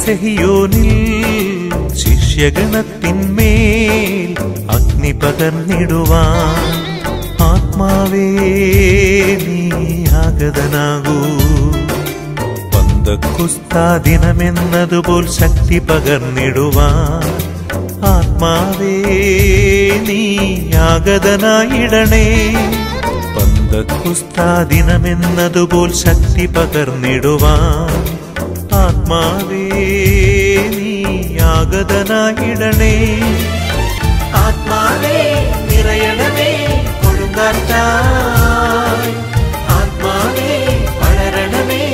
സെഹിയോനിൽ ശിഷ്യഗണത്തിന്മേൽ അഗ്നി പകർന്നിടുവാൻ ആത്മാവേ നീ ആഗതനാകൂ പന്തക്കുസ്താ ദിനമെന്നതുപോൽ ശക്തി പകർന്നിടുവാൻ ആത്മാവേ നീ ആഗതനായിടണേ പന്തക്കുസ്താ ദിനമെന്നതുപോൽ ശക്തി പകർന്നിടുവാൻ ആത്മാവേ നീ ആഗതനായിടണേ ആത്മാവേ നിറയണമേ കൊടുങ്കാറ്റായി ആത്മാവേ വളരണമേ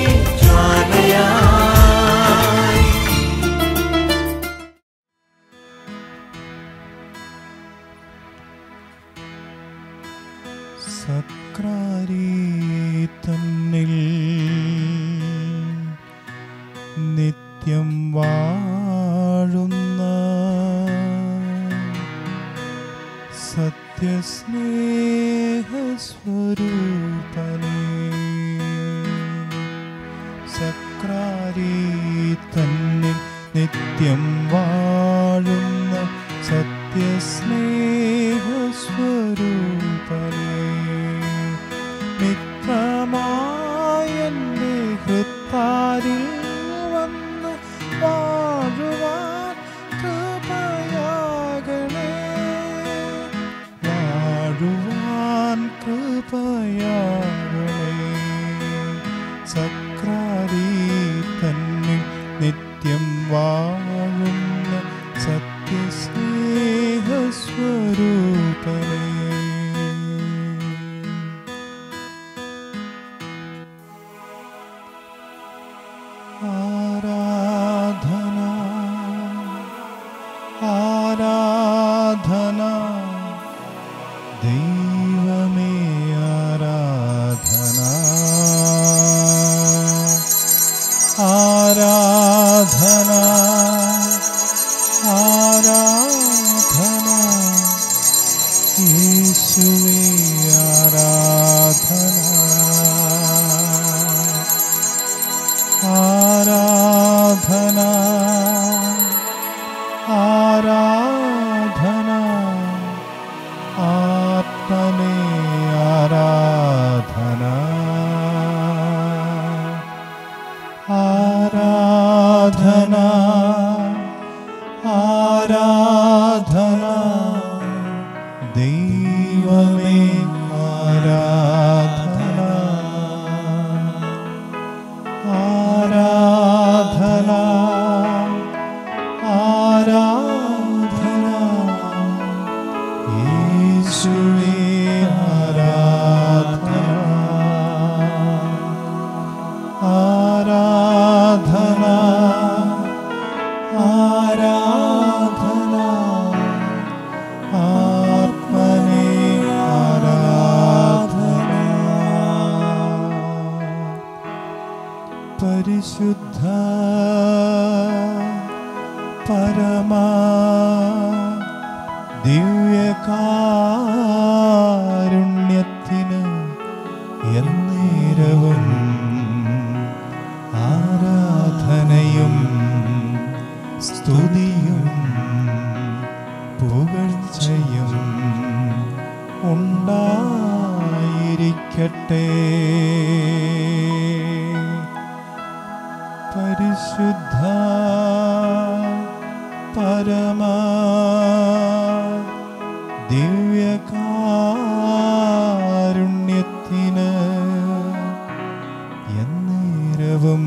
ജ്വാലയായി സക്രാരി തന്നിൽ നിത്യം വാഴുന്ന സത്യസ്നേഹസ്വരൂപനേ സക്രാരി തന്നിൽ നിത്യം വാഴുന്ന സത്യസ്നേഹസ്വരൂപനേ മിത്രമായെൻ്റെ ഹൃത്താരിൽ വന്ന് വാഴുവാൻ കൃപയാകണേ വാഴുവാൻ കൃപയാകണേ സക്രാരി തന്നിൽ നിത്യം വാഴുന്ന സത്യസ്നേഹസ്വരൂപനേ ആരാധന ആരാധന ദൈവമേ ആരാധന ആരാധന ആരാധന യേശുവേ ആരാധന ആരാധന ആരാധന ആത്മനേ ആരാധന ആരാധന ആരാധന ദൈവമേ ആരാധന ആരാധന ആരാധന യേശുവേ ആരാധന ആരാധന ആരാധന ആത്മനേ ആരാധന പരിശുദ്ധ പരമാ ദിവ്യകാരുണ്യത്തിന് എന്നേരവും ആരാധനയും സ്തുതിയും പുകഴ്ചയും ഉണ്ടായിരിക്കട്ടെ പരിശുദ്ധ പരമ ദിവ്യകാരുണ്യത്തിന് എന്നേരവും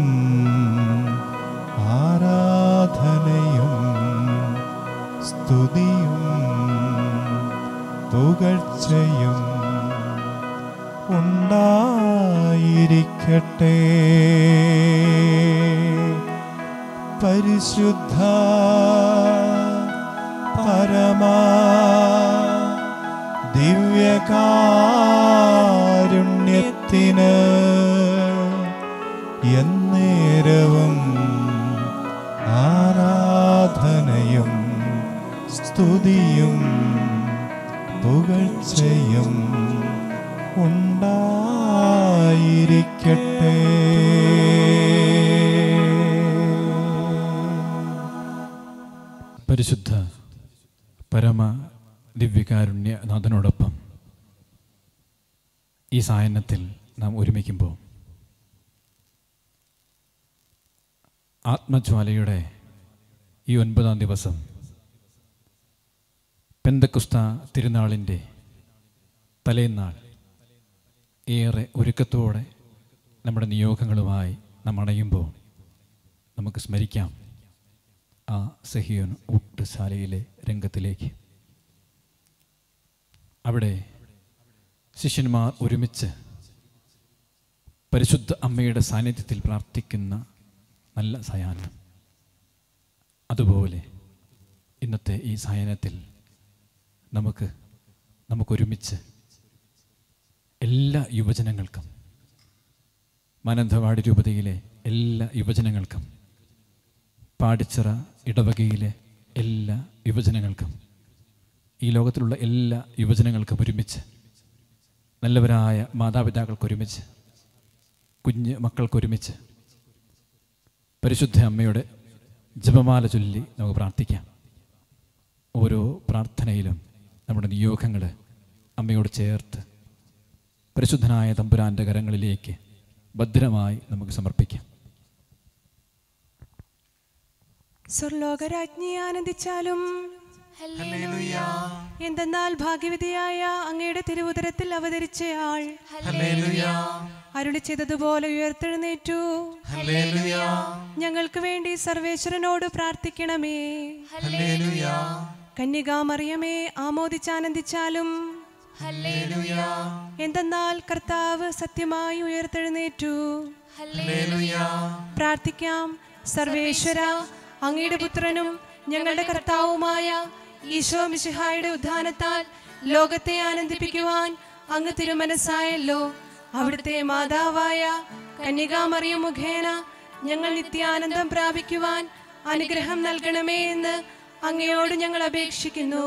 ആരാധനയും സ്തുതിയും പുകഴ്ചയും ഉണ്ടായിരിക്കട്ടെ പരിശുദ്ധ പരമാ ദിവ്യകാരുണ്യത്തിന് എന്നേരവും ആരാധനയും സ്തുതിയും പുകഴ്ചയും ഉണ്ടായിരിക്കട്ടെ പരമ ദിവ്യകാരുണ്യനാഥനോടൊപ്പം ഈ സായനത്തിൽ നാം ഒരുമിക്കുമ്പോൾ ആത്മജ്വാലയുടെ ഈ ഒൻപതാം ദിവസം പെന്തക്കുസ്ത തിരുനാളിൻ്റെ തലേന്നാൾ ഏറെ ഒരുക്കത്തോടെ നമ്മുടെ നിയോഗങ്ങളുമായി നാം അണയുമ്പോൾ നമുക്ക് സ്മരിക്കാം ആ സഹിയോൻ ഊട്ടുശാലയിലെ രംഗത്തിലേക്ക് അവിടെ ശിഷ്യന്മാർ ഒരുമിച്ച് പരിശുദ്ധ അമ്മയുടെ സാന്നിധ്യത്തിൽ പ്രാർത്ഥിക്കുന്ന നല്ല സായാഹ്നം അതുപോലെ ഇന്നത്തെ ഈ സായനത്തിൽ നമുക്ക് നമുക്കൊരുമിച്ച് എല്ലാ യുവജനങ്ങൾക്കും മാനന്തവാടി രൂപതയിലെ എല്ലാ യുവജനങ്ങൾക്കും പാടിച്ചിറ ഇടവകയിലെ എല്ലാ യുവജനങ്ങൾക്കും ഈ ലോകത്തിലുള്ള എല്ലാ യുവജനങ്ങൾക്കും ഒരുമിച്ച് നല്ലവരായ മാതാപിതാക്കൾക്കൊരുമിച്ച് കുഞ്ഞ് മക്കൾക്കൊരുമിച്ച് പരിശുദ്ധ അമ്മയുടെ ജപമാല ചൊല്ലി നമുക്ക് പ്രാർത്ഥിക്കാം ഓരോ പ്രാർത്ഥനയിലും നമ്മുടെ നിയോഗങ്ങൾ അമ്മയോട് ചേർത്ത് പരിശുദ്ധനായ തമ്പുരാൻ്റെ കരങ്ങളിലേക്ക് ഭദ്രമായി നമുക്ക് സമർപ്പിക്കാം സ്വർലോകരാജ്ഞി ആനന്ദിച്ചാലും എന്തെന്നാൽ ഭാഗ്യവതിയായ അങ്ങയുടെ തിരുവുദരത്തിൽ അവതരിച്ചയാൾ അരുളി ചെയ്തതുപോലെ ഉയർത്തെഴുന്നേറ്റു ഞങ്ങൾക്ക് വേണ്ടി സർവേശ്വരനോട് പ്രാർത്ഥിക്കണമേ കന്യകാമറിയമേ ആമോദിച്ചാനന്ദിച്ചാലും എന്തെന്നാൽ കർത്താവ് സത്യമായി ഉയർത്തെഴുന്നേറ്റു പ്രാർത്ഥിക്കാം സർവേശ്വര അങ്ങയുടെ പുത്രനും ഞങ്ങളുടെ കർത്താവുമായ ഈശോ മിശിഹായുടെ ഉദ്ധാനത്താൽ ലോകത്തെ ആനന്ദിപ്പിക്കുവാൻ അങ്ങ് തിരുമനസ്സായല്ലോ അവിടുത്തെ മാതാവായ കന്യകാമറിയം മുഖേന ഞങ്ങൾ നിത്യാനന്ദം പ്രാപിക്കുവാൻ അനുഗ്രഹം നൽകണമേ എന്ന് അങ്ങയോട് ഞങ്ങൾ അപേക്ഷിക്കുന്നു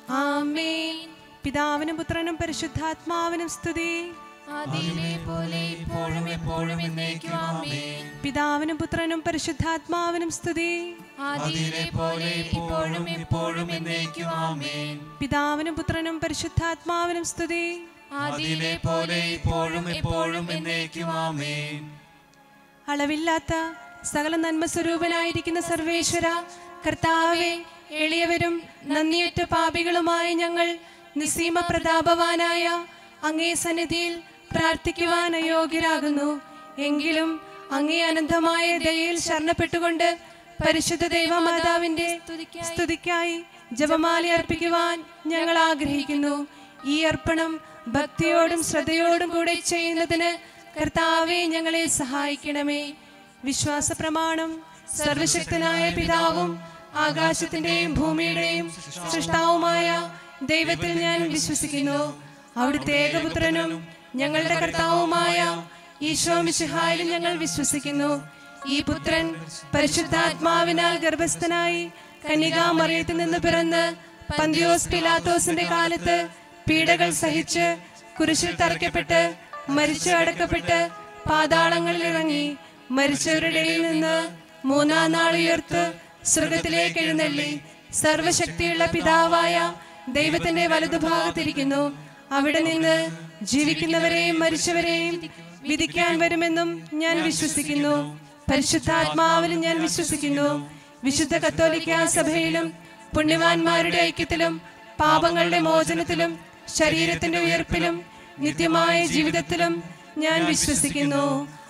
ആമേൻ പിതാവിനും പുത്രനും പരിശുദ്ധാത്മാവിനും സ്തുതി ആദിയിലെ പോലെ ഇപ്പോഴും എപ്പോഴും എന്നേക്കും ആമേൻ പിതാവിനും പുത്രനും പരിശുദ്ധാത്മാവിനും സ്തുതി ആദിയിലെ പോലെ ഇപ്പോഴും എപ്പോഴും എന്നേക്കും ആമേൻ പിതാവിനും പുത്രനും പരിശുദ്ധാത്മാവിനും സ്തുതി ആദിയിലെ പോലെ ഇപ്പോഴും എപ്പോഴും എന്നേക്കും ആമേൻ അളവില്ലാത്ത സകല നന്മ സ്വരൂപനായിരിക്കുന്ന സർവേശ്വര കർത്താവെ എളിയവരും നന്ദിയറ്റ പാപികളുമായ ഞങ്ങൾ നിസീമ പ്രതാപവാനായ അങ്ങേ സന്നിധിയിൽ പ്രാർത്ഥിക്കുവാൻ അയോഗ്യരാകുന്നു എങ്കിലും അങ്ങേ അനന്തമായ ദയയിൽ ശരണപ്പെട്ടുകൊണ്ട് പരിശുദ്ധ ദൈവമാതാവിന്റെ സ്തുതിക്കായി ജപമാല അർപ്പിക്കുവാൻ ഞങ്ങൾ ആഗ്രഹിക്കുന്നു ഈ അർപ്പണം ഭക്തിയോടും ശ്രദ്ധയോടും കൂടെ ചെയ്യുന്നതിന് കർത്താവെ ഞങ്ങളെ സഹായിക്കണമേ വിശ്വാസ പ്രമാണം സർവശക്തനായ പിതാവും ആകാശത്തിന്റെയും ഭൂമിയുടെയും സൃഷ്ടാവുമായ ദൈവത്തിൽ ഞാൻ വിശ്വസിക്കുന്നു അവിടുത്തെ ഏകപുത്രനും ഞങ്ങളുടെ കർത്താവുമായ ഈശോ മിശിഹായിലും ഞങ്ങൾ വിശ്വസിക്കുന്നു ഈ പുത്രൻ പരിശുദ്ധാത്മാവിനാൽ ഗർഭസ്ഥനായി കന്യകാമറിയത്തിൽ നിന്ന് പിറന്ന് പന്തിയോസ് പിലാത്തോസിന്റെ കാലത്ത് പീഡകൾ സഹിച്ച് കുരിശിൽ തറയ്ക്കപ്പെട്ട് മരിച്ചു അടക്കപ്പെട്ട് പാതാളങ്ങളിൽ ഇറങ്ങി മരിച്ചവരുടെ ഇടയിൽ നിന്ന് മൂന്നാം നാൾ ഉയർത്ത് സ്വർഗത്തിലേക്ക് എഴുന്നള്ളി സർവശക്തിയുള്ള പിതാവായ ദൈവത്തിന്റെ വലതുഭാഗത്തിരിക്കുന്നു അവിടെ നിന്ന് ജീവിക്കുന്നവരെയും മരിച്ചവരെയും വിധിക്കാൻ വരുമെന്നും ഞാൻ വിശ്വസിക്കുന്നു പരിശുദ്ധാത്മാവിലും ഞാൻ വിശ്വസിക്കുന്നു വിശുദ്ധ കത്തോലിക്ക സഭയിലും പുണ്യവാന്മാരുടെ ഐക്യത്തിലും പാപങ്ങളുടെ മോചനത്തിലും ശരീരത്തിന്റെ ഉയർപ്പിലും നിത്യമായ ജീവിതത്തിലും ഞാൻ വിശ്വസിക്കുന്നു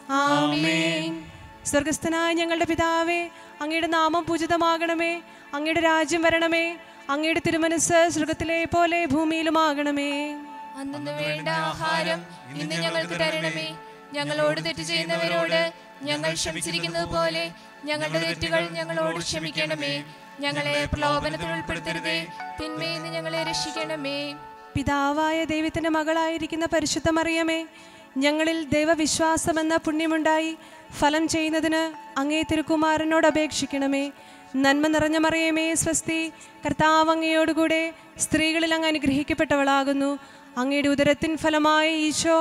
ആമേൻ സ്വർഗസ്ഥനായ ഞങ്ങളുടെ പിതാവേ അങ്ങയുടെ നാമം പൂജിതമാകണമേ അങ്ങയുടെ രാജ്യം വരണമേ അങ്ങയുടെ തിരുമനസ് സ്വർഗത്തിലെ പോലെ ഭൂമിയിലുമാകണമേ അന്നു വേണ്ട ആഹാരം ഇന്ന് ഞങ്ങൾക്ക് തരണമേ ഞങ്ങളോട് തെറ്റ് ചെയ്യുന്നവരോട് ഞങ്ങൾ ക്ഷമിച്ചിരിക്കുന്നത് പോലെ ഞങ്ങളുടെ തെറ്റുകൾ ഞങ്ങളോട് ക്ഷമിക്കണമേ ഞങ്ങളെ പ്രലോഭനത്തിൽ ഉൾപ്പെടുത്തരുതേ തിന്മയിൽ നിന്ന് ഞങ്ങളെ രക്ഷിക്കണമേ പിതാവായ ദൈവത്തിന്റെ മകളായിരിക്കുന്ന പരിശുദ്ധ മറിയമേ ഞങ്ങളിൽ ദൈവവിശ്വാസമെന്ന പുണ്യമുണ്ടായി ഫലം ചെയ്യുന്നതിന് അങ്ങേ തിരുക്കുമാരനോട് അപേക്ഷിക്കണമേ നന്മ നിറഞ്ഞ മറിയമേ സ്വസ്തി കർത്താവ് അങ്ങയോടുകൂടെ സ്ത്രീകളിൽ അങ്ങ് അനുഗ്രഹിക്കപ്പെട്ടവളാകുന്നു അങ്ങയുടെ ഉദരത്തിൻ ഫലമായി ഈശോ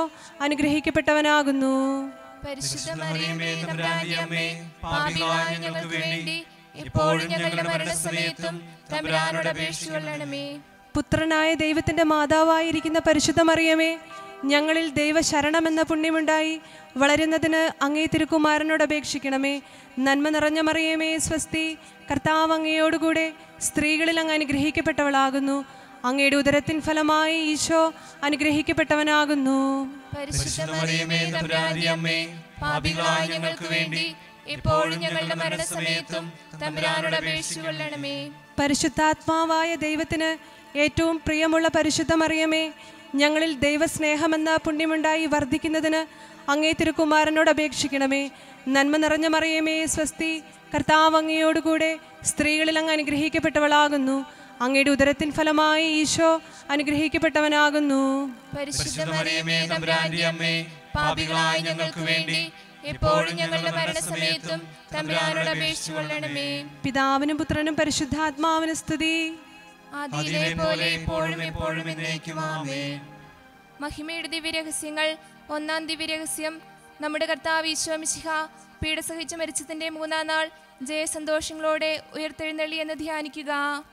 അനുഗ്രഹിക്കപ്പെട്ടവനാകുന്നു പരിശുദ്ധ മറിയമേ തമ്പുരാന്റെ അമ്മേ പാപികളായ ഞങ്ങൾക്ക് വേണ്ടി ഇപ്പോഴും ഞങ്ങളുടെ മരണസമയത്തും തമ്പുരാനോട് അപേക്ഷിച്ചുകൊള്ളണമേ പുത്രനായ ദൈവത്തിന്റെ മാതാവായിരിക്കുന്ന പരിശുദ്ധ മറിയമേ ഞങ്ങളിൽ ദൈവശരണമെന്ന പുണ്യമുണ്ടായി വളരുന്നതിന് അങ്ങേ തിരുക്കുമാരനോട് അപേക്ഷിക്കണമേ നന്മ നിറഞ്ഞ മറിയമേ സ്വസ്തി കർത്താവ് അങ്ങയോടുകൂടെ സ്ത്രീകളിൽ അങ്ങ് അനുഗ്രഹിക്കപ്പെട്ടവളാകുന്നു അങ്ങയുടെ ഉദരത്തിൻ ഫലമായി ഈശോ അനുഗ്രഹിക്കപ്പെട്ടവനാകുന്നു പരിശുദ്ധ മറിയമേ തമ്പുരാന്റെ അമ്മേ പാപികളായ ഞങ്ങൾക്ക് വേണ്ടി ഇപ്പോഴും ഞങ്ങളുടെ മരണസമയത്തും തമ്പുരാനോട് അപേക്ഷിച്ചുകൊള്ളണമേ പരിശുദ്ധാത്മാവായ ദൈവത്തിന് ഏറ്റവും പ്രിയമുള്ള പരിശുദ്ധ മറിയമേ ഞങ്ങളിൽ ദൈവസ്നേഹമെന്ന പുണ്യമുണ്ടായി വർദ്ധിക്കുന്നതിന് അങ്ങേ തിരുക്കുമാരനോട് അപേക്ഷിക്കണമേ നന്മ നിറഞ്ഞ മറിയമേ സ്വസ്തി കർത്താവ് അങ്ങയോടുകൂടെ സ്ത്രീകളിൽ അങ്ങ് അനുഗ്രഹിക്കപ്പെട്ടവളാകുന്നു അങ്ങയുടെ ഉദരത്തിൻ ഫലമായി ഈശോ അനുഗ്രഹിക്കപ്പെട്ടവനാകുന്നു പരിശുദ്ധ മറിയമേ തമ്പുരാന്റെ അമ്മേ പാപികളായ ഞങ്ങൾക്ക് വേണ്ടി ഇപ്പോഴും ഞങ്ങളുടെ മരണസമയത്തും തമ്പുരാനോട് അപേക്ഷിച്ചുകൊള്ളണമേ പിതാവിനും പുത്രനും പരിശുദ്ധാത്മാവിനും സ്തുതി ആദിയിലെ പോലെ ഇപ്പോഴും എപ്പോഴും എന്നേക്കും ആമേൻ മഹിമയുടെ ദിവ്യരഹസ്യങ്ങൾ ഒന്നാം ദിവ്യരഹസ്യം നമ്മുടെ കർത്താവ് ഈശോമിശിഹ പീഡ സഹിച്ച് മരിച്ചതിന്റെ മൂന്നാം നാൾ ജയസന്തോഷങ്ങളോടെ ഉയർത്തെഴുന്നള്ളി എന്ന് ധ്യാനിക്കുക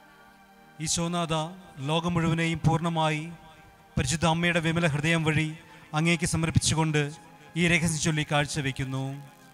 ഈശോനാഥ ലോകം മുഴുവനെയും പൂർണ്ണമായി പരിശുദ്ധ അമ്മയുടെ വിമല ഹൃദയം വഴി അങ്ങേക്ക് സമർപ്പിച്ചുകൊണ്ട് ഈ രഹസ്യം ചൊല്ലി കാഴ്ചവെക്കുന്നു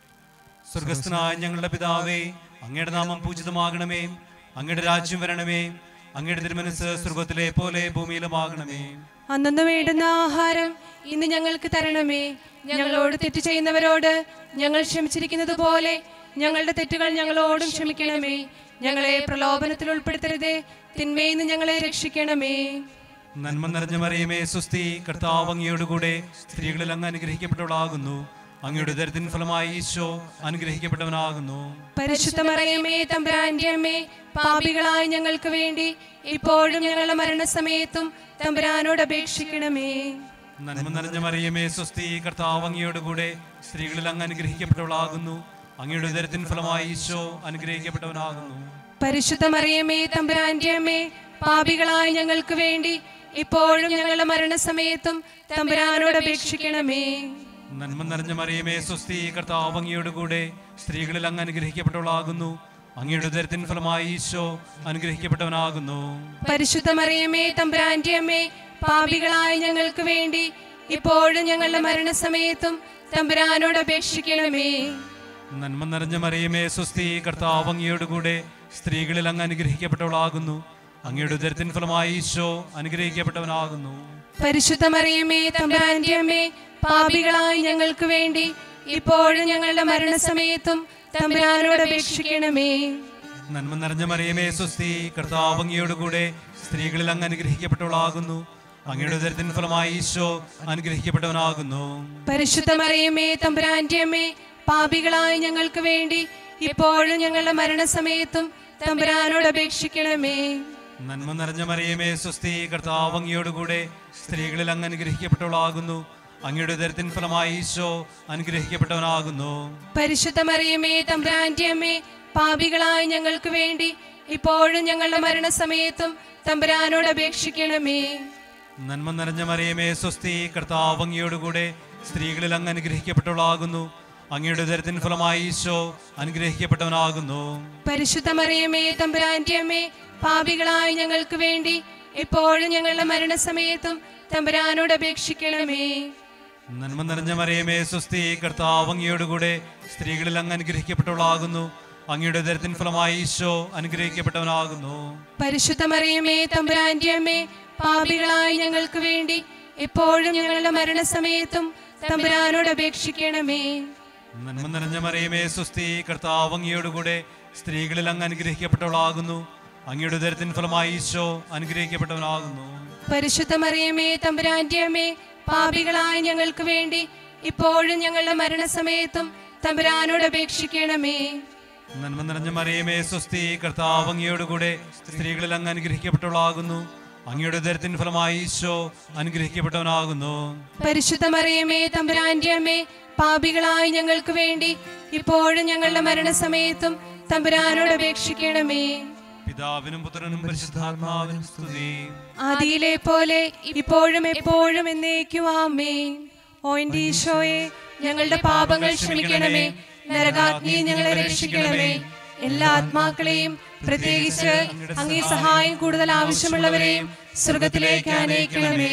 സ്വർഗസ്ഥനായ ഞങ്ങളുടെ പിതാവേ അങ്ങയുടെ നാമം പൂജിതമാകണമേ അങ്ങയുടെ രാജ്യം വരണമേ അങ്ങയുടെ തിരുമനസ് സ്വർഗത്തിലെ പോലെ ഭൂമിയിലുമാകണമേ അന്നു വേണ്ടുന്ന ആഹാരം ഇന്ന് ഞങ്ങൾക്ക് തരണമേ ഞങ്ങളോട് തെറ്റ് ചെയ്യുന്നവരോട് ഞങ്ങൾ ക്ഷമിച്ചിരിക്കുന്നത് പോലെ ഞങ്ങളുടെ തെറ്റുകൾ ഞങ്ങളോടും ക്ഷമിക്കണമേ ഞങ്ങളെ പ്രലോഭനത്തിൽ ഉൾപ്പെടുത്തരുതേ തിന്മയിൽ നിന്ന് ഞങ്ങളെ രക്ഷിക്കണമേ നന്മ നിറഞ്ഞ മറിയമേ സുസ്തി കർത്താവ് അങ്ങയോടുകൂടെ സ്ത്രീകളിൽ അങ്ങ് അനുഗ്രഹിക്കപ്പെട്ടവളാകുന്നു അങ്ങയുടെ ദരിദ്രൻ ഫലമായി ഈശോ അനുഗ്രഹിക്കപ്പെട്ടവനാകുന്നു പരിശുദ്ധ മറിയമേ തമ്പുരാന്റെ അമ്മേ പാപികളായ ഞങ്ങൾക്ക് വേണ്ടി ഇപ്പോഴും ഞങ്ങളുടെ മരണസമയത്തും തമ്പുരാനോട് അപേക്ഷിക്കണമേ നന്മ നിറഞ്ഞ മറിയമേ സ്വസ്തി കർത്താവ് അങ്ങയോടുകൂടെ സ്ത്രീകളിൽ അങ്ങ് അനുഗ്രഹിക്കപ്പെട്ടവളാകുന്നു അങ്ങയുടെ ഉദരത്തിൻ ഫലമായി ഈശോ അനുഗ്രഹിക്കപ്പെട്ടവനാകുന്നു പരിശുദ്ധ മറിയമേ തമ്പുരാന്റെ അമ്മേ പാപികളായ ഞങ്ങൾക്ക് വേണ്ടി ഇപ്പോഴും ഞങ്ങളുടെ മരണസമയത്തും തമ്പുരാനോട് അപേക്ഷിക്കണമേ നന്മ നിറഞ്ഞ മറിയമേ സ്വസ്തി കർത്താവ് അങ്ങയോടുകൂടെ സ്ത്രീകളിൽ അങ്ങ് അനുഗ്രഹിക്കപ്പെട്ടവളാകുന്നു അങ്ങയുടെ ഉദരത്തിൻ ഫലമായി ഈശോ അനുഗ്രഹിക്കപ്പെട്ടവനാകുന്നു പരിശുദ്ധ മറിയമേ തമ്പുരാന്റെ അമ്മേ പാപികളായ ഞങ്ങൾക്ക് വേണ്ടി ഇപ്പോഴും ഞങ്ങളുടെ മരണസമയത്തും തമ്പുരാനോട് അപേക്ഷിക്കണമേ നന്മ നിറഞ്ഞ മറിയമേ സ്വസ്തി കർത്താവ് അങ്ങയോടുകൂടെ സ്ത്രീകളിൽ അങ്ങ് അനുഗ്രഹിക്കപ്പെട്ടവളാകുന്നു അങ്ങയുടെ ഉദരത്തിൻ ഫലമായി ഈശോ അനുഗ്രഹിക്കപ്പെട്ടവനാകുന്നു പരിശുദ്ധ മറിയമേ തമ്പുരാന്റെ അമ്മേ പാപികളായ ഞങ്ങൾക്ക് വേണ്ടി ഇപ്പോഴും ഞങ്ങളുടെ മരണസമയത്തും തമ്പുരാനോട് അപേക്ഷിക്കണമേ നന്മ നിറഞ്ഞ മറിയമേ സ്വസ്തി കർത്താവ് അങ്ങയോടുകൂടെ സ്ത്രീകളിൽ അങ്ങ് അനുഗ്രഹിക്കപ്പെട്ടവളാകുന്നു അങ്ങയുടെ ഉദരത്തിൻ ഫലമായി ഈശോ അനുഗ്രഹിക്കപ്പെട്ടവനാകുന്നു പരിശുദ്ധ മറിയമേ തമ്പുരാന്റെ അമ്മേ പാപികളായ ഞങ്ങൾക്ക് വേണ്ടി ഇപ്പോഴും ഞങ്ങളുടെ മരണസമയത്തും തമ്പുരാനോട് അപേക്ഷിക്കണമേ നന്മ നിറഞ്ഞ മറിയമേ സ്വസ്തി കർത്താവ് അങ്ങയോടുകൂടെ സ്ത്രീകളിൽ അങ്ങ് അനുഗ്രഹിക്കപ്പെട്ടവളാകുന്നു അങ്ങയുടെ ഉദരത്തിൻ ഫലമായി ഈശോ അനുഗ്രഹിക്കപ്പെട്ടവനാകുന്നു പരിശുദ്ധ മറിയമേ തമ്പുരാന്റെ അമ്മേ പാപികളായ ഞങ്ങൾക്ക് വേണ്ടി ഇപ്പോഴും ഞങ്ങളുടെ മരണസമയത്തും തമ്പുരാനോട് അപേക്ഷിക്കണമേ നന്മ നിറഞ്ഞ മറിയമേ സ്വസ്തി കർത്താവ് അങ്ങയോടുകൂടെ സ്ത്രീകളിൽ അങ്ങ് അനുഗ്രഹിക്കപ്പെട്ടവളാകുന്നു അങ്ങയുടെ ഉദരത്തിൻ ഫലമായി ഈശോ അനുഗ്രഹിക്കപ്പെട്ടവനാകുന്നു പരിശുദ്ധ മറിയമേ തമ്പുരാന്റെ അമ്മേ പാപികളായ ഞങ്ങൾക്ക് വേണ്ടി ഇപ്പോഴും ഞങ്ങളുടെ മരണസമയത്തും തമ്പുരാനോട് അപേക്ഷിക്കണമേ നന്മ നിറഞ്ഞ മറിയമേ സ്വസ്തി കർത്താവ് അങ്ങയോടുകൂടെ സ്ത്രീകളിൽ അങ്ങ് അനുഗ്രഹിക്കപ്പെട്ടവളാകുന്നു അങ്ങയുടെ ഉദരത്തിൻ ഫലമായി ഈശോ അനുഗ്രഹിക്കപ്പെട്ടവനാകുന്നു പരിശുദ്ധ മറിയമേ തമ്പുരാന്റെ അമ്മേ പാപികളായ ഞങ്ങൾക്ക് വേണ്ടി ഇപ്പോഴും ഞങ്ങളുടെ മരണസമയത്തും തമ്പുരാനോട് അപേക്ഷിക്കണമേ നന്മ നിറഞ്ഞ മറിയമേ സ്വസ്തി കർത്താവ് അങ്ങയോടുകൂടെ സ്ത്രീകളിൽ അങ്ങ് അനുഗ്രഹിക്കപ്പെട്ടവളാകുന്നു അങ്ങയുടെ ഉദരത്തിൻ ഫലമായി ഈശോ അനുഗ്രഹിക്കപ്പെട്ടവനാകുന്നു പരിശുദ്ധ മറിയമേ തമ്പുരാന്റെ അമ്മേ പാപികളായ ഞങ്ങൾക്ക് വേണ്ടി ഇപ്പോഴും ഞങ്ങളുടെ മരണസമയത്തും തമ്പുരാനോട് അപേക്ഷിക്കണമേ നന്മ നിറഞ്ഞ മറിയമേ സ്വസ്തി കർത്താവ് അങ്ങയോടുകൂടെ സ്ത്രീകളിൽ അങ്ങ് അനുഗ്രഹിക്കപ്പെട്ടവളാകുന്നു അങ്ങയുടെ ഉദരത്തിൻ ഫലമായി ഈശോ അനുഗ്രഹിക്കപ്പെട്ടവനാകുന്നു പരിശുദ്ധ മറിയമേ തമ്പുരാന്റെ അമ്മേ പാപികളായ ഞങ്ങൾക്ക് വേണ്ടി ഇപ്പോഴും ഞങ്ങളുടെ മരണസമയത്തും തമ്പുരാനോട് അപേക്ഷിക്കണമേ പിതാവിനും പുത്രനും പരിശുദ്ധാത്മാവിനും സ്തുതി ആദിയിലെ പോലെ ഇപ്പോഴും എപ്പോഴും എന്നേക്കും ആമേ ഓ എൻ്റെ ഈശോയെ ഞങ്ങളുടെ പാപങ്ങൾ ക്ഷമിക്കണമേ നരകാഗ്നിയിൽ ഞങ്ങളെ രക്ഷിക്കണമേ എല്ലാ ആത്മാക്കളെയും പ്രത്യേകിച്ച് അങ്ങേ സഹായം കൂടുതൽ ആവശ്യമുള്ളവരെയും സ്വർഗത്തിലേക്ക് അനയിക്കണമേ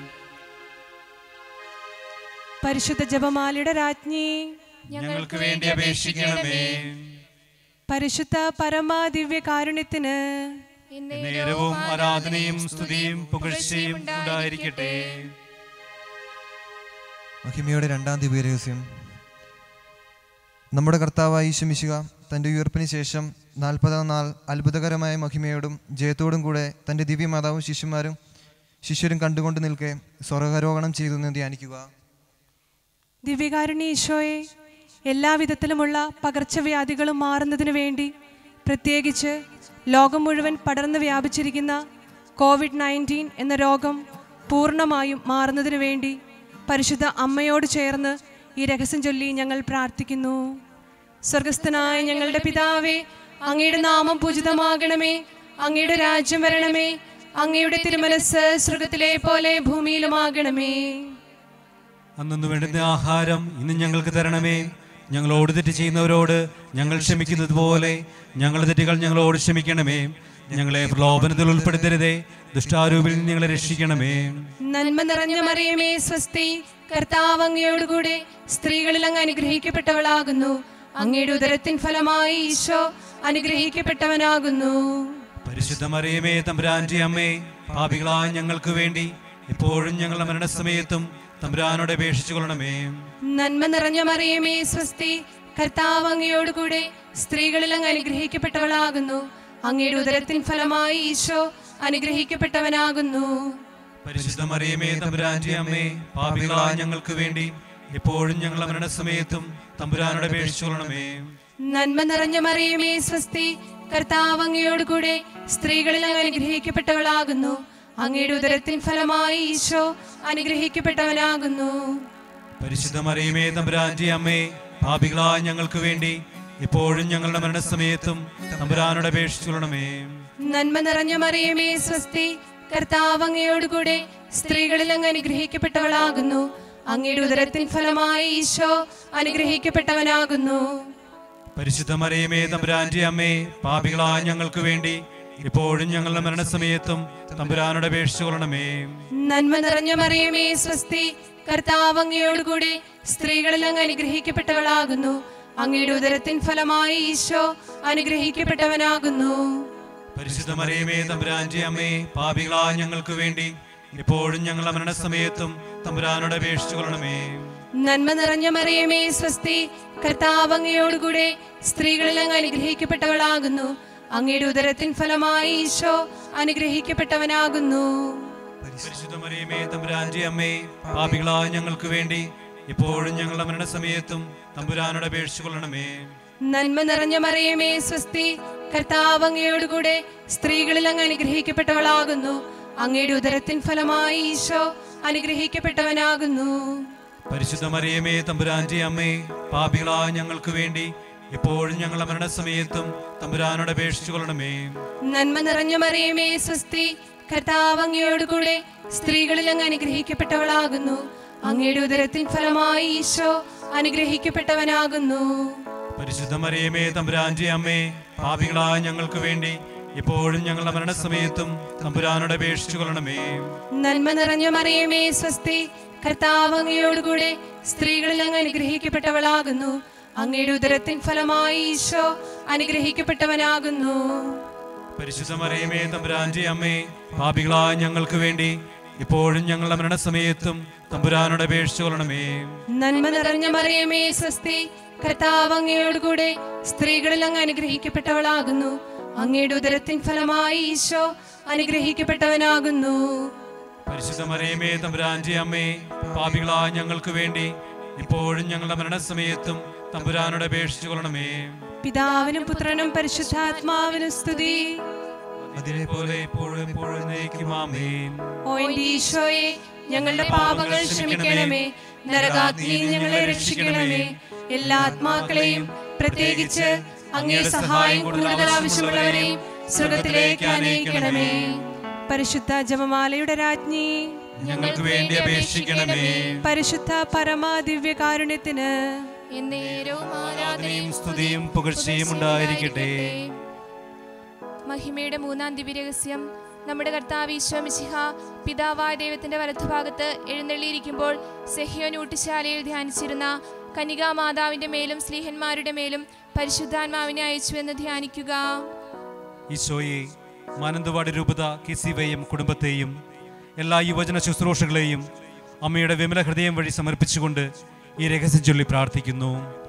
പരിശുദ്ധ ജപമാലയുടെ രാജ്ഞി ഞങ്ങൾക്ക് വേണ്ടി അപേക്ഷിക്കണമേ പരിശുദ്ധ പരമാ ദിവ്യ കാരുണ്യത്തിന് നേരവും ആരാധനയും സ്തുതിയും പുകഴ്ചയും ഉണ്ടായിരിക്കട്ടെ മഹിമയുടെ രണ്ടാം ദിവ്യരഹസ്യം നമ്മുടെ കർത്താവായ ഈശുമിശിക തൻ്റെ ഉയർപ്പിന് ശേഷം നാൽപ്പതാം നാൾ അത്ഭുതകരമായ മഹിമയോടും ജയത്തോടും കൂടെ തൻ്റെ ദിവ്യമാതാവും ശിശുമാരും ശിഷ്യരും കണ്ടുകൊണ്ട് നിൽക്കെ സ്വർഗാരോഹണം ചെയ്തു എന്ന് ധ്യാനിക്കുക ദിവ്യകാരുണ്യ ഈശോയെ എല്ലാവിധത്തിലുമുള്ള പകർച്ചവ്യാധികളും മാറുന്നതിനു വേണ്ടി പ്രത്യേകിച്ച് ലോകം മുഴുവൻ പടർന്നു വ്യാപിച്ചിരിക്കുന്ന കോവിഡ് നയൻറ്റീൻ എന്ന രോഗം പൂർണ്ണമായും മാറുന്നതിനു വേണ്ടി പരിശുദ്ധ അമ്മയോട് ചേർന്ന് ഈ രഹസ്യം ചൊല്ലി ഞങ്ങൾ പ്രാർത്ഥിക്കുന്നു സ്വർഗസ്ഥനായ ഞങ്ങളുടെ പിതാവേ അങ്ങയുടെ നാമം പൂജിതമാകണമേ അങ്ങയുടെ രാജ്യം വരണമേ അങ്ങയുടെ തിരുമനസ് സ്വർഗത്തിലെ പോലെ ഭൂമിയിലുമാകണമേ അന്നു വേണ്ടുന്ന ആഹാരം ഇന്ന് ഞങ്ങൾക്ക് തരണമേ ഞങ്ങളോട് തെറ്റ് ചെയ്യുന്നവരോട് ഞങ്ങൾ ക്ഷമിക്കുന്നത് പോലെ ഞങ്ങളുടെ തെറ്റുകൾ ഞങ്ങളോട് ക്ഷമിക്കണമേ ഞങ്ങളെ പ്രലോഭനത്തിൽ ഉൾപ്പെടുത്തരുതേ ദുഷ്ടാരൂപിൽ നിന്ന് ഞങ്ങളെ രക്ഷിക്കണമേ നന്മ നിറഞ്ഞ മറിയമേ സ്വസ്തി കർത്താവ് അങ്ങയോടുകൂടെ സ്ത്രീകളിൽ അങ്ങ് അനുഗ്രഹിക്കപ്പെട്ടവളാകുന്നു അങ്ങയുടെ ഉദരത്തിൻ ഫലമായി ഈശോ അനുഗ്രഹിക്കപ്പെട്ടവനാകുന്നു പരിശുദ്ധ മറിയമേ തമ്പുരാന്റെ അമ്മേ പാപികളായ ഞങ്ങൾക്ക് വേണ്ടി എപ്പോഴും ഞങ്ങളുടെ മരണസമയത്തും തമ്പുരാനോട് അപേക്ഷിച്ചു കൊള്ളണമേ നന്മ നിറഞ്ഞ മറിയമേ സ്വസ്തി കർത്താവ് അങ്ങയോടുകൂടെ സ്ത്രീകളിൽ അങ്ങ് അനുഗ്രഹിക്കപ്പെട്ടവളാകുന്നു അങ്ങയുടെ ഉദരത്തിൻ ഫലമായി ഈശോ അനുഗ്രഹിക്കപ്പെട്ടവനാകുന്നു പരിശുദ്ധ മറിയമേ തമ്പുരാന്റെ അമ്മേ പാപികളായ ഞങ്ങൾക്ക് വേണ്ടി എപ്പോഴും ഞങ്ങളുടെ മരണസമയത്തും തമ്പുരാനോട് അപേക്ഷിച്ചു കൊള്ളണമേ നന്മ നിറഞ്ഞ മറിയമേ സ്വസ്തി കർത്താവ് അങ്ങയോടുകൂടെ സ്ത്രീകളിൽ അങ്ങ് അനുഗ്രഹിക്കപ്പെട്ടവളാകുന്നു അങ്ങയുടെ ഉദരത്തിൻ ഫലമായി ഈശോ അനുഗ്രഹിക്കപ്പെട്ടവനാകുന്നു പരിശുദ്ധ മറിയമേ തമ്പുരാന്റെ അമ്മേ പാപികളായ ഞങ്ങൾക്ക് വേണ്ടി എപ്പോഴും ഞങ്ങളുടെ മരണസമയത്തും തമ്പുരാനോട് അപേക്ഷിച്ചു കൊള്ളണമേ നന്മ നിറഞ്ഞ മറിയമേ സ്വസ്തി കർത്താവ് അങ്ങയോടുകൂടെ സ്ത്രീകളിൽ അങ്ങ് അനുഗ്രഹിക്കപ്പെട്ടവളാകുന്നു അങ്ങയുടെ ഉദരത്തിൻ ഫലമായി ഈശോ അനുഗ്രഹിക്കപ്പെട്ടവനാകുന്നു പരിശുദ്ധ മറിയമേ തമ്പുരാന്റെ അമ്മേ പാപികളായ ഞങ്ങൾക്ക് വേണ്ടി എപ്പോഴും ഞങ്ങളുടെ മരണസമയത്തും തമ്പുരാനോട് അപേക്ഷിച്ചു കൊള്ളണമേ നന്മ നിറഞ്ഞ മറിയമേ സ്വസ്തി കർത്താവ് അങ്ങയോടുകൂടെ സ്ത്രീകളിൽ അങ്ങ് അനുഗ്രഹിക്കപ്പെട്ടവളാകുന്നു അങ്ങയുടെ ഉദരത്തിൻ ഫലമായി ഈശോ അനുഗ്രഹിക്കപ്പെട്ടവനാകുന്നു പരിശുദ്ധ മറിയമേ തമ്പുരാന്റെ അമ്മേ പാപികളായ ഞങ്ങൾക്ക് വേണ്ടി എപ്പോഴും ഞങ്ങളുടെ മരണസമയത്തും തമ്പുരാനോട് അപേക്ഷിച്ചു കൊള്ളണമേ നന്മ നിറഞ്ഞ മറിയമേ സ്വസ്തി കർത്താവ് അങ്ങയോടുകൂടെ സ്ത്രീകളിൽ അങ്ങ് അനുഗ്രഹിക്കപ്പെട്ടവളാകുന്നു അങ്ങയുടെ ഉദരത്തിൻ ഫലമായി ഈശോ അനുഗ്രഹിക്കപ്പെട്ടവനാകുന്നു പരിശുദ്ധ മറിയമേ തമ്പുരാന്റെ അമ്മേ പാപികളായ ഞങ്ങൾക്ക് വേണ്ടി എപ്പോഴും ഞങ്ങളുടെ മരണസമയത്തും തമ്പുരാനോട് അപേക്ഷിച്ചു കൊള്ളണമേ നന്മ നിറഞ്ഞ മറിയമേ സ്വസ്തി കർത്താവ് അങ്ങയോടുകൂടെ സ്ത്രീകളിൽ അങ്ങ് അനുഗ്രഹിക്കപ്പെട്ടവളാകുന്നു അങ്ങയുടെ ഉദരത്തിൻ ഫലമായി ഈശോ അനുഗ്രഹിക്കപ്പെട്ടവനാകുന്നു പരിശുദ്ധ മറിയമേ തമ്പുരാന്റെ അമ്മേ പാപികളായ ഞങ്ങൾക്ക് വേണ്ടി എപ്പോഴും ഞങ്ങളുടെ മരണസമയത്തും തമ്പുരാനോട് അപേക്ഷിച്ചു കൊള്ളണമേ നന്മ നിറഞ്ഞ മറിയമേ സ്വസ്തി കർത്താവ് അങ്ങയോടുകൂടെ സ്ത്രീകളിൽ അങ്ങ് അനുഗ്രഹിക്കപ്പെട്ടവളാകുന്നു അങ്ങയുടെ ഉദരത്തിൻ ഫലമായി ഈശോ അനുഗ്രഹിക്കപ്പെട്ടവനാകുന്നു പരിശുദ്ധ മറിയമേ തമ്പുരാന്റെ അമ്മേ പാപികളായ ഞങ്ങൾക്ക് വേണ്ടി എപ്പോഴും ഞങ്ങളുടെ മരണസമയത്തും തമ്പുരാനോട് അപേക്ഷിച്ചു കൊള്ളണമേ നന്മ നിറഞ്ഞ മറിയമേ സ്വസ്തി കർത്താവ് അങ്ങയോടുകൂടെ സ്ത്രീകളിൽ അങ്ങ് അനുഗ്രഹിക്കപ്പെട്ടവളാകുന്നു അങ്ങയുടെ ഉദരത്തിൻ ഫലമായി ഈശോ അനുഗ്രഹിക്കപ്പെട്ടവനാകുന്നു പരിശുദ്ധ മറിയമേ തമ്പുരാന്റെ അമ്മേ പാപികളായ ഞങ്ങൾക്ക് വേണ്ടി എപ്പോഴും ഞങ്ങളുടെ മരണസമയത്തും തമ്പുരാനോട് അപേക്ഷിച്ചു കൊള്ളണമേ നന്മ നിറഞ്ഞ മറിയമേ സ്വസ്തി കർത്താവ് അങ്ങയോടുകൂടെ സ്ത്രീകളിൽ അങ്ങ് അനുഗ്രഹിക്കപ്പെട്ടവളാകുന്നു അങ്ങയുടെ ഉദരത്തിൻ ഫലമായി ഈശോ അനുഗ്രഹിക്കപ്പെട്ടവനാകുന്നു പരിശുദ്ധ മറിയമേ തമ്പുരാന്റെ അമ്മേ പാപികളായ ഞങ്ങൾക്ക് വേണ്ടി ഇപ്പോഴും ഞങ്ങളുടെ മരണസമയത്തും തമ്പുരാനോട് അപേക്ഷിച്ചു കൊള്ളണമേ പിതാവിനും പുത്രനും പരിശുദ്ധാത്മാവിനും സ്തുതി അതിനെ പോലെ എപ്പോഴും എപ്പോഴും എന്നേക്കും ആമേൻ ഓ എന്റെ ഈശോയെ ഞങ്ങളുടെ പാപങ്ങൾ ക്ഷമിക്കണമേ നരകാഗ്നിയിൽ ഞങ്ങളെ രക്ഷിക്കണമേ എല്ലാ ആത്മാക്കളെയും പ്രത്യേകിച്ച് അങ്ങേ സഹായം കൂടുതൽ ആവശ്യമുള്ളവരെയും സ്വർഗത്തിലേക്ക് അനയിക്കണമേ പരിശുദ്ധ ജപമാലയുടെ രാജ്ഞി ഞങ്ങൾക്ക് വേണ്ടി അപേക്ഷിക്കണമേ പരിശുദ്ധ പരമാ ദിവ്യകാരുണ്യത്തിന് എന്നേരവും ആരാധനയും സ്തുതിയും പുകഴ്ചയും ഉണ്ടായിരിക്കട്ടെ മഹിമയുടെ മൂന്നാം ദിവ്യരഹസ്യം നമ്മുടെ കർത്താവ് ഈശോ മിശിഹ പിതാവായ ദൈവത്തിന്റെ വലത്തുഭാഗത്ത് എഴുന്നള്ളിയിരിക്കുമ്പോൾ സെഹിയോൻ ഊട്ടുശാലയിൽ ധ്യാനിച്ചിരുന്ന കനികാ മാതാവിന്റെ മേലും സ്ലീഹന്മാരുടെ മേലും പരിശുദ്ധാത്മാവിനെ അയച്ചു എന്ന് ധ്യാനിക്കുക ഈശോയെ മാനന്തവാടി രൂപത കിസിവയും കുടുംബത്തെയും എല്ലാ യുവജന ശുശ്രൂഷകളെയും അമ്മയുടെ വിമല ഹൃദയം വഴി സമർപ്പിച്ചുകൊണ്ട് ഈ രഹസ്യം ചൊല്ലി പ്രാർത്ഥിക്കുന്നു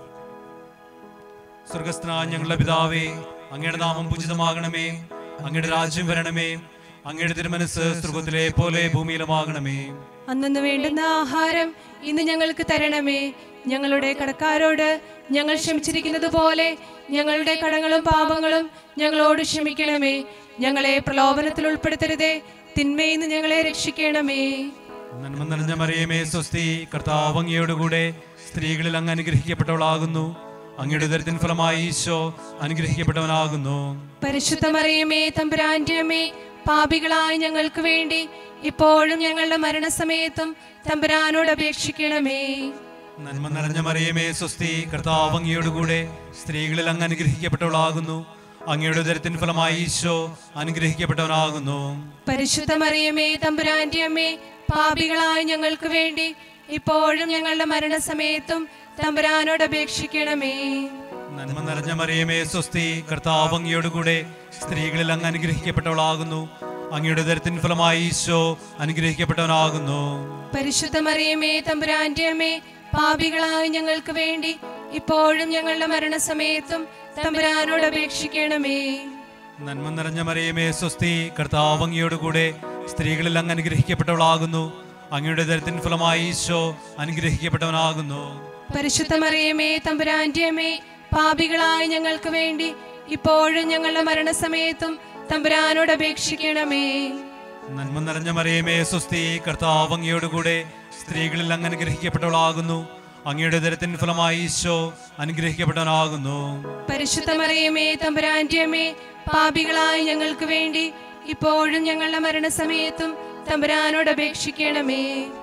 സ്വർഗസ്ഥനായ ഞങ്ങളുടെ പിതാവേ അങ്ങയുടെ നാമം പൂജിതമാകണമേ അങ്ങയുടെ രാജ്യം വരണമേ അങ്ങയുടെ തിരുമനസ് സ്വർഗത്തിലെ പോലെ ഭൂമിയിലുമാകണമേ അന്നു വേണ്ടുന്ന ആഹാരം ഇന്ന് ഞങ്ങൾക്ക് തരണമേ ഞങ്ങളുടെ കടക്കാരോട് ഞങ്ങൾ ക്ഷമിച്ചിരിക്കുന്നത് പോലെ ഞങ്ങളുടെ കടങ്ങളും പാപങ്ങളും ഞങ്ങളോട് ക്ഷമിക്കണമേ ഞങ്ങളെ പ്രലോഭനത്തിൽ ഉൾപ്പെടുത്തരുതേ തിന്മയിൽ നിന്ന് ഞങ്ങളെ രക്ഷിക്കണമേ നന്മ നിറഞ്ഞ മറിയമേ സ്വസ്തി കർത്താവ് അങ്ങയോടുകൂടെ സ്ത്രീകളിൽ അങ്ങ് അനുഗ്രഹിക്കപ്പെട്ടവളാകുന്നു അങ്ങയുടെ ഉദരത്തിൻ ഫലമായി ഈശോ അനുഗ്രഹിക്കപ്പെട്ടവനാകുന്നു പരിശുദ്ധ മറിയമേ തമ്പുരാന്റെ അമ്മേ പാപികളായ ഞങ്ങൾക്ക് വേണ്ടി ഇപ്പോഴും ഞങ്ങളുടെ മരണസമയത്തും തമ്പുരാനോട് അപേക്ഷിക്കണമേ നന്മ നിറഞ്ഞ മറിയമേ സ്വസ്തി കർത്താവ് അങ്ങയോടുകൂടെ സ്ത്രീകളിൽ അങ്ങ് അനുഗ്രഹിക്കപ്പെട്ടവളാകുന്നു അങ്ങയുടെ ഉദരത്തിൻ ഫലമായി ഈശോ അനുഗ്രഹിക്കപ്പെട്ടവനാകുന്നു പരിശുദ്ധ മറിയമേ തമ്പുരാന്റെ അമ്മേ പാപികളായ ഞങ്ങൾക്ക് വേണ്ടി ഇപ്പോഴും ഞങ്ങളുടെ മരണസമയത്തും തമ്പുരാനോട് അപേക്ഷിക്കണമേ നന്മ നിറഞ്ഞ മറിയമേ സ്വസ്തി കർത്താവ് അങ്ങയോടുകൂടെ സ്ത്രീകളിൽ അങ്ങ് അനുഗ്രഹിക്കപ്പെട്ടവളാകുന്നു അങ്ങയുടെ ഉദരത്തിൻ ഫലമായി ഈശോ അനുഗ്രഹിക്കപ്പെട്ടവനാകുന്നു പരിശുദ്ധ മറിയമേ തമ്പുരാന്റെ അമ്മേ പാപികളായ ഞങ്ങൾക്ക് വേണ്ടി ഇപ്പോഴും ഞങ്ങളുടെ മരണസമയത്തും തമ്പുരാനോട് അപേക്ഷിക്കണമേ നന്മ നിറഞ്ഞ മറിയമേ സ്വസ്തി കർത്താവ് അങ്ങയോടുകൂടെ സ്ത്രീകളിൽ അങ്ങ് അനുഗ്രഹിക്കപ്പെട്ടവളാകുന്നു അങ്ങയുടെ ഉദരത്തിൻ ഫലമായി ഈശോ അനുഗ്രഹിക്കപ്പെട്ടവനാകുന്നു പരിശുദ്ധ മറിയമേ തമ്പുരാന്റെ അമ്മേ പാപികളായ ഞങ്ങൾക്ക് വേണ്ടി ഇപ്പോഴും ഞങ്ങളുടെ മരണസമയത്തും തമ്പുരാനോട് അപേക്ഷിക്കണമേ നന്മ നിറഞ്ഞ മറിയമേ സ്വസ്തി കർത്താവ് അങ്ങയോടുകൂടെ സ്ത്രീകളിൽ അങ്ങ് അനുഗ്രഹിക്കപ്പെട്ടവളാകുന്നു അങ്ങയുടെ ഉദരത്തിൻ ഫലമായി ഈശോ അനുഗ്രഹിക്കപ്പെട്ടവനാകുന്നു പരിശുദ്ധ മറിയമേ തമ്പുരാന്റെ അമ്മേ പാപികളായ ഞങ്ങൾക്ക് വേണ്ടി ഇപ്പോഴും ഞങ്ങളുടെ മരണസമയത്തും തമ്പുരാനോട് അപേക്ഷിക്കണമേ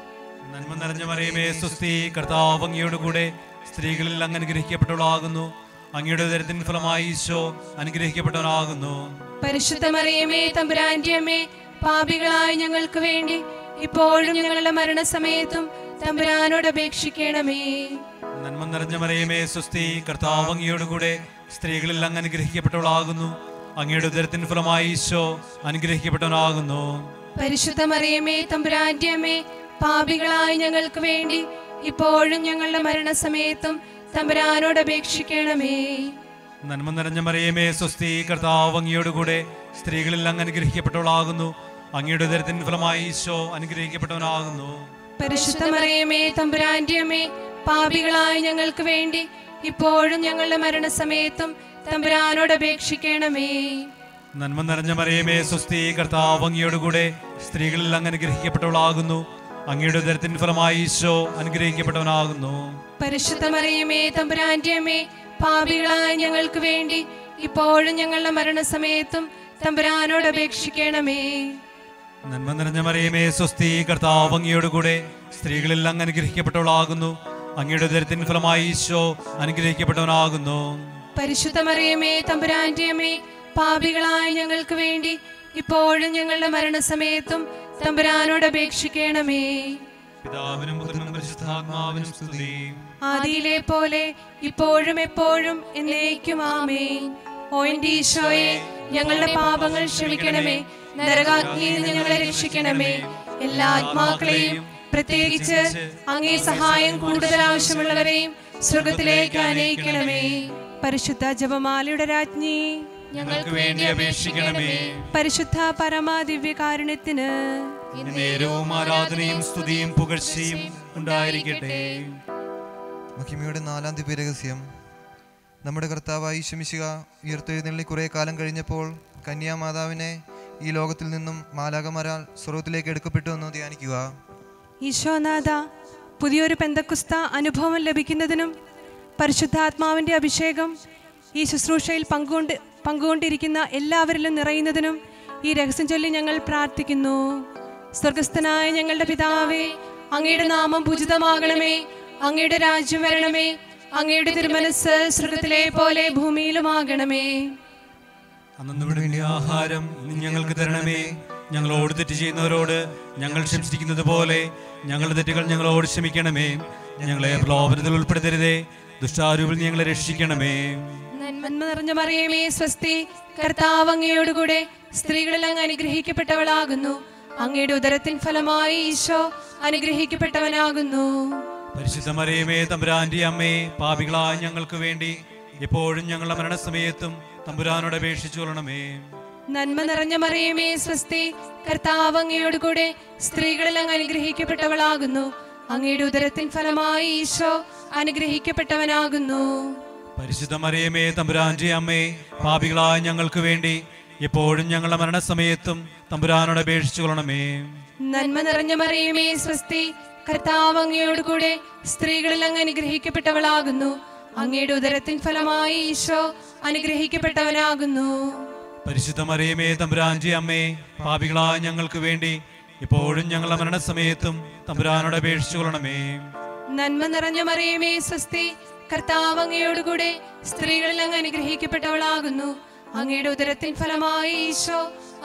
നന്മ നിറഞ്ഞ മറിയമേ സ്വസ്തി കർത്താവ് അങ്ങയോടുകൂടെ സ്ത്രീകളിൽ അങ്ങ് അനുഗ്രഹിക്കപ്പെട്ടവളാകുന്നു അങ്ങയുടെ ഉദരത്തിൻ ഫലമായി ഈശോ അനുഗ്രഹിക്കപ്പെട്ടവനാകുന്നു പരിശുദ്ധ മറിയമേ തമ്പുരാന്റെ അമ്മേ പാപികളായ ഞങ്ങൾക്ക് വേണ്ടി ഇപ്പോഴും ഞങ്ങളുടെ മരണസമയത്തും തമ്പുരാനോട് അപേക്ഷിക്കണമേ നന്മ നിറഞ്ഞ മറിയമേ സ്വസ്തി കർത്താവ് അങ്ങയോടുകൂടെ സ്ത്രീകളിൽ അങ്ങ് അനുഗ്രഹിക്കപ്പെട്ടവളാകുന്നു അങ്ങയുടെ ഉദരത്തിൻ ഫലമായി ഈശോ അനുഗ്രഹിക്കപ്പെട്ടവനാകുന്നു പരിശുദ്ധ മറിയമേ തമ്പുരാന്റെ അമ്മേ പാപികളായ ഞങ്ങൾക്ക് വേണ്ടി ഇപ്പോഴും ഞങ്ങളുടെ മരണസമയത്തും തമ്പുരാനോട് അപേക്ഷിക്കണമേ നന്മ നിറഞ്ഞ മറിയമേ സ്വസ്തി കർത്താവ് അങ്ങയോടുകൂടെ സ്ത്രീകളിൽ അങ്ങ് അനുഗ്രഹിക്കപ്പെട്ടവളാകുന്നു അങ്ങയുടെ ഉദരത്തിൻ ഫലമായി ഈശോ അനുഗ്രഹിക്കപ്പെട്ടവനാകുന്നു പരിശുദ്ധ മറിയമേ തമ്പുരാന്റെ അമ്മേ പാപികളായ ഞങ്ങൾക്ക് വേണ്ടി ഇപ്പോഴും ഞങ്ങളുടെ മരണസമയത്തും തമ്പുരാനോട് അപേക്ഷിക്കണമേ നന്മ നിറഞ്ഞ മറിയമേ സ്വസ്തി കർത്താവ് അങ്ങയോടുകൂടെ സ്ത്രീകളിൽ അങ്ങ് അനുഗ്രഹിക്കപ്പെട്ടവളാകുന്നു അങ്ങയുടെ ഉദരത്തിൻ ഫലമായി ഈശോ അനുഗ്രഹിക്കപ്പെട്ടവനാകുന്നു പരിശുദ്ധ മറിയമേ തമ്പുരാന്റെ അമ്മേ പാപികളായ ഞങ്ങൾക്ക് വേണ്ടി ഇപ്പോഴും ഞങ്ങളുടെ മരണസമയത്തും തമ്പുരാനോട് അപേക്ഷിക്കണമേ നന്മ നിറഞ്ഞ മറിയമേ സ്വസ്തി കർത്താവ് അങ്ങയോടുകൂടെ സ്ത്രീകളിൽ അങ്ങ് അനുഗ്രഹിക്കപ്പെട്ടവളാകുന്നു അങ്ങയുടെ ഉദരത്തിൻ ഫലമായി ഈശോ അനുഗ്രഹിക്കപ്പെട്ടവനാകുന്നു പരിശുദ്ധ മറിയമേ തമ്പുരാന്റെ അമ്മേ പാപികളായ ഞങ്ങൾക്ക് വേണ്ടി ഇപ്പോഴും ഞങ്ങളുടെ മരണസമയത്തും തമ്പുരാനോട് അപേക്ഷിക്കണമേ പിതാവിനും പുത്രനും പരിശുദ്ധാത്മാവിനും സ്തുതി ആദിയിലെ പോലെ ഇപ്പോഴും എപ്പോഴും എന്നേക്കും ആമേൻ ഓ എൻ്റെ ഈശോയെ ഞങ്ങളുടെ പാപങ്ങൾ ക്ഷമിക്കണമേ നരകാഗ്നിയിൽ നിന്ന് ഞങ്ങളെ രക്ഷിക്കണമേ എല്ലാ ആത്മാക്കളെയും പ്രത്യേകിച്ച് അങ്ങേ സഹായം കൂടുതൽ ആവശ്യമുള്ളവരെയും സ്വർഗത്തിലേക്ക് അനയിക്കണമേ പരിശുദ്ധ ജപമാലയുടെ രാജ്ഞി ഞങ്ങൾക്ക് വേണ്ടി അപേക്ഷിക്കണമേ പരിശുദ്ധ പരമാദിവ്യ കാരുണ്യത്തിന് നേരവും ആരാധനയും സ്തുതിയും പുകഴ്ചയും ഉണ്ടായിരിക്കട്ടെ മഹിമയുടെ നാലാം ദിവ്യരഹസ്യം നമ്മുടെ കർത്താവായി ശമിശിക ഉയർത്തെഴുന്നള്ളി കുറേ കാലം കഴിഞ്ഞപ്പോൾ കന്യാമാതാവിനെ ഈ ലോകത്തിൽ നിന്നും മാലാകമരാൽ സ്വർഗത്തിലേക്ക് എടുക്കപ്പെട്ടു എന്ന് ധ്യാനിക്കുക ഈശോനാഥ പുതിയൊരു പെന്തക്കുസ്ത അനുഭവം ലഭിക്കുന്നതിനും പരിശുദ്ധാത്മാവിൻ്റെ അഭിഷേകം ഈ ശുശ്രൂഷയിൽ പങ്കുകൊണ്ട് പങ്കുകൊണ്ടിരിക്കുന്ന എല്ലാവരിലും നിറയുന്നതിനും ഈ രഹസ്യം ചൊല്ലി ഞങ്ങൾ പ്രാർത്ഥിക്കുന്നു സ്വർഗസ്ഥനായ ഞങ്ങളുടെ പിതാവേ അങ്ങയുടെ നാമം പൂജിതമാകണമേ അങ്ങയുടെ രാജ്യം വരണമേ അങ്ങയുടെ തിരുമനസ് സ്വർഗത്തിലെ പോലെ ഭൂമിയിലുമാകണമേ അന്നു വേണ്ടി ആഹാരം ഇന്ന് ഞങ്ങൾക്ക് തരണമേ ഞങ്ങളോട് തെറ്റ് ചെയ്യുന്നവരോട് ഞങ്ങൾ ക്ഷമിച്ചിരിക്കുന്നത് പോലെ ഞങ്ങളുടെ തെറ്റുകൾ ഞങ്ങളോട് ക്ഷമിക്കണമേ ഞങ്ങളെ പ്രലോഭനത്തിൽ ഉൾപ്പെടുത്തരുതേ ദുഷ്ടാരൂപിൽ നീ ഞങ്ങളെ രക്ഷിക്കണമേ നന്മ നിറഞ്ഞ മറിയമേ സ്വസ്തി കർത്താവ് അങ്ങയോടുകൂടെ സ്ത്രീകളിൽ അങ്ങ് അനുഗ്രഹിക്കപ്പെട്ടവളാകുന്നു അങ്ങയുടെ ഉദരത്തിൻ ഫലമായി ഈശോ അനുഗ്രഹിക്കപ്പെട്ടവനാകുന്നു പരിശുദ്ധ മറിയമേ തമ്പുരാന്റെ അമ്മേ പാപികളായ ഞങ്ങൾക്ക് വേണ്ടി എപ്പോഴും ഞങ്ങളുടെ മരണസമയത്തും തമ്പുരാനോട് അപേക്ഷിച്ചു കൊള്ളണമേ നന്മ നിറഞ്ഞ മറിയമേ സ്വസ്തി കർത്താവ് അങ്ങയോടുകൂടെ സ്ത്രീകളിൽ അങ്ങ് അനുഗ്രഹിക്കപ്പെട്ടവളാകുന്നു അങ്ങയുടെ ഉദരത്തിൻ ഫലമായി ഈശോ അനുഗ്രഹിക്കപ്പെട്ടവനാകുന്നു പരിശുദ്ധ മറിയമേ തമ്പുരാന്റെ അമ്മേ പാപികളായ ഞങ്ങൾക്ക് വേണ്ടി എപ്പോഴും ഞങ്ങളുടെ മരണസമയത്തും തമ്പുരാനോട് അപേക്ഷിച്ചു കൊള്ളണമേ നന്മ നിറഞ്ഞ മറിയമേ സ്വസ്തി കർത്താവ് അങ്ങയോടുകൂടെ സ്ത്രീകളിൽ അങ്ങ് അനുഗ്രഹിക്കപ്പെട്ടവളാകുന്നു അങ്ങയുടെ ഉദരത്തിൻ ഫലമായി ഈശോ അനുഗ്രഹിക്കപ്പെട്ടവനാകുന്നു പരിശുദ്ധ മറിയമേ തമ്പുരാന്റെ അമ്മേ പാപികളായ ഞങ്ങൾക്ക് വേണ്ടി എപ്പോഴും ഞങ്ങളുടെ മരണസമയത്തും തമ്പുരാനോട് അപേക്ഷിച്ചു കൊള്ളണമേ നന്മ നിറഞ്ഞ മറിയമേ സ്വസ്തി കർത്താവ് അങ്ങയോടുകൂടെ സ്ത്രീകളിൽ അങ്ങ് അനുഗ്രഹിക്കപ്പെട്ടവളാകുന്നു അങ്ങയുടെ ഉദരത്തിൻ ഫലമായി ഈശോ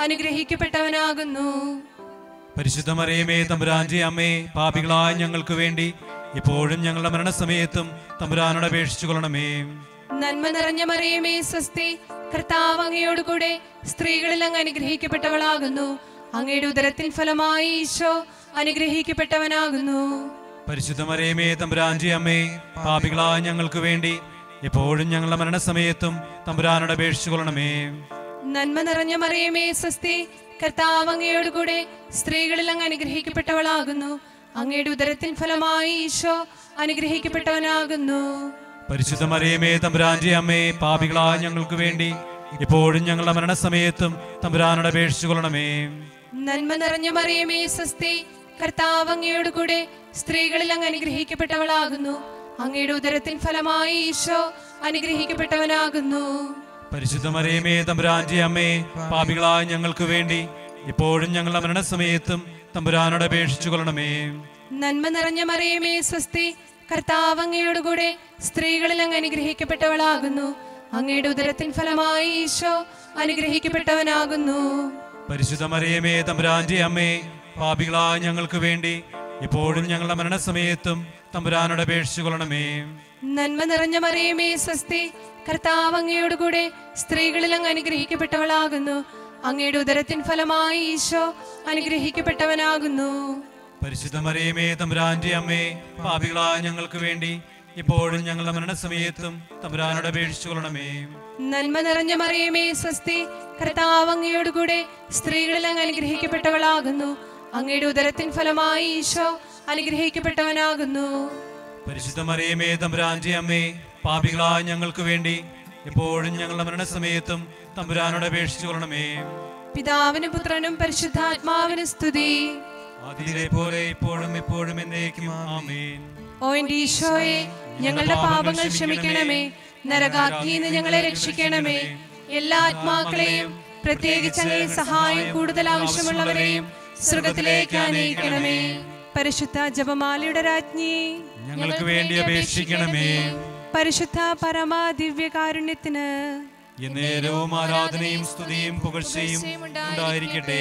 അനുഗ്രഹിക്കപ്പെട്ടവനാകുന്നു പരിശുദ്ധ മറിയമേ തമ്പുരാന്റെ അമ്മേ പാപികളായ ഞങ്ങൾക്ക് വേണ്ടി എപ്പോഴും ഞങ്ങളുടെ മരണസമയത്തും തമ്പുരാനോട് അപേക്ഷിച്ചു കൊള്ളണമേ നന്മ നിറഞ്ഞ മറിയമേ സ്വസ്തി കർത്താവ് അങ്ങയോടുകൂടെ സ്ത്രീകളിൽ അങ്ങ് അനുഗ്രഹിക്കപ്പെട്ടവളാകുന്നു അങ്ങയുടെ ഉദരത്തിൻ ഫലമായി ഈശോ അനുഗ്രഹിക്കപ്പെട്ടവനാകുന്നു പരിശുദ്ധ മറിയമേ തമ്പുരാന്റെ അമ്മേ പാപികളായ ഞങ്ങൾക്ക് വേണ്ടി എപ്പോഴും ഞങ്ങളുടെ മരണസമയത്തും തമ്പുരാനോട് അപേക്ഷിച്ചു കൊള്ളണമേ നന്മ നിറഞ്ഞ മറിയമേ സ്വസ്തി കർത്താവ് അങ്ങയോടുകൂടെ സ്ത്രീകളിൽ അങ്ങ് അനുഗ്രഹിക്കപ്പെട്ടവളാകുന്നു അങ്ങയുടെ ഉദരത്തിൻ ഫലമായി ഈശോ അനുഗ്രഹിക്കപ്പെട്ടവനാകുന്നു പരിശുദ്ധ മറിയമേ തമ്പുരാന്റെ അമ്മേ പാപികളായ ഞങ്ങൾക്ക് വേണ്ടി എപ്പോഴും ഞങ്ങളുടെ മരണസമയത്തും തമ്പുരാനോട് അപേക്ഷിച്ചു കൊള്ളണമേ നന്മ നിറഞ്ഞ മറിയമേ സ്വസ്തി കർത്താവ് അങ്ങയോടുകൂടെ സ്ത്രീകളിൽ അങ്ങ് അനുഗ്രഹിക്കപ്പെട്ടവളാകുന്നു അങ്ങയുടെ ഉദരത്തിൻ ഫലമായി ഈശോ അനുഗ്രഹിക്കപ്പെട്ടവനാകുന്നു പരിശുദ്ധ മറിയമേ തമ്പുരാന്റെ അമ്മേ പാപികളായ ഞങ്ങൾക്ക് വേണ്ടി എപ്പോഴും ഞങ്ങളുടെ മരണസമയത്തും തമ്പുരാനോട് അപേക്ഷിച്ചു കൊള്ളണമേ നന്മ നിറഞ്ഞ മറിയമേ സ്വസ്തി കർത്താവ് അങ്ങയോടുകൂടെ സ്ത്രീകളിൽ അങ്ങ് അനുഗ്രഹിക്കപ്പെട്ടവളാകുന്നു അങ്ങയുടെ ഉദരത്തിൻ ഫലമായി ഈശോ അനുഗ്രഹിക്കപ്പെട്ടവനാകുന്നു പരിശുദ്ധ മറിയമേ തമ്പുരാന്റെ അമ്മേ പാപികളായ ഞങ്ങൾക്ക് വേണ്ടി എപ്പോഴും ഞങ്ങളുടെ മരണസമയത്തും തമ്പുരാനോട് അപേക്ഷിച്ചു കൊള്ളണമേ നന്മ നിറഞ്ഞ മറിയമേ സ്വസ്തി കർത്താവ് അങ്ങയോടുകൂടെ സ്ത്രീകളിൽ അങ്ങ് അനുഗ്രഹിക്കപ്പെട്ടവളാകുന്നു അങ്ങയുടെ ഉദരത്തിൻ ഫലമായി ഈശോ അനുഗ്രഹിക്കപ്പെട്ടവനാകുന്നു പരിശുദ്ധ മറിയമേ തമ്പുരാന്റെ അമ്മേ പാപികളായ ഞങ്ങൾക്ക് വേണ്ടി എപ്പോഴും ഞങ്ങളുടെ മരണസമയത്തും തമ്പുരാനോട് അപേക്ഷിച്ചു കൊള്ളണമേ നന്മ നിറഞ്ഞ മറിയമേ സ്വസ്തി കർത്താവ് അങ്ങയോടുകൂടെ സ്ത്രീകളിൽ അങ്ങ് അനുഗ്രഹിക്കപ്പെട്ടവളാകുന്നു അങ്ങയുടെ ഉദരത്തിൻ ഫലമായി ഈശോ അനുഗ്രഹിക്കപ്പെട്ടവനാകുന്നു പരിശുദ്ധ മറിയമേ തമ്പുരാന്റെ അമ്മേ പാപികളായ ഞങ്ങൾക്ക് വേണ്ടി എപ്പോഴും ഞങ്ങളുടെ മരണസമയത്തും തമ്പുരാനോട് അപേക്ഷിച്ചു കൊള്ളണമേ പിതാവിനും പുത്രനും പരിശുദ്ധാത്മാവിനും സ്തുതി ആദിയിലെ പോലെ ഇപ്പോഴും എപ്പോഴും എന്നേക്കും ആമേൻ ഓ എന്റെ ഈശോയെ ഞങ്ങളുടെ പാപങ്ങൾ ക്ഷമിക്കണമേ നരകാഗ്നിന്ന് ഞങ്ങളെ രക്ഷിക്കണമേ എല്ലാ ആത്മാക്കളെയും പ്രത്യേകിച്ച് അങ്ങേ സഹായം കൂടുതൽ ആവശ്യമുള്ളവരെയും സ്വർഗത്തിലേക്ക് അനയിക്കണമേ പരിശുദ്ധ ജപമാലയുടെ രാജ്ഞി ഞങ്ങൾക്ക് വേണ്ടി അപേക്ഷിക്കണമേ പരിശുദ്ധ പരമാ ദിവ്യകാരുണ്യത്തിന് എന്നേരവും ആരാധനയും സ്തുതിയും പുകഴ്ചയും ഉണ്ടായിരിക്കട്ടെ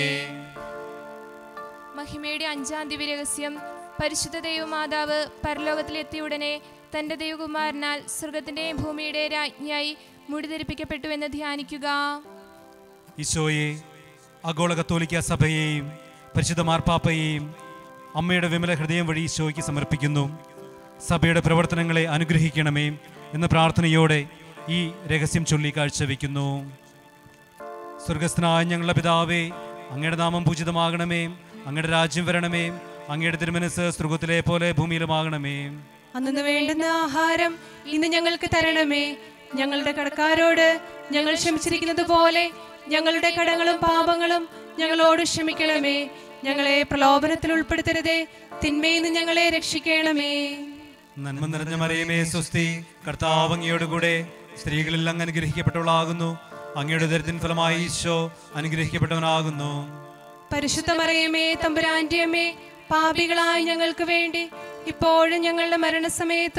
മഹിമയുടെ അഞ്ചാം ദിവ്യരഹസ്യം പരിശുദ്ധ ദൈവമാതാവ് പരലോകത്തിലെത്തിയ ഉടനെ തന്റെ ദൈവകുമാരനാൽ സ്വർഗത്തിന്റെയും ഭൂമിയുടെ രാജ്ഞിയായി മുടിധരിപ്പിക്കപ്പെട്ടുവെന്ന് ധ്യാനിക്കുക ഈശോയെ ആഗോള കത്തോലിക്ക സഭയെയും പരിശുദ്ധ മാർപ്പാപ്പയെയും അമ്മയുടെ വിമല ഹൃദയം വഴി ഈശോയ്ക്ക് സമർപ്പിക്കുന്നു സഭയുടെ പ്രവർത്തനങ്ങളെ അനുഗ്രഹിക്കണമേ എന്ന പ്രാർത്ഥനയോടെ ഈ രഹസ്യം ചൊല്ലി കാഴ്ചവെക്കുന്നു സ്വർഗസ്ഥനായ ഞങ്ങളുടെ പിതാവേ അങ്ങയുടെ നാമം പൂജിതമാകണമേ അങ്ങയുടെ രാജ്യം വരണമേ അങ്ങയുടെ തിരുമനസ് സ്വർഗത്തിലെ പോലെ ഭൂമിയിലുമാകണമേ അന്നു വേണ്ടുന്ന ആഹാരം ഇന്ന് ഞങ്ങൾക്ക് തരണമേ ഞങ്ങളുടെ കടക്കാരോട് ഞങ്ങൾ ക്ഷമിച്ചിരിക്കുന്നത് പോലെ ഞങ്ങളുടെ കടങ്ങളും പാപങ്ങളും ഞങ്ങളോട് ക്ഷമിക്കണമേ ഞങ്ങളെ പ്രലോഭനത്തിൽ ഉൾപ്പെടുത്തരുതേ തിന്മയിൽ നിന്ന് ഞങ്ങളെ രക്ഷിക്കണമേ നന്മ നിറഞ്ഞ മറിയമേ സ്വസ്തി കർത്താവ് അങ്ങയോട് കൂടെ സ്ത്രീകളിൽ അങ്ങ് അനുഗ്രഹിക്കപ്പെട്ടവളാകുന്നു അങ്ങയുടെ ദരിദ്രൻ ഫലമായി ഈശോ അനുഗ്രഹിക്കപ്പെട്ടവനാകുന്നു പരിശുദ്ധ മറിയമേ തമ്പുരാന്റെ അമ്മേ പാപികളായ ഞങ്ങൾക്ക് വേണ്ടി ഇപ്പോഴും ഞങ്ങളുടെ മരണസമയത്തും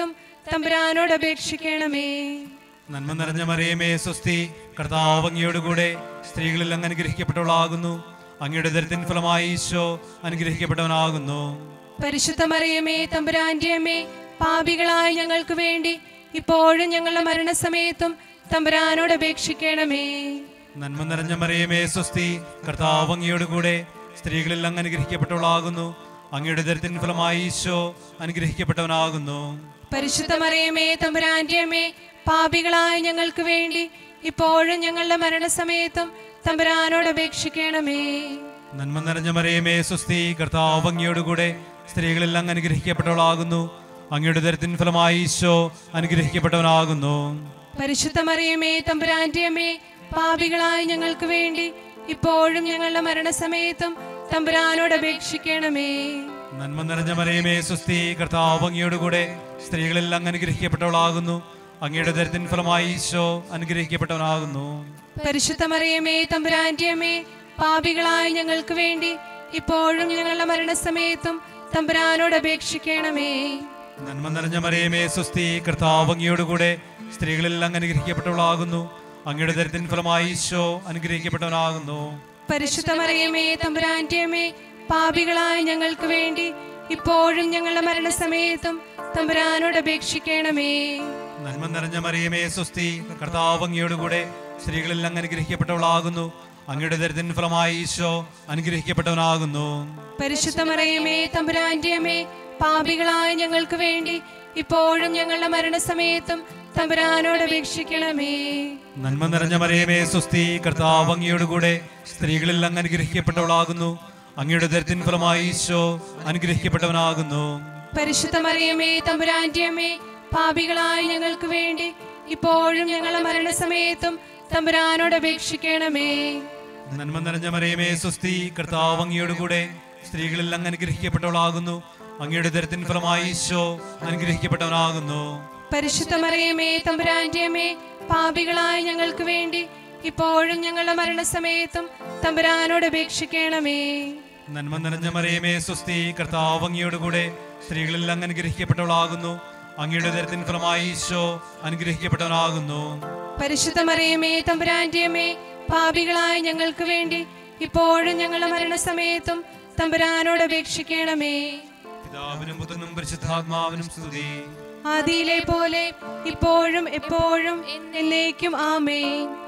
തമ്പുരാനോട് അപേക്ഷിക്കണമേ നന്മ നിറഞ്ഞ മറിയമേ സ്വസ്തി കർത്താവ് അങ്ങയോടുകൂടെ സ്ത്രീകളിൽ അങ്ങ് അനുഗ്രഹിക്കപ്പെട്ടവളാകുന്നു അങ്ങയുടെ ദരത്തിൻ ഫലമായി ഈശോ അനുഗ്രഹിക്കപ്പെട്ടവനാകുന്നു പരിശുദ്ധ മറിയമേ തമ്പുരാന്റെ അമ്മേ പാപികളായ ഞങ്ങൾക്ക് വേണ്ടി ഇപ്പോഴും ഞങ്ങളുടെ മരണസമയത്തും തമ്പുരാനോട് അപേക്ഷിക്കണമേ നന്മ നിറഞ്ഞ മറിയമേ സ്വസ്തി കർത്താവ് അങ്ങയോടുകൂടെ സ്ത്രീകളിൽ അങ്ങ് അനുഗ്രഹിക്കപ്പെട്ടവളാകുന്നു അങ്ങയുടെ ദരത്തിൻ ഫലമായി ഈശോ അനുഗ്രഹിക്കപ്പെട്ടവനാകുന്നു പരിശുദ്ധ മറിയമേ തമ്പുരാന്റെ അമ്മേ പാപികളായ ഞങ്ങൾക്ക് വേണ്ടി ഇപ്പോഴും ഞങ്ങളുടെ മരണസമയത്തും തമ്പുരാനോട് അപേക്ഷിക്കണമേ നന്മ നിറഞ്ഞ മറിയമേ സ്വസ്തി കർത്താവ് അങ്ങയോടുകൂടെ സ്ത്രീകളിൽ അങ്ങ് അനുഗ്രഹിക്കപ്പെട്ടവളാകുന്നു അങ്ങയുടെ ദരത്തിൻ ഫലമായി ഈശോ അനുഗ്രഹിക്കപ്പെട്ടവനാകുന്നു പരിശുദ്ധ മറിയമേ തമ്പുരാന്റെ അമ്മേ പാപികളായ ഞങ്ങൾക്ക് വേണ്ടി ഇപ്പോഴും ഞങ്ങളുടെ മരണസമയത്തും തമ്പുരാനോട് അപേക്ഷിക്കണമേ നന്മ നിറഞ്ഞ മറിയമേ സ്വസ്തി കർത്താവ് അങ്ങയോടുകൂടെ സ്ത്രീകളിൽ അങ്ങ് അനുഗ്രഹിക്കപ്പെട്ടവളാകുന്നു അങ്ങയുടെ ദരത്തിൻ ഫലമായി ഈശോ അനുഗ്രഹിക്കപ്പെട്ടവനാകുന്നു പരിശുദ്ധ മറിയമേ തമ്പുരാന്റെ അമ്മേ പാപികളായ ഞങ്ങൾക്ക് വേണ്ടി ഇപ്പോഴും ഞങ്ങളുടെ മരണസമയത്തും തമ്പുരാനോട് അപേക്ഷിക്കണമേ നന്മ നിറഞ്ഞ മറിയമേ സ്വസ്തി കർത്താവ് അങ്ങയോടുകൂടെ സ്ത്രീകളിൽ അങ്ങ് അനുഗ്രഹിക്കപ്പെട്ടവളാകുന്നു അങ്ങയുടെ ദരത്തിൻ ഫലമായി ഈശോ അനുഗ്രഹിക്കപ്പെട്ടവനാകുന്നു പരിശുദ്ധ മറിയമേ തമ്പുരാന്റെ അമ്മേ പാപികളായ ഞങ്ങൾക്ക് വേണ്ടി ഇപ്പോഴും ഞങ്ങളുടെ മരണസമയത്തും തമ്പുരാനോട് അപേക്ഷിക്കണമേ നന്മ നിറഞ്ഞ മറിയമേ സ്വസ്തി കർത്താവ് അങ്ങയോടുകൂടെ സ്ത്രീകളിൽ അങ്ങ് അനുഗ്രഹിക്കപ്പെട്ടവളാകുന്നു അങ്ങയുടെ ദരത്തിൻ ഫലമായി ഈശോ അനുഗ്രഹിക്കപ്പെട്ടവനാകുന്നു പരിശുദ്ധ മറിയമേ തമ്പുരാന്റെ അമ്മേ പാപികളായ ഞങ്ങൾക്ക് വേണ്ടി ഇപ്പോഴും ഞങ്ങളുടെ മരണസമയത്തും തമ്പുരാനോട് അപേക്ഷിക്കണമേ നന്മ നിറഞ്ഞ മറിയമേ സ്വസ്തി കർത്താവ് അങ്ങയോടുകൂടെ സ്ത്രീകളിൽ അങ്ങ് അനുഗ്രഹിക്കപ്പെട്ടവളാകുന്നു അങ്ങയുടെ ദരത്തിൻ ഫലമായി ഈശോ അനുഗ്രഹിക്കപ്പെട്ടവനാകുന്നു പരിശുദ്ധ മറിയമേ തമ്പുരാന്റെ അമ്മേ പാപികളായ ഞങ്ങൾക്ക് വേണ്ടി ഇപ്പോഴും ഞങ്ങളുടെ മരണസമയത്തും തമ്പുരാനോട് അപേക്ഷിക്കണമേ നന്മ നിറഞ്ഞ മറിയമേ സ്വസ്തി കർത്താവ് അങ്ങയോടുകൂടെ സ്ത്രീകളിൽ അങ്ങ് അനുഗ്രഹിക്കപ്പെട്ടവളാകുന്നു അങ്ങയുടെ ദരത്തിൻ ഫലമായി ഈശോ അനുഗ്രഹിക്കപ്പെട്ടവനാകുന്നു പരിശുദ്ധ മറിയമേ തമ്പുരാന്റെ അമ്മേ പാപികളായ ഞങ്ങൾക്ക് വേണ്ടി ഇപ്പോഴും ഞങ്ങളുടെ മരണസമയത്തും തമ്പുരാനോട് അപേക്ഷിക്കണമേ നന്മ നിറഞ്ഞ മറിയമേ സ്വസ്തി കർത്താവ് അങ്ങയോടുകൂടെ സ്ത്രീകളിൽ അങ്ങ് അനുഗ്രഹിക്കപ്പെട്ടവളാകുന്നു അങ്ങയുടെ ദരത്തിൻ ഫലമായി ഈശോ അനുഗ്രഹിക്കപ്പെട്ടവനാകുന്നു പരിശുദ്ധ മറിയമേ തമ്പുരാന്റെ അമ്മേ പാപികളായ ഞങ്ങൾക്ക് വേണ്ടി ഇപ്പോഴും ഞങ്ങളുടെ മരണസമയത്തും തമ്പുരാനോട് അപേക്ഷിക്കണമേ പിതാവിനും പുത്രനും പരിശുദ്ധാത്മാവിനും സ്തുതി ആദിയിലെ പോലെ ഇപ്പോഴും എപ്പോഴും എന്നേക്കും ആമേ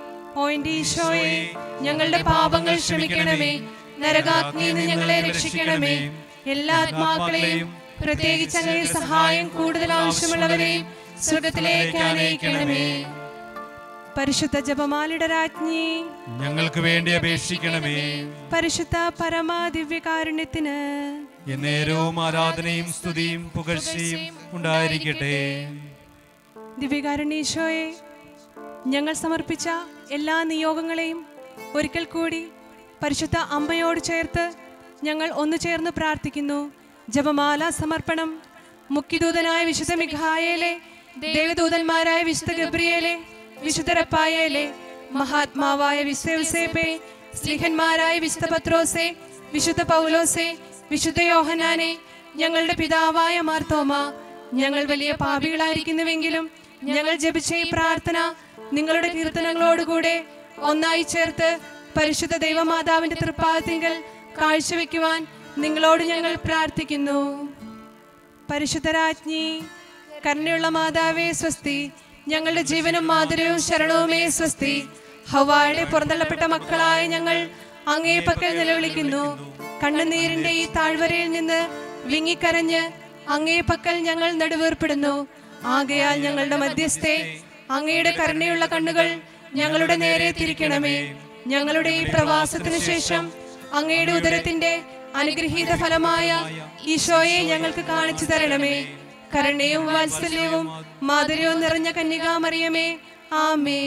ഓ എന്റെ ഈശോയെ ഞങ്ങളുടെ പാപങ്ങൾ ക്ഷമിക്കണമേ നരകാഗ്നിയിൽ നിന്ന് ഞങ്ങളെ രക്ഷിക്കണമേ എല്ലാ ആത്മാക്കളെയും പ്രത്യേകിച്ച് അങ്ങനെ സഹായം കൂടുതൽ ആവശ്യമുള്ളവരെയും സ്വർഗത്തിലേക്ക് ആനയിക്കണമേ പരിശുദ്ധ ജപമാലിയുടെ രാജ്ഞി ഞങ്ങൾക്ക് വേണ്ടി അപേക്ഷിക്കണമേ പരിശുദ്ധ പരമാദിവ്യകാരുണ്യത്തിന് എന്നേരവും ആരാധനയും സ്തുതിയും പുകഴ്ചയും ഉണ്ടായിരിക്കട്ടെ ദിവ്യകാരുണ്യേശോയെ ഞങ്ങൾ സമർപ്പിച്ച എല്ലാ നിയോഗങ്ങളെയും ഒരിക്കൽ കൂടി പരിശുദ്ധ അമ്മയോട് ചേർത്ത് ഞങ്ങൾ ഒന്നു ചേർന്ന് പ്രാർത്ഥിക്കുന്നു ജപമാല സമർപ്പണം മുഖ്യദൂതനായ വിശുദ്ധ മിഖായേലെ ദേവദൂതന്മാരായ വിശുദ്ധ ഗബ്രിയേലെ വിശുദ്ധ റപ്പായേലെ മഹാത്മാവായ വിശ്വസേപ്പെ സ്ലിഹന്മാരായ വിശുദ്ധ പത്രോസെ വിശുദ്ധ പൗലോസെ വിശുദ്ധ യോഹനാനെ ഞങ്ങളുടെ പിതാവായ മാർത്തോമ ഞങ്ങൾ വലിയ പാപികളായിരിക്കുന്നുവെങ്കിലും ഞങ്ങൾ ജപിച്ച ഈ പ്രാർത്ഥന നിങ്ങളുടെ കീർത്തനങ്ങളോടുകൂടെ ഒന്നായി ചേർത്ത് പരിശുദ്ധ ദൈവമാതാവിന്റെ തൃപ്പാദത്തിങ്കൽ കാഴ്ചവെക്കുവാൻ നിങ്ങളോട് ഞങ്ങൾ പ്രാർത്ഥിക്കുന്നു പരിശുദ്ധരാജ്ഞി കരുണയുള്ള മാതാവേ സ്വസ്തി ഞങ്ങളുടെ ജീവനും മാധുര്യവും ശരണവുമേ സ്വസ്തി ഹവായുടെ പുറന്തള്ളപ്പെട്ട മക്കളായ ഞങ്ങൾ അങ്ങേ പക്കൽ നിലവിളിക്കുന്നു കണ്ണുനീരിന്റെ ഈ താഴ്വരയിൽ നിന്ന് വിങ്ങിക്കരഞ്ഞ് അങ്ങേ പക്കൽ ഞങ്ങൾ നെടുവേർപ്പെടുന്നു ആകയാൽ ഞങ്ങളുടെ മധ്യസ്ഥെ അങ്ങയുടെ കരുണയുള്ള കണ്ണുകൾ ഞങ്ങളുടെ നേരെ തിരിക്കണമേ ഞങ്ങളുടെ ഈ പ്രവാസത്തിനു ശേഷം അങ്ങയുടെ ഉദരത്തിന്റെ അനുഗ്രഹീത ഫലമായ ഈശോയെ ഞങ്ങൾക്ക് കാണിച്ചു തരണമേ കരുണയും വാത്സല്യവും മാധുര്യവും നിറഞ്ഞ കന്യകാമറിയമേ ആമേ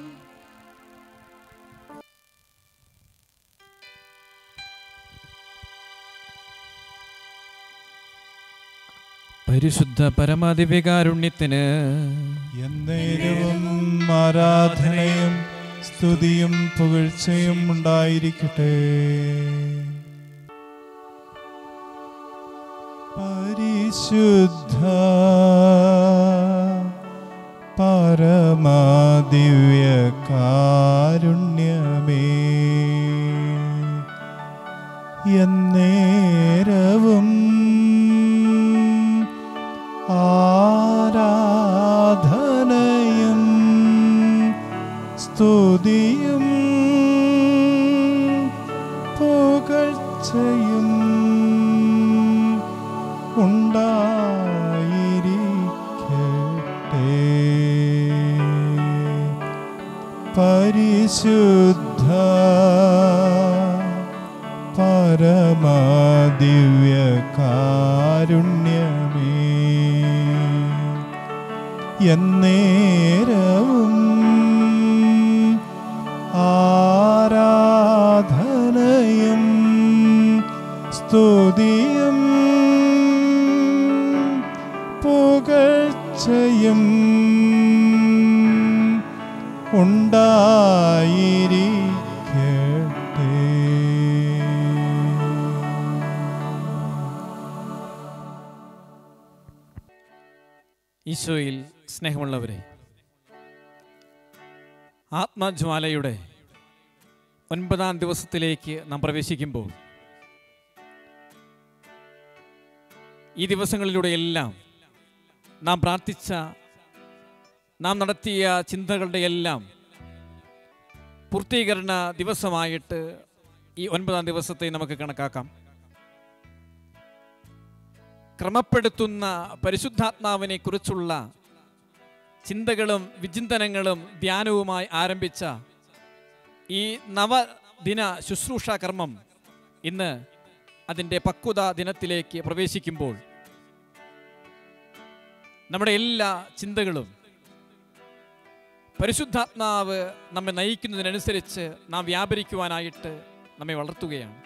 പരിശുദ്ധ പരമാദിവ്യകാരുണ്യത്തിന് എന്നേരവും ആരാധനയും സ്തുതിയും പുകഴ്ചയും ഉണ്ടായിരിക്കട്ടെ പരിശുദ്ധ സ്തുതിയും പുകഴ്ചയും ഉണ്ടായിരിക്കട്ടെ പരിശുദ്ധ പരമദിവ്യകാരുണ്യമേ എന്നേരവും ആരാധനയും സ്തുതിയും പുകഴ്ചയും ഉണ്ടായിരിക്കട്ടെ ഈശോയിൽ സ്നേഹമുള്ളവരെ ആത്മജ്വാലയുടെ ഒൻപതാം ദിവസത്തിലേക്ക് നാം പ്രവേശിക്കുമ്പോൾ ഈ ദിവസങ്ങളിലൂടെയെല്ലാം നാം പ്രാർത്ഥിച്ച നാം നടത്തിയ ചിന്തകളുടെ എല്ലാം പൂർത്തീകരണ ദിവസമായിട്ട് ഈ ഒൻപതാം ദിവസത്തെ നമുക്ക് കണക്കാക്കാം ക്രമപ്പെടുത്തുന്ന പരിശുദ്ധാത്മാവിനെ കുറിച്ചുള്ള ചിന്തകളും വിചിന്തനങ്ങളും ധ്യാനവുമായി ആരംഭിച്ച ഈ നവദിന ശുശ്രൂഷ കർമ്മം ഇന്ന് അതിൻ്റെ പക്വത ദിനത്തിലേക്ക് പ്രവേശിക്കുമ്പോൾ നമ്മുടെ എല്ലാ ചിന്തകളും പരിശുദ്ധാത്മാവ് നമ്മെ നയിക്കുന്നതിനനുസരിച്ച് നാം വ്യാപരിക്കുവാനായിട്ട് നമ്മെ വളർത്തുകയാണ്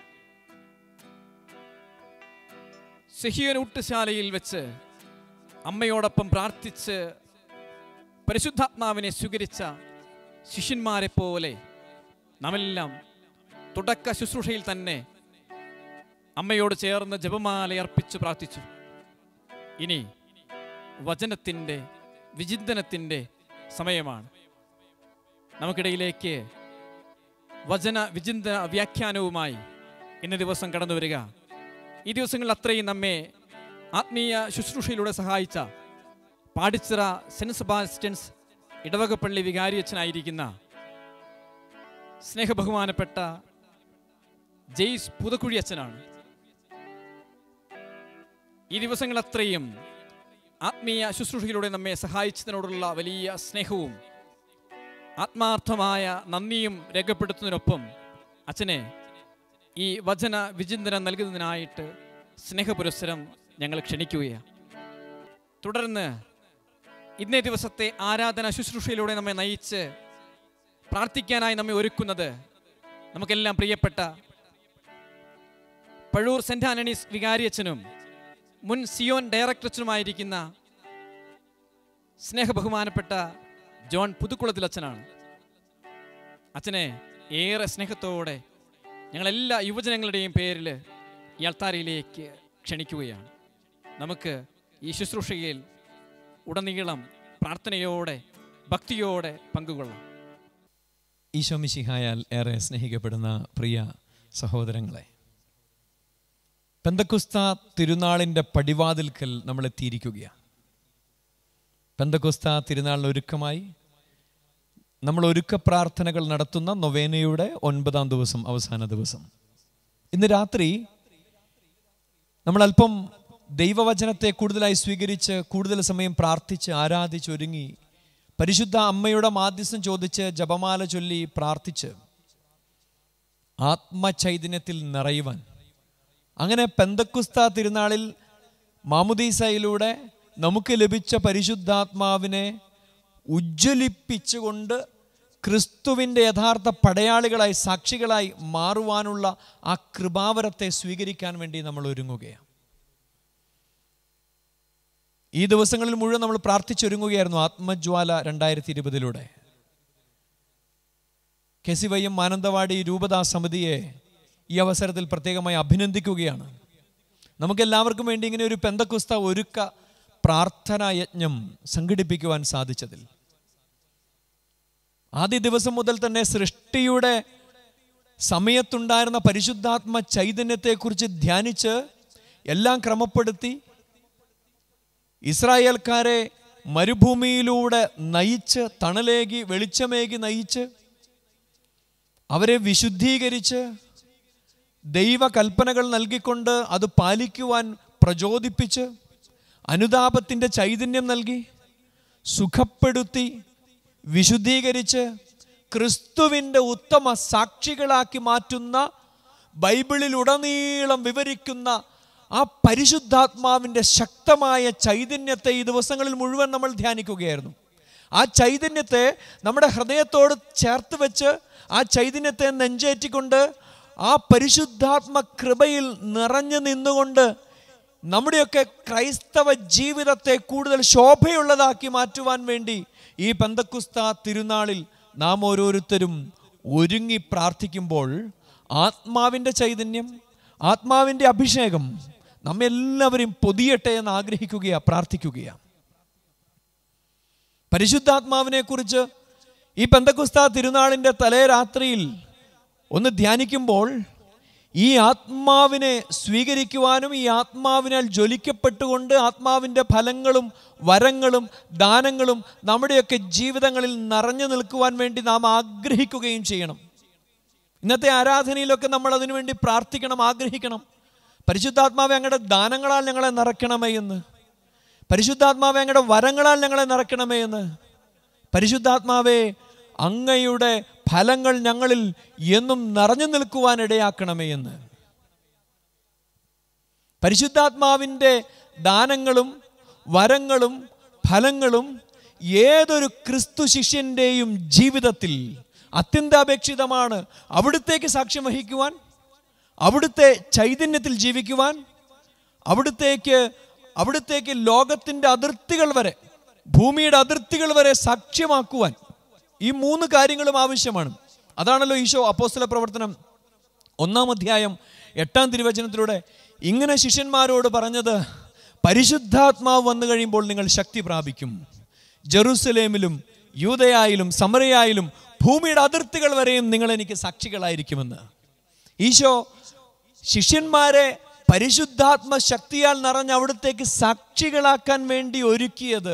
സെഹിയനൂട്ടുശാലയിൽ വെച്ച് അമ്മയോടൊപ്പം പ്രാർത്ഥിച്ച് പരിശുദ്ധാത്മാവിനെ സ്വീകരിച്ച ശിഷ്യന്മാരെ പോലെ നാമെല്ലാം തുടക്ക ശുശ്രൂഷയിൽ തന്നെ അമ്മയോട് ചേർന്ന് ജപമാല അർപ്പിച്ച് പ്രാർത്ഥിച്ചു ഇനി വചനത്തിൻ്റെ വിചിന്തനത്തിൻ്റെ സമയമാണ് നമുക്കിടയിലേക്ക് വചന വിചിന്തന വ്യാഖ്യാനവുമായി ഇന്ന ദിവസം കടന്നു വരിക ഈ ദിവസങ്ങളിൽ അത്രയും നമ്മെ ആത്മീയ ശുശ്രൂഷയിലൂടെ സഹായിച്ച പാടിച്ചിറ സെന്റ് സെബാസ്റ്റ്യൻസ് ഇടവകപ്പള്ളി വികാരിയച്ഛനായിരിക്കുന്ന സ്നേഹബഹുമാനപ്പെട്ട ജെയ്സ് പുതക്കുഴി അച്ഛനാണ് ഈ ദിവസങ്ങൾ അത്രയും ആത്മീയ ശുശ്രൂഷയിലൂടെ നമ്മെ സഹായിച്ചതിനോടുള്ള വലിയ സ്നേഹവും ആത്മാർത്ഥമായ നന്ദിയും രേഖപ്പെടുത്തുന്നതിനൊപ്പം അച്ഛനെ ഈ വചന വിചിന്തനം നൽകുന്നതിനായിട്ട് സ്നേഹപുരസ്സരം ഞങ്ങൾ ക്ഷണിക്കുകയാണ് തുടർന്ന് ഇന്നേ ദിവസത്തെ ആരാധന ശുശ്രൂഷയിലൂടെ നമ്മെ നയിച്ച് പ്രാർത്ഥിക്കാനായി നമ്മെ ഒരുക്കുന്നത് നമുക്കെല്ലാം പ്രിയപ്പെട്ട പഴൂർ സെന്റ് ആന്റണീസ് വികാരിയച്ഛനും മുൻ സിയോൻ ഡയറക്ടറച്ചനുമായിരിക്കുന്ന സ്നേഹബഹുമാനപ്പെട്ട ജോൺ പുതുക്കുളത്തിൽ അച്ഛനാണ് അച്ഛനെ ഏറെ സ്നേഹത്തോടെ ഞങ്ങളെല്ലാ യുവജനങ്ങളുടെയും പേരിൽ ഈ അൾത്താരയിലേക്ക് ക്ഷണിക്കുകയാണ് നമുക്ക് ഈ ശുശ്രൂഷയിൽ ഉടനീളം പ്രാർത്ഥനയോടെ ഭക്തിയോടെ പങ്കുകൊള്ളാം ഈശോ മിശിഹായാൽ ഏറെ സ്നേഹിക്കപ്പെടുന്ന പ്രിയ സഹോദരങ്ങളെ പെന്തക്കുസ്ത തിരുനാളിൻ്റെ പടിവാതിൽക്കൽ നമ്മൾ എത്തിയിരിക്കുകയാണ് പെന്തക്കുസ്ത തിരുനാളിന് ഒരുക്കമായി നമ്മൾ ഒരുക്ക പ്രാർത്ഥനകൾ നടത്തുന്ന നൊവേനയുടെ ഒൻപതാം ദിവസം അവസാന ദിവസം ഇന്ന് രാത്രി നമ്മൾ അല്പം ദൈവവചനത്തെ കൂടുതലായി സ്വീകരിച്ച് കൂടുതൽ സമയം പ്രാർത്ഥിച്ച് ആരാധിച്ച് ഒരുങ്ങി പരിശുദ്ധ അമ്മയുടെ മാധ്യസ്ഥം ചോദിച്ച് ജപമാല ചൊല്ലി പ്രാർത്ഥിച്ച് ആത്മചൈതന്യത്തിൽ നിറയുവാൻ അങ്ങനെ പെന്തക്കുസ്ത തിരുനാളിൽ മാമുദീസയിലൂടെ നമുക്ക് ലഭിച്ച പരിശുദ്ധാത്മാവിനെ ഉജ്ജ്വലിപ്പിച്ചുകൊണ്ട് ക്രിസ്തുവിൻ്റെ യഥാർത്ഥ പടയാളികളായി സാക്ഷികളായി മാറുവാനുള്ള ആ കൃപാവരത്തെ സ്വീകരിക്കാൻ വേണ്ടി നമ്മൾ ഒരുങ്ങുകയാണ് ഈ ദിവസങ്ങളിൽ മുഴുവൻ നമ്മൾ പ്രാർത്ഥിച്ചൊരുങ്ങുകയായിരുന്നു ആത്മജ്വാല രണ്ടായിരത്തി ഇരുപതിലൂടെ K C Y M Mananthavady രൂപതാ സമിതിയെ ഈ അവസരത്തിൽ പ്രത്യേകമായി അഭിനന്ദിക്കുകയാണ് നമുക്കെല്ലാവർക്കും വേണ്ടി ഇങ്ങനെ ഒരു പെന്തക്കുസ്ത ഒരുക്ക പ്രാർത്ഥനാ യജ്ഞം സംഘടിപ്പിക്കുവാൻ സാധിച്ചതിൽ ആദ്യ ദിവസം മുതൽ തന്നെ സൃഷ്ടിയുടെ സമയത്തുണ്ടായിരുന്ന പരിശുദ്ധാത്മ ചൈതന്യത്തെക്കുറിച്ച് ധ്യാനിച്ച് എല്ലാം ക്രമപ്പെടുത്തി ഇസ്രായേൽക്കാരെ മരുഭൂമിയിലൂടെ നയിച്ച് തണലേകി വെളിച്ചമേകി നയിച്ച് അവരെ വിശുദ്ധീകരിച്ച് ദൈവകൽപ്പനകൾ നൽകിക്കൊണ്ട് അത് പാലിക്കുവാൻ പ്രചോദിപ്പിച്ച് അനുതാപത്തിൻ്റെ ചൈതന്യം നൽകി സുഖപ്പെടുത്തി വിശുദ്ധീകരിച്ച് ക്രിസ്തുവിൻ്റെ ഉത്തമ സാക്ഷികളാക്കി മാറ്റുന്ന ബൈബിളിലുടനീളം വിവരിക്കുന്ന ആ പരിശുദ്ധാത്മാവിൻ്റെ ശക്തമായ ചൈതന്യത്തെ ഈ ദിവസങ്ങളിൽ മുഴുവൻ നമ്മൾ ധ്യാനിക്കുകയായിരുന്നു ആ ചൈതന്യത്തെ നമ്മുടെ ഹൃദയത്തോട് ചേർത്ത് വെച്ച് ആ ചൈതന്യത്തെ നെഞ്ചേറ്റിക്കൊണ്ട് ആ പരിശുദ്ധാത്മ കൃപയിൽ നിറഞ്ഞു നിന്നുകൊണ്ട് നമ്മുടെയൊക്കെ ക്രൈസ്തവ ജീവിതത്തെ കൂടുതൽ ശോഭയുള്ളതാക്കി മാറ്റുവാൻ വേണ്ടി ഈ പന്തക്കുസ്ത തിരുനാളിൽ നാം ഓരോരുത്തരും ഒരുങ്ങി പ്രാർത്ഥിക്കുമ്പോൾ ആത്മാവിൻ്റെ ചൈതന്യം ആത്മാവിൻ്റെ അഭിഷേകം നമ്മെല്ലാവരെയും പൊതിയട്ടെ എന്ന് ആഗ്രഹിക്കുകയാണ് പ്രാർത്ഥിക്കുകയാണ് പരിശുദ്ധാത്മാവിനെ കുറിച്ച് ഈ പെന്തക്കുസ്ത തിരുനാളിൻ്റെ തലേ രാത്രിയിൽ ഒന്ന് ധ്യാനിക്കുമ്പോൾ ഈ ആത്മാവിനെ സ്വീകരിക്കുവാനും ഈ ആത്മാവിനാൽ ജ്വലിക്കപ്പെട്ടുകൊണ്ട് ആത്മാവിൻ്റെ ഫലങ്ങളും വരങ്ങളും ദാനങ്ങളും നമ്മുടെയൊക്കെ ജീവിതങ്ങളിൽ നിറഞ്ഞു നിൽക്കുവാൻ വേണ്ടി നാം ആഗ്രഹിക്കുകയും ചെയ്യണം ഇന്നത്തെ ആരാധനയിലൊക്കെ നമ്മൾ അതിനുവേണ്ടി പ്രാർത്ഥിക്കണം ആഗ്രഹിക്കണം പരിശുദ്ധാത്മാവെ അങ്ങയുടെ ദാനങ്ങളാൽ ഞങ്ങളെ നിറയ്ക്കണമേ എന്ന് പരിശുദ്ധാത്മാവെ അങ്ങയുടെ വരങ്ങളാൽ ഞങ്ങളെ നിറയ്ക്കണമേ എന്ന് പരിശുദ്ധാത്മാവെ അങ്ങയുടെ ഫലങ്ങൾ ഞങ്ങളിൽ എന്നും നിറഞ്ഞു നിൽക്കുവാൻ ഇടയാക്കണമേ എന്ന് പരിശുദ്ധാത്മാവിൻ്റെ ദാനങ്ങളും വരങ്ങളും ഫലങ്ങളും ഏതൊരു ക്രിസ്തു ശിഷ്യൻ്റെയും ജീവിതത്തിൽ അത്യന്താപേക്ഷിതമാണ് അവിടുത്തേക്ക് സാക്ഷ്യം വഹിക്കുവാൻ അവിടുത്തെ ചൈതന്യത്തിൽ ജീവിക്കുവാൻ അവിടുത്തേക്ക് അവിടുത്തേക്ക് ലോകത്തിൻ്റെ അതിർത്തികൾ വരെ ഭൂമിയുടെ അതിർത്തികൾ വരെ സാക്ഷ്യമാക്കുവാൻ ഈ മൂന്ന് കാര്യങ്ങളും ആവശ്യമാണ് അതാണല്ലോ ഈശോ അപ്പോസ്തല പ്രവർത്തനം ഒന്നാം അധ്യായം എട്ടാം തിരുവചനത്തിലൂടെ ഇങ്ങനെ ശിഷ്യന്മാരോട് പറഞ്ഞത് പരിശുദ്ധാത്മാവ് വന്നു കഴിയുമ്പോൾ നിങ്ങൾ ശക്തി പ്രാപിക്കും ജെറുസലേമിലും യൂതയായാലും സമരയായാലും ഭൂമിയുടെ അതിർത്തികൾ വരെയും നിങ്ങൾ എനിക്ക് സാക്ഷികളായിരിക്കുമെന്ന് ഈശോ ശിഷ്യന്മാരെ പരിശുദ്ധാത്മ ശക്തിയാൽ നിറഞ്ഞ് അവിടത്തേക്ക് സാക്ഷികളാക്കാൻ വേണ്ടി ഒരുക്കിയത്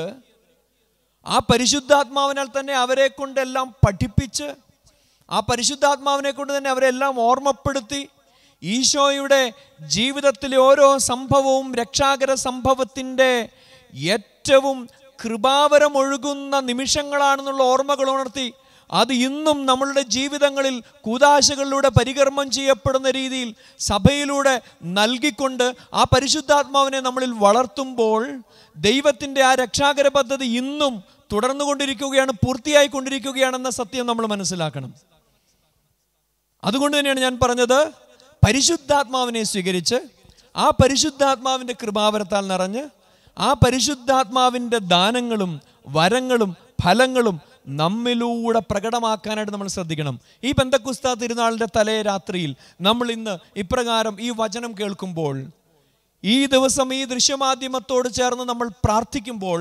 ആ പരിശുദ്ധാത്മാവിനാൽ തന്നെ അവരെ കൊണ്ടെല്ലാം പഠിപ്പിച്ച് ആ പരിശുദ്ധാത്മാവിനെ കൊണ്ട് തന്നെ അവരെല്ലാം ഓർമ്മപ്പെടുത്തി ഈശോയുടെ ജീവിതത്തിലെ ഓരോ സംഭവവും രക്ഷാകര സംഭവത്തിൻ്റെ ഏറ്റവും കൃപാവരം ഒഴുകുന്ന നിമിഷങ്ങളാണെന്നുള്ള ഓർമ്മകൾ ഉണർത്തി അത് ഇന്നും നമ്മളുടെ ജീവിതങ്ങളിൽ കൂതാശകളിലൂടെ പരികർമ്മം ചെയ്യപ്പെടുന്ന രീതിയിൽ സഭയിലൂടെ നൽകിക്കൊണ്ട് ആ പരിശുദ്ധാത്മാവിനെ നമ്മളിൽ വളർത്തുമ്പോൾ ദൈവത്തിൻ്റെ ആ രക്ഷാകര പദ്ധതി ഇന്നും തുടർന്നുകൊണ്ടിരിക്കുകയാണ് പൂർത്തിയായി കൊണ്ടിരിക്കുകയാണെന്ന സത്യം നമ്മൾ മനസ്സിലാക്കണം അതുകൊണ്ട് തന്നെയാണ് ഞാൻ പറഞ്ഞത് പരിശുദ്ധാത്മാവിനെ സ്വീകരിച്ച് ആ പരിശുദ്ധാത്മാവിൻ്റെ കൃപാവരത്താൽ നിറഞ്ഞ് ആ പരിശുദ്ധാത്മാവിൻ്റെ ദാനങ്ങളും വരങ്ങളും ഫലങ്ങളും നമ്മിലൂടെ പ്രകടമാക്കാനായിട്ട് നമ്മൾ ശ്രദ്ധിക്കണം ഈ ബന്ധക്കുസ്ത തിരുനാളിൻ്റെ തലേ രാത്രിയിൽ നമ്മൾ ഇന്ന് ഇപ്രകാരം ഈ വചനം കേൾക്കുമ്പോൾ ഈ ദിവസം ഈ ദൃശ്യമാധ്യമത്തോട് ചേർന്ന് നമ്മൾ പ്രാർത്ഥിക്കുമ്പോൾ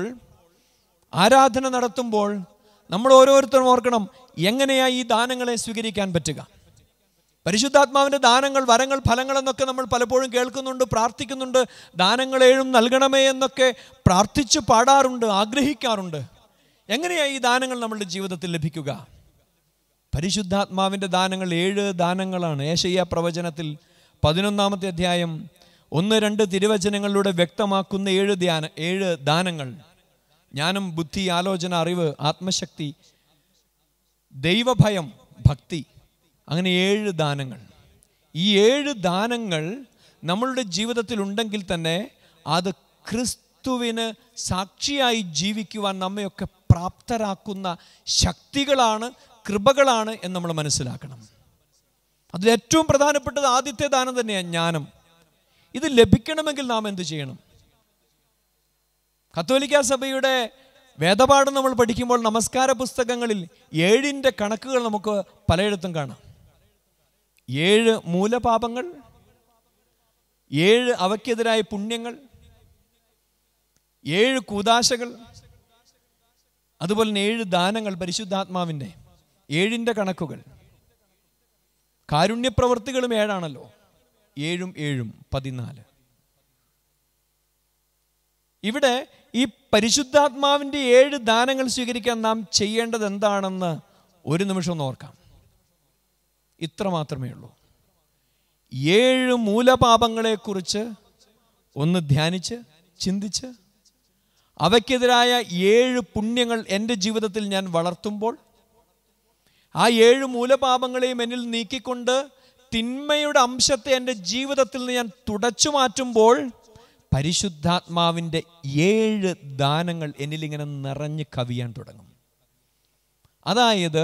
ആരാധന നടത്തുമ്പോൾ നമ്മൾ ഓരോരുത്തരും ഓർക്കണം എങ്ങനെയാ ഈ ദാനങ്ങളെ സ്വീകരിക്കാൻ പറ്റുക പരിശുദ്ധാത്മാവിൻ്റെ ദാനങ്ങൾ വരങ്ങൾ ഫലങ്ങൾ എന്നൊക്കെ നമ്മൾ പലപ്പോഴും കേൾക്കുന്നുണ്ട് പ്രാർത്ഥിക്കുന്നുണ്ട് ദാനങ്ങൾ ഏഴും നൽകണമേ എന്നൊക്കെ പ്രാർത്ഥിച്ച് പാടാറുണ്ട് ആഗ്രഹിക്കാറുണ്ട് എങ്ങനെയാണ് ഈ ദാനങ്ങൾ നമ്മളുടെ ജീവിതത്തിൽ ലഭിക്കുക പരിശുദ്ധാത്മാവിൻ്റെ ദാനങ്ങൾ ഏഴ് ദാനങ്ങളാണ് ഏഷയ്യ പ്രവചനത്തിൽ പതിനൊന്നാമത്തെ അധ്യായം ഒന്ന് രണ്ട് തിരുവചനങ്ങളിലൂടെ വ്യക്തമാക്കുന്ന ഏഴ് ധ്യാന ഏഴ് ദാനങ്ങൾ ജ്ഞാനം ബുദ്ധി ആലോചന അറിവ് ആത്മശക്തി ദൈവഭയം ഭക്തി അങ്ങനെ ഏഴ് ദാനങ്ങൾ ഈ ഏഴ് ദാനങ്ങൾ നമ്മളുടെ ജീവിതത്തിൽ ഉണ്ടെങ്കിൽ തന്നെ അത് ക്രിസ്തുവിന് സാക്ഷിയായി ജീവിക്കുവാൻ നമ്മയൊക്കെ പ്രാപ്തരാക്കുന്ന ശക്തികളാണ് കൃപകളാണ് എന്ന് നമ്മൾ മനസ്സിലാക്കണം അതിൽ ഏറ്റവും പ്രധാനപ്പെട്ടത് ആദ്യത്തെ ദാനം തന്നെയാണ് ജ്ഞാനം ഇത് ലഭിക്കണമെങ്കിൽ നാം എന്ത് ചെയ്യണം കത്തോലിക്ക സഭയുടെ വേദപാഠം നമ്മൾ പഠിക്കുമ്പോൾ നമസ്കാര പുസ്തകങ്ങളിൽ ഏഴിൻ്റെ കണക്കുകൾ നമുക്ക് പലയിടത്തും കാണാം ഏഴ് മൂലപാപങ്ങൾ ഏഴ് അവയ്ക്കെതിരായ പുണ്യങ്ങൾ ഏഴ് കൂതാശകൾ അതുപോലെ തന്നെ ഏഴ് ദാനങ്ങൾ പരിശുദ്ധാത്മാവിൻ്റെ ഏഴിൻ്റെ കണക്കുകൾ കാരുണ്യപ്രവൃത്തികളും ഏഴാണല്ലോ ഏഴും ഏഴും പതിനാല് ഇവിടെ ഈ പരിശുദ്ധാത്മാവിൻ്റെ ഏഴ് ദാനങ്ങൾ സ്വീകരിക്കാൻ നാം ചെയ്യേണ്ടത് എന്താണെന്ന് ഒരു നിമിഷം ഒന്ന് ഓർക്കാം ഇത്ര മാത്രമേ ഉള്ളൂ ഏഴ് മൂലപാപങ്ങളെക്കുറിച്ച് ഒന്ന് ധ്യാനിച്ച് ചിന്തിച്ച് അവയ്ക്കെതിരായ ഏഴ് പുണ്യങ്ങൾ എൻ്റെ ജീവിതത്തിൽ ഞാൻ വളർത്തുമ്പോൾ ആ ഏഴ് മൂലപാപങ്ങളെയും എന്നിൽ നീക്കിക്കൊണ്ട് തിന്മയുടെ അംശത്തെ എൻ്റെ ജീവിതത്തിൽ നിന്ന് ഞാൻ തുടച്ചു മാറ്റുമ്പോൾ പരിശുദ്ധാത്മാവിൻ്റെ ഏഴ് ദാനങ്ങൾ എന്നിലിങ്ങനെ നിറഞ്ഞ് കവിയാൻ തുടങ്ങും അതായത്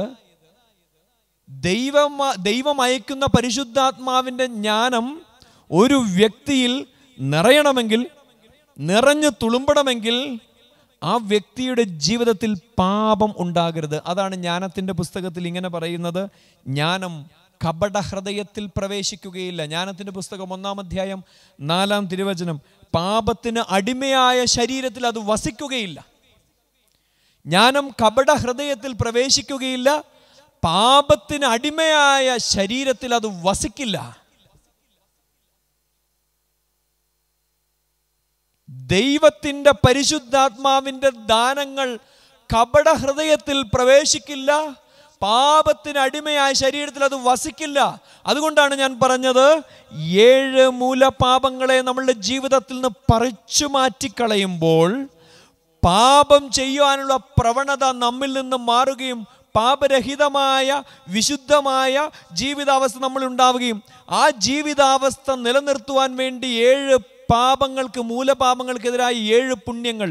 ദൈവം ദൈവം അയക്കുന്ന പരിശുദ്ധാത്മാവിൻ്റെ ജ്ഞാനം ഒരു വ്യക്തിയിൽ നിറയണമെങ്കിൽ നിറഞ്ഞു തുളുമ്പണമെങ്കിൽ ആ വ്യക്തിയുടെ ജീവിതത്തിൽ പാപം ഉണ്ടാകരുത് അതാണ് ജ്ഞാനത്തിൻ്റെ പുസ്തകത്തിൽ ഇങ്ങനെ പറയുന്നത് ജ്ഞാനം കപടഹൃദയത്തിൽ പ്രവേശിക്കുകയില്ല ജ്ഞാനത്തിൻ്റെ പുസ്തകം ഒന്നാം അധ്യായം നാലാം തിരുവചനം പാപത്തിന് അടിമയായ ശരീരത്തിൽ അത് വസിക്കുകയില്ല ജ്ഞാനം കപടഹൃദയത്തിൽ പ്രവേശിക്കുകയില്ല പാപത്തിന് അടിമയായ ശരീരത്തിൽ അത് വസിക്കില്ല ദൈവത്തിൻ്റെ പരിശുദ്ധാത്മാവിൻ്റെ ദാനങ്ങൾ കപടഹൃദയത്തിൽ പ്രവേശിക്കില്ല പാപത്തിന് അടിമയായ ശരീരത്തിൽ അത് വസിക്കില്ല അതുകൊണ്ടാണ് ഞാൻ പറഞ്ഞത് ഏഴ് മൂലപാപങ്ങളെ നമ്മളുടെ ജീവിതത്തിൽ നിന്ന് പറിച്ചു മാറ്റിക്കളയുമ്പോൾ പാപം ചെയ്യുവാനുള്ള പ്രവണത നമ്മിൽ നിന്ന് മാറുകയും പാപരഹിതമായ വിശുദ്ധമായ ജീവിതാവസ്ഥ നമ്മൾ ഉണ്ടാവുകയും ആ ജീവിതാവസ്ഥ നിലനിർത്തുവാൻ വേണ്ടി ഏഴ് പാപങ്ങൾക്ക് മൂലപാപങ്ങൾക്കെതിരായ ഏഴ് പുണ്യങ്ങൾ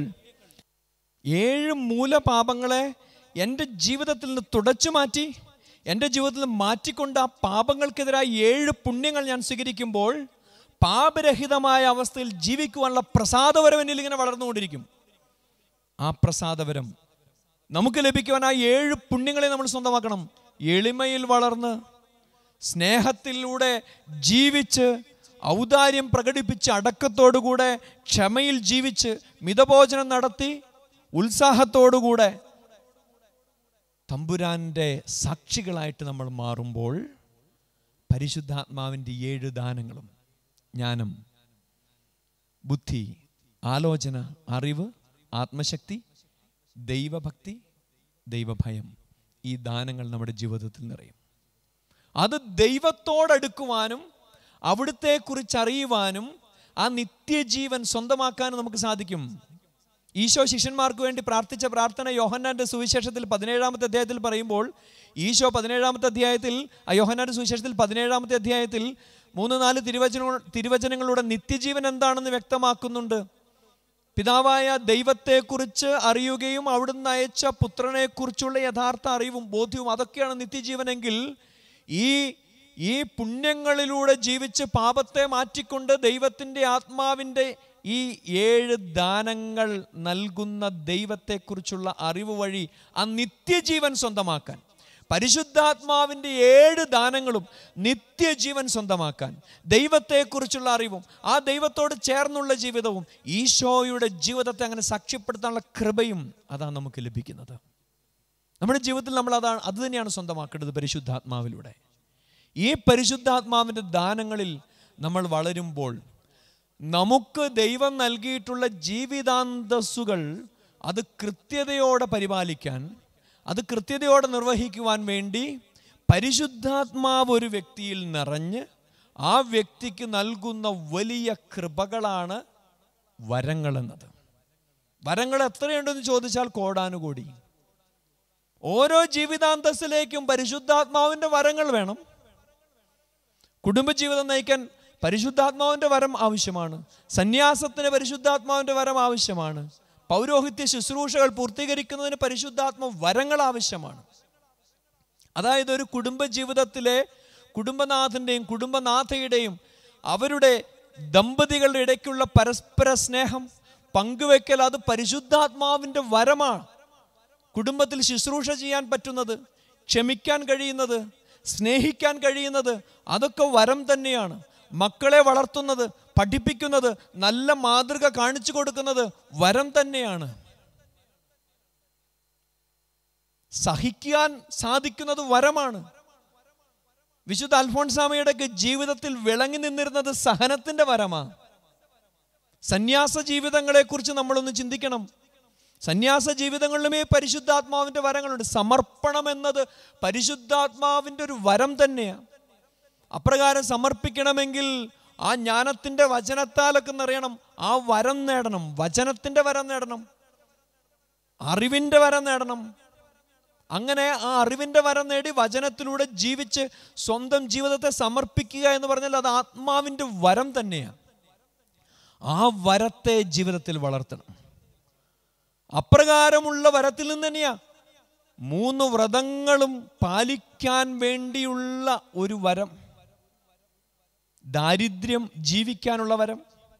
ഏഴ് മൂലപാപങ്ങളെ എൻ്റെ ജീവിതത്തിൽ നിന്ന് തുടച്ചു മാറ്റി എൻ്റെ ജീവിതത്തിൽ നിന്ന് മാറ്റിക്കൊണ്ട് ആ പാപങ്ങൾക്കെതിരായ ഏഴ് പുണ്യങ്ങൾ ഞാൻ സ്വീകരിക്കുമ്പോൾ പാപരഹിതമായ അവസ്ഥയിൽ ജീവിക്കുവാനുള്ള പ്രസാദവരം എന്നിൽ ഇങ്ങനെ വളർന്നുകൊണ്ടിരിക്കും ആ പ്രസാദവരം നമുക്ക് ലഭിക്കുവാൻ ആ ഏഴ് പുണ്യങ്ങളെ നമ്മൾ സ്വന്തമാക്കണം എളിമയിൽ വളർന്ന് സ്നേഹത്തിലൂടെ ജീവിച്ച് ഔദാര്യം പ്രകടിപ്പിച്ച് അടക്കത്തോടുകൂടെ ക്ഷമയിൽ ജീവിച്ച് മിതഭോജനം നടത്തി ഉത്സാഹത്തോടുകൂടെ തമ്പുരാൻ്റെ സാക്ഷികളായിട്ട് നമ്മൾ മാറുമ്പോൾ പരിശുദ്ധാത്മാവിൻ്റെ ഏഴ് ദാനങ്ങളും ജ്ഞാനം ബുദ്ധി ആലോചന അറിവ് ആത്മശക്തി ദൈവഭക്തി ദൈവഭയം ഈ ദാനങ്ങൾ നമ്മുടെ ജീവിതത്തിൽ നിറയും അത് ദൈവത്തോടടുക്കുവാനും അവിടുത്തെ കുറിച്ച് അറിയുവാനും ആ നിത്യജീവൻ സ്വന്തമാക്കാനും നമുക്ക് സാധിക്കും ഈശോ ശിഷ്യന്മാർക്ക് വേണ്ടി പ്രാർത്ഥിച്ച പ്രാർത്ഥന യോഹന്നാന്റെ സുവിശേഷത്തിൽ പതിനേഴാമത്തെ അധ്യായത്തിൽ പറയുമ്പോൾ ഈശോ പതിനേഴാമത്തെ അധ്യായത്തിൽ ആ യോഹന്നാന്റെ സുവിശേഷത്തിൽ പതിനേഴാമത്തെ അധ്യായത്തിൽ മൂന്ന് നാല് തിരുവചനങ്ങൾ തിരുവചനങ്ങളുടെ നിത്യജീവൻ എന്താണെന്ന് വ്യക്തമാക്കുന്നുണ്ട് പിതാവായ ദൈവത്തെക്കുറിച്ച് അറിയുകയും അവിടുന്ന് അയച്ച പുത്രനെക്കുറിച്ചുള്ള യഥാർത്ഥ അറിവും ബോധ്യവും അതൊക്കെയാണ് നിത്യജീവനെങ്കിൽ ഈ ഈ പുണ്യങ്ങളിലൂടെ ജീവിച്ച് പാപത്തെ മാറ്റിക്കൊണ്ട് ദൈവത്തിൻ്റെ ആത്മാവിൻ്റെ ഈ ഏഴ് ദാനങ്ങൾ നൽകുന്ന ദൈവത്തെക്കുറിച്ചുള്ള അറിവ് വഴി ആ നിത്യജീവൻ സ്വന്തമാക്കാൻ പരിശുദ്ധാത്മാവിൻ്റെ ഏഴ് ദാനങ്ങളും നിത്യജീവൻ സ്വന്തമാക്കാൻ ദൈവത്തെക്കുറിച്ചുള്ള അറിവും ആ ദൈവത്തോട് ചേർന്നുള്ള ജീവിതവും ഈശോയുടെ ജീവിതത്തെ അങ്ങനെ സാക്ഷ്യപ്പെടുത്താനുള്ള കൃപയും അതാണ് നമുക്ക് ലഭിക്കുന്നത് നമ്മുടെ ജീവിതത്തിൽ നമ്മൾ അതാണ് അത് തന്നെയാണ് സ്വന്തമാക്കേണ്ടത് പരിശുദ്ധാത്മാവിലൂടെ ഈ പരിശുദ്ധാത്മാവിൻ്റെ ദാനങ്ങളിൽ നമ്മൾ വളരുമ്പോൾ നമുക്ക് ദൈവം നൽകിയിട്ടുള്ള ജീവിതാന്തസ്സുകൾ അത് കൃത്യതയോടെ പരിപാലിക്കാൻ അത് കൃത്യതയോടെ നിർവഹിക്കുവാൻ വേണ്ടി പരിശുദ്ധാത്മാവ് ഒരു വ്യക്തിയിൽ നിറഞ്ഞ് ആ വ്യക്തിക്ക് നൽകുന്ന വലിയ കൃപകളാണ് വരങ്ങളെന്നത് വരങ്ങൾ എത്രയുണ്ടെന്ന് ചോദിച്ചാൽ കോടാനുകൂടി ഓരോ ജീവിതാന്തസ്സിലേക്കും പരിശുദ്ധാത്മാവിൻ്റെ വരങ്ങൾ വേണം കുടുംബജീവിതം നയിക്കാൻ പരിശുദ്ധാത്മാവിൻ്റെ വരം ആവശ്യമാണ് സന്യാസത്തിന് പരിശുദ്ധാത്മാവിൻ്റെ വരം ആവശ്യമാണ് പൗരോഹിത്യ ശുശ്രൂഷകൾ പൂർത്തീകരിക്കുന്നതിന് പരിശുദ്ധാത്മ വരങ്ങൾ ആവശ്യമാണ് അതായത് ഒരു കുടുംബജീവിതത്തിലെ കുടുംബനാഥൻ്റെയും കുടുംബനാഥയുടെയും അവരുടെ ദമ്പതികളുടെ ഇടയ്ക്കുള്ള പരസ്പര സ്നേഹം പങ്കുവെക്കൽ അത് പരിശുദ്ധാത്മാവിൻ്റെ വരമാണ് കുടുംബത്തിൽ ശുശ്രൂഷ ചെയ്യാൻ പറ്റുന്നത് ക്ഷമിക്കാൻ കഴിയുന്നത് സ്നേഹിക്കാൻ കഴിയുന്നത് അതൊക്കെ വരം തന്നെയാണ് മക്കളെ വളർത്തുന്നത് പഠിപ്പിക്കുന്നത് നല്ല മാതൃക കാണിച്ചു കൊടുക്കുന്നത് വരം തന്നെയാണ് സഹിക്കാൻ സാധിക്കുന്നത് വരമാണ് വിശുദ്ധ അൽഫോൺസാമയുടെ ജീവിതത്തിൽ വിളങ്ങി നിന്നിരുന്നത് സഹനത്തിന്റെ വരമാണ് സന്യാസ ജീവിതങ്ങളെക്കുറിച്ച് നമ്മളൊന്ന് ചിന്തിക്കണം സന്യാസ ജീവിതങ്ങളിലുമേ പരിശുദ്ധാത്മാവിൻ്റെ വരങ്ങളുണ്ട് സമർപ്പണം എന്നത് പരിശുദ്ധാത്മാവിൻ്റെ ഒരു വരം തന്നെയാണ് അപ്രകാരം സമർപ്പിക്കണമെങ്കിൽ ആ ജ്ഞാനത്തിൻ്റെ വചനത്താലൊക്കെ എന്നറിയണം ആ വരം നേടണം വചനത്തിൻ്റെ വരം നേടണം അറിവിൻ്റെ വരം നേടണം അങ്ങനെ ആ അറിവിൻ്റെ വരം നേടി വചനത്തിലൂടെ ജീവിച്ച് സ്വന്തം ജീവിതത്തെ സമർപ്പിക്കുക എന്ന് പറഞ്ഞാൽ അത് ആത്മാവിൻ്റെ വരം തന്നെയാണ് ആ വരത്തെ ജീവിതത്തിൽ വളർത്തണം അപ്രകാരമുള്ള വരത്തിൽ നിന്ന് തന്നെയാ മൂന്ന് വ്രതങ്ങളും പാലിക്കാൻ വേണ്ടിയുള്ള ഒരു വരം ദാരിദ്ര്യം ജീവിക്കാനുള്ള വരം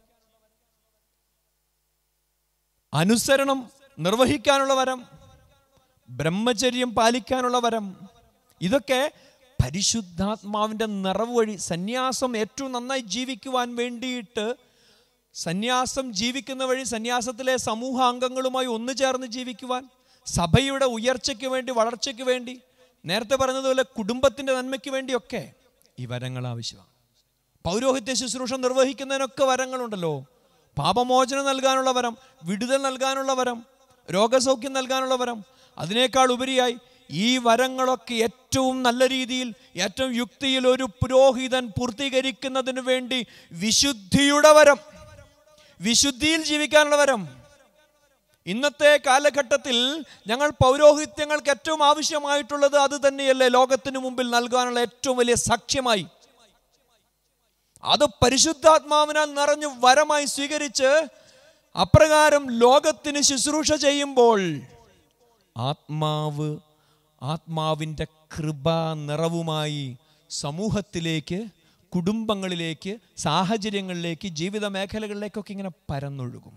അനുസരണം നിർവഹിക്കാനുള്ള വരം ബ്രഹ്മചര്യം പാലിക്കാനുള്ള വരം ഇതൊക്കെ പരിശുദ്ധാത്മാവിൻ്റെ നിറവ് വഴി സന്യാസം ഏറ്റവും നന്നായി ജീവിക്കുവാൻ വേണ്ടിയിട്ട് സന്യാസം ജീവിക്കുന്ന വഴി സന്യാസത്തിലെ സമൂഹാംഗങ്ങളുമായി ഒന്നു ചേർന്ന് ജീവിക്കുവാൻ സഭയുടെ ഉയർച്ചയ്ക്ക് വേണ്ടി വളർച്ചയ്ക്ക് വേണ്ടി നേരത്തെ പറഞ്ഞതുപോലെ കുടുംബത്തിൻ്റെ നന്മയ്ക്ക് വേണ്ടിയൊക്കെ ഈ വരങ്ങൾ ആവശ്യമാണ് പൗരോഹിത്യ ശുശ്രൂഷ നിർവഹിക്കുന്നതിനൊക്കെ വരങ്ങളുണ്ടല്ലോ പാപമോചനം നൽകാനുള്ള വരം വിടുതൽ നൽകാനുള്ള വരം രോഗസൗഖ്യം നൽകാനുള്ള വരം അതിനേക്കാൾ ഉപരിയായി ഈ വരങ്ങളൊക്കെ ഏറ്റവും നല്ല രീതിയിൽ ഏറ്റവും യുക്തിയിൽ ഒരു പുരോഹിതൻ പൂർത്തീകരിക്കുന്നതിന് വേണ്ടി വിശുദ്ധിയുടെ വരം വിശുദ്ധിയിൽ ജീവിക്കാനുള്ള വരം ഇന്നത്തെ കാലഘട്ടത്തിൽ ഞങ്ങൾ പൗരോഹിത്യങ്ങൾക്ക് ഏറ്റവും ആവശ്യമായിട്ടുള്ളത് അത് തന്നെയല്ലേ ലോകത്തിന് മുമ്പിൽ നൽകാനുള്ള ഏറ്റവും വലിയ സാക്ഷ്യമായി അത് പരിശുദ്ധാത്മാവിനാൽ നിറഞ്ഞു വരമായി സ്വീകരിച്ച് അപ്രകാരം ലോകത്തിന് ശുശ്രൂഷ ചെയ്യുമ്പോൾ ആത്മാവ് ആത്മാവിൻ്റെ കൃപാ നിറവുമായി സമൂഹത്തിലേക്ക് കുടുംബങ്ങളിലേക്ക് സാഹചര്യങ്ങളിലേക്ക് ജീവിത മേഖലകളിലേക്കൊക്കെ ഇങ്ങനെ പരന്നൊഴുകും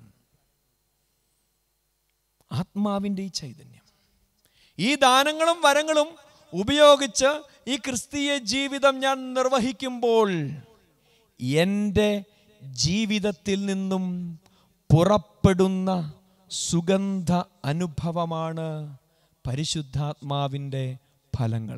ആത്മാവിൻ്റെ ഈ ചൈതന്യം ഈ ദാനങ്ങളും വരങ്ങളും ഉപയോഗിച്ച് ഈ ക്രിസ്തീയ ജീവിതം ഞാൻ നിർവഹിക്കുമ്പോൾ എൻ്റെ ജീവിതത്തിൽ നിന്നും പുറപ്പെടുന്ന സുഗന്ധ അനുഭവമാണ് പരിശുദ്ധാത്മാവിൻ്റെ ഫലങ്ങൾ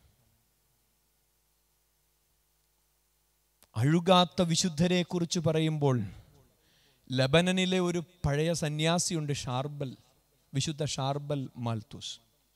അഴുകാത്ത വിശുദ്ധരെ കുറിച്ച് പറയുമ്പോൾ ലബനനിലെ ഒരു പഴയ സന്യാസിയുണ്ട് ഷാർബൽ വിശുദ്ധ ഷാർബൽ മാൽത്തൂസ്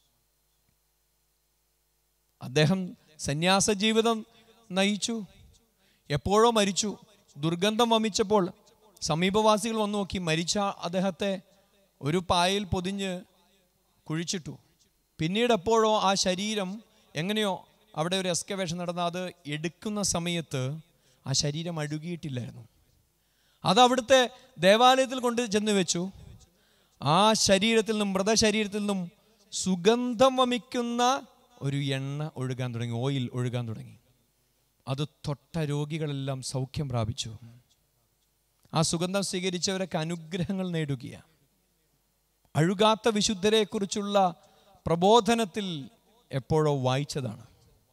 അദ്ദേഹം സന്യാസ ജീവിതം നയിച്ചു എപ്പോഴോ മരിച്ചു ദുർഗന്ധം വമിച്ചപ്പോൾ സമീപവാസികൾ വന്നു നോക്കി മരിച്ച അദ്ദേഹത്തെ ഒരു പായയിൽ പൊതിഞ്ഞ് കുഴിച്ചിട്ടു പിന്നീട് എപ്പോഴോ ആ ശരീരം എങ്ങനെയോ അവിടെ ഒരു എക്സ്കവേഷൻ നടന്ന അത് എടുക്കുന്ന സമയത്ത് ആ ശരീരം അഴുകിയിട്ടില്ലായിരുന്നു അത് അവിടുത്തെ ദേവാലയത്തിൽ കൊണ്ട് ചെന്ന് വെച്ചു ആ ശരീരത്തിൽ നിന്നും മൃതശരീരത്തിൽ നിന്നും സുഗന്ധം വമിക്കുന്ന ഒരു എണ്ണ ഒഴുകാൻ തുടങ്ങി ഓയിൽ ഒഴുകാൻ തുടങ്ങി അത് തൊട്ട രോഗികളെല്ലാം സൗഖ്യം പ്രാപിച്ചു ആ സുഗന്ധം സ്വീകരിച്ചവരൊക്കെ അനുഗ്രഹങ്ങൾ നേടുകയാണ് അഴുകാത്ത വിശുദ്ധരെക്കുറിച്ചുള്ള പ്രബോധനത്തിൽ എപ്പോഴോ വായിച്ചതാണ്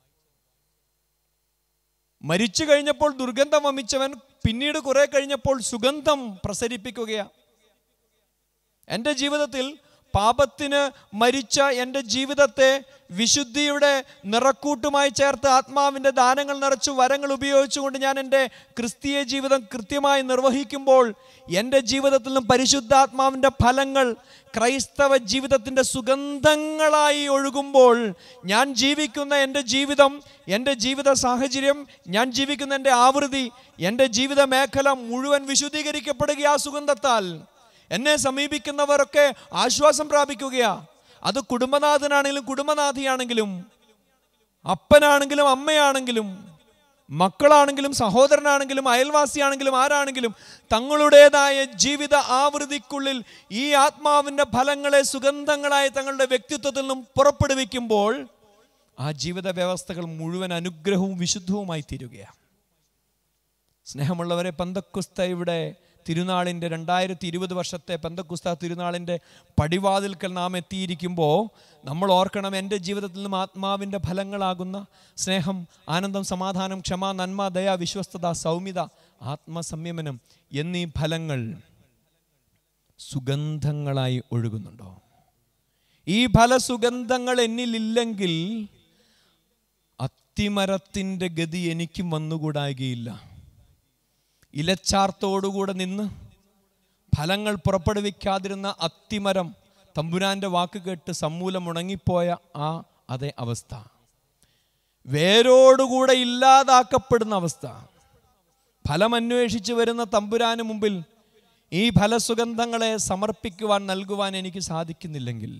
മരിച്ചു കഴിഞ്ഞപ്പോൾ ദുർഗന്ധം വമിച്ചവൻ പിന്നീട് കുറെ കഴിഞ്ഞപ്പോൾ സുഗന്ധം പ്രസരിപ്പിക്കുകയാണ് എൻ്റെ ജീവിതത്തിൽ പാപത്തിന് മരിച്ച എൻ്റെ ജീവിതത്തെ വിശുദ്ധിയുടെ നിറക്കൂട്ടുമായി ചേർത്ത് ആത്മാവിൻ്റെ ദാനങ്ങൾ നിറച്ച് വരങ്ങൾ ഉപയോഗിച്ചുകൊണ്ട് ഞാൻ എൻ്റെ ക്രിസ്തീയ ജീവിതം കൃത്യമായി നിർവഹിക്കുമ്പോൾ എൻ്റെ ജീവിതത്തിൽ നിന്നും പരിശുദ്ധാത്മാവിൻ്റെ ഫലങ്ങൾ ക്രൈസ്തവ ജീവിതത്തിൻ്റെ സുഗന്ധങ്ങളായി ഒഴുകുമ്പോൾ ഞാൻ ജീവിക്കുന്ന എൻ്റെ ജീവിതം എൻ്റെ ജീവിത സാഹചര്യം ഞാൻ ജീവിക്കുന്ന എൻ്റെ ആവൃത്തി എൻ്റെ ജീവിത മേഖല മുഴുവൻ വിശുദ്ധീകരിക്കപ്പെടുക ആ സുഗന്ധത്താൽ എന്നെ സമീപിക്കുന്നവരൊക്കെ ആശ്വാസം പ്രാപിക്കുകയാ അത് കുടുംബനാഥനാണെങ്കിലും കുടുംബനാഥിയാണെങ്കിലും അപ്പനാണെങ്കിലും അമ്മയാണെങ്കിലും മക്കളാണെങ്കിലും സഹോദരനാണെങ്കിലും അയൽവാസിയാണെങ്കിലും ആരാണെങ്കിലും തങ്ങളുടേതായ ജീവിത ആവൃത്തിക്കുള്ളിൽ ഈ ആത്മാവിൻ്റെ ഫലങ്ങളെ സുഗന്ധങ്ങളായി തങ്ങളുടെ വ്യക്തിത്വത്തിൽ നിന്നും പുറപ്പെടുവിക്കുമ്പോൾ ആ ജീവിത വ്യവസ്ഥകൾ മുഴുവൻ അനുഗ്രഹവും വിശുദ്ധവുമായി തീരുകയാണ് സ്നേഹമുള്ളവരെ പന്തക്കുസ്തയുടെ തിരുനാളിൻ്റെ രണ്ടായിരത്തി ഇരുപത് വർഷത്തെ പന്തക്കുസ്ത തിരുനാളിൻ്റെ പടിവാതിൽക്കൽ നാം എത്തിയിരിക്കുമ്പോൾ നമ്മൾ ഓർക്കണം എൻ്റെ ജീവിതത്തിൽ നിന്നും ആത്മാവിൻ്റെ ഫലങ്ങളാകുന്ന സ്നേഹം ആനന്ദം സമാധാനം ക്ഷമ നന്മ ദയ വിശ്വസ്തത സൗമ്യത ആത്മസംയമനം എന്നീ ഫലങ്ങൾ സുഗന്ധങ്ങളായി ഒഴുകുന്നുണ്ടോ ഈ ഫലസുഗന്ധങ്ങൾ എന്നിലില്ലെങ്കിൽ അത്തിമരത്തിൻ്റെ ഗതി എനിക്കും വന്നുകൂടാകുകയില്ല ഇലച്ചാർത്തോടുകൂടെ നിന്ന് ഫലങ്ങൾ പുറപ്പെടുവിക്കാതിരുന്ന അത്തിമരം തമ്പുരാന്റെ വാക്ക് കേട്ട് സമൂലം ഉണങ്ങിപ്പോയ ആ അതേ അവസ്ഥ വേരോടുകൂടെ ഇല്ലാതാക്കപ്പെടുന്ന അവസ്ഥ ഫലമന്വേഷിച്ച് വരുന്ന തമ്പുരാന് മുമ്പിൽ ഈ ഫലസുഗന്ധങ്ങളെ സമർപ്പിക്കുവാൻ നൽകുവാൻ എനിക്ക് സാധിക്കുന്നില്ലെങ്കിൽ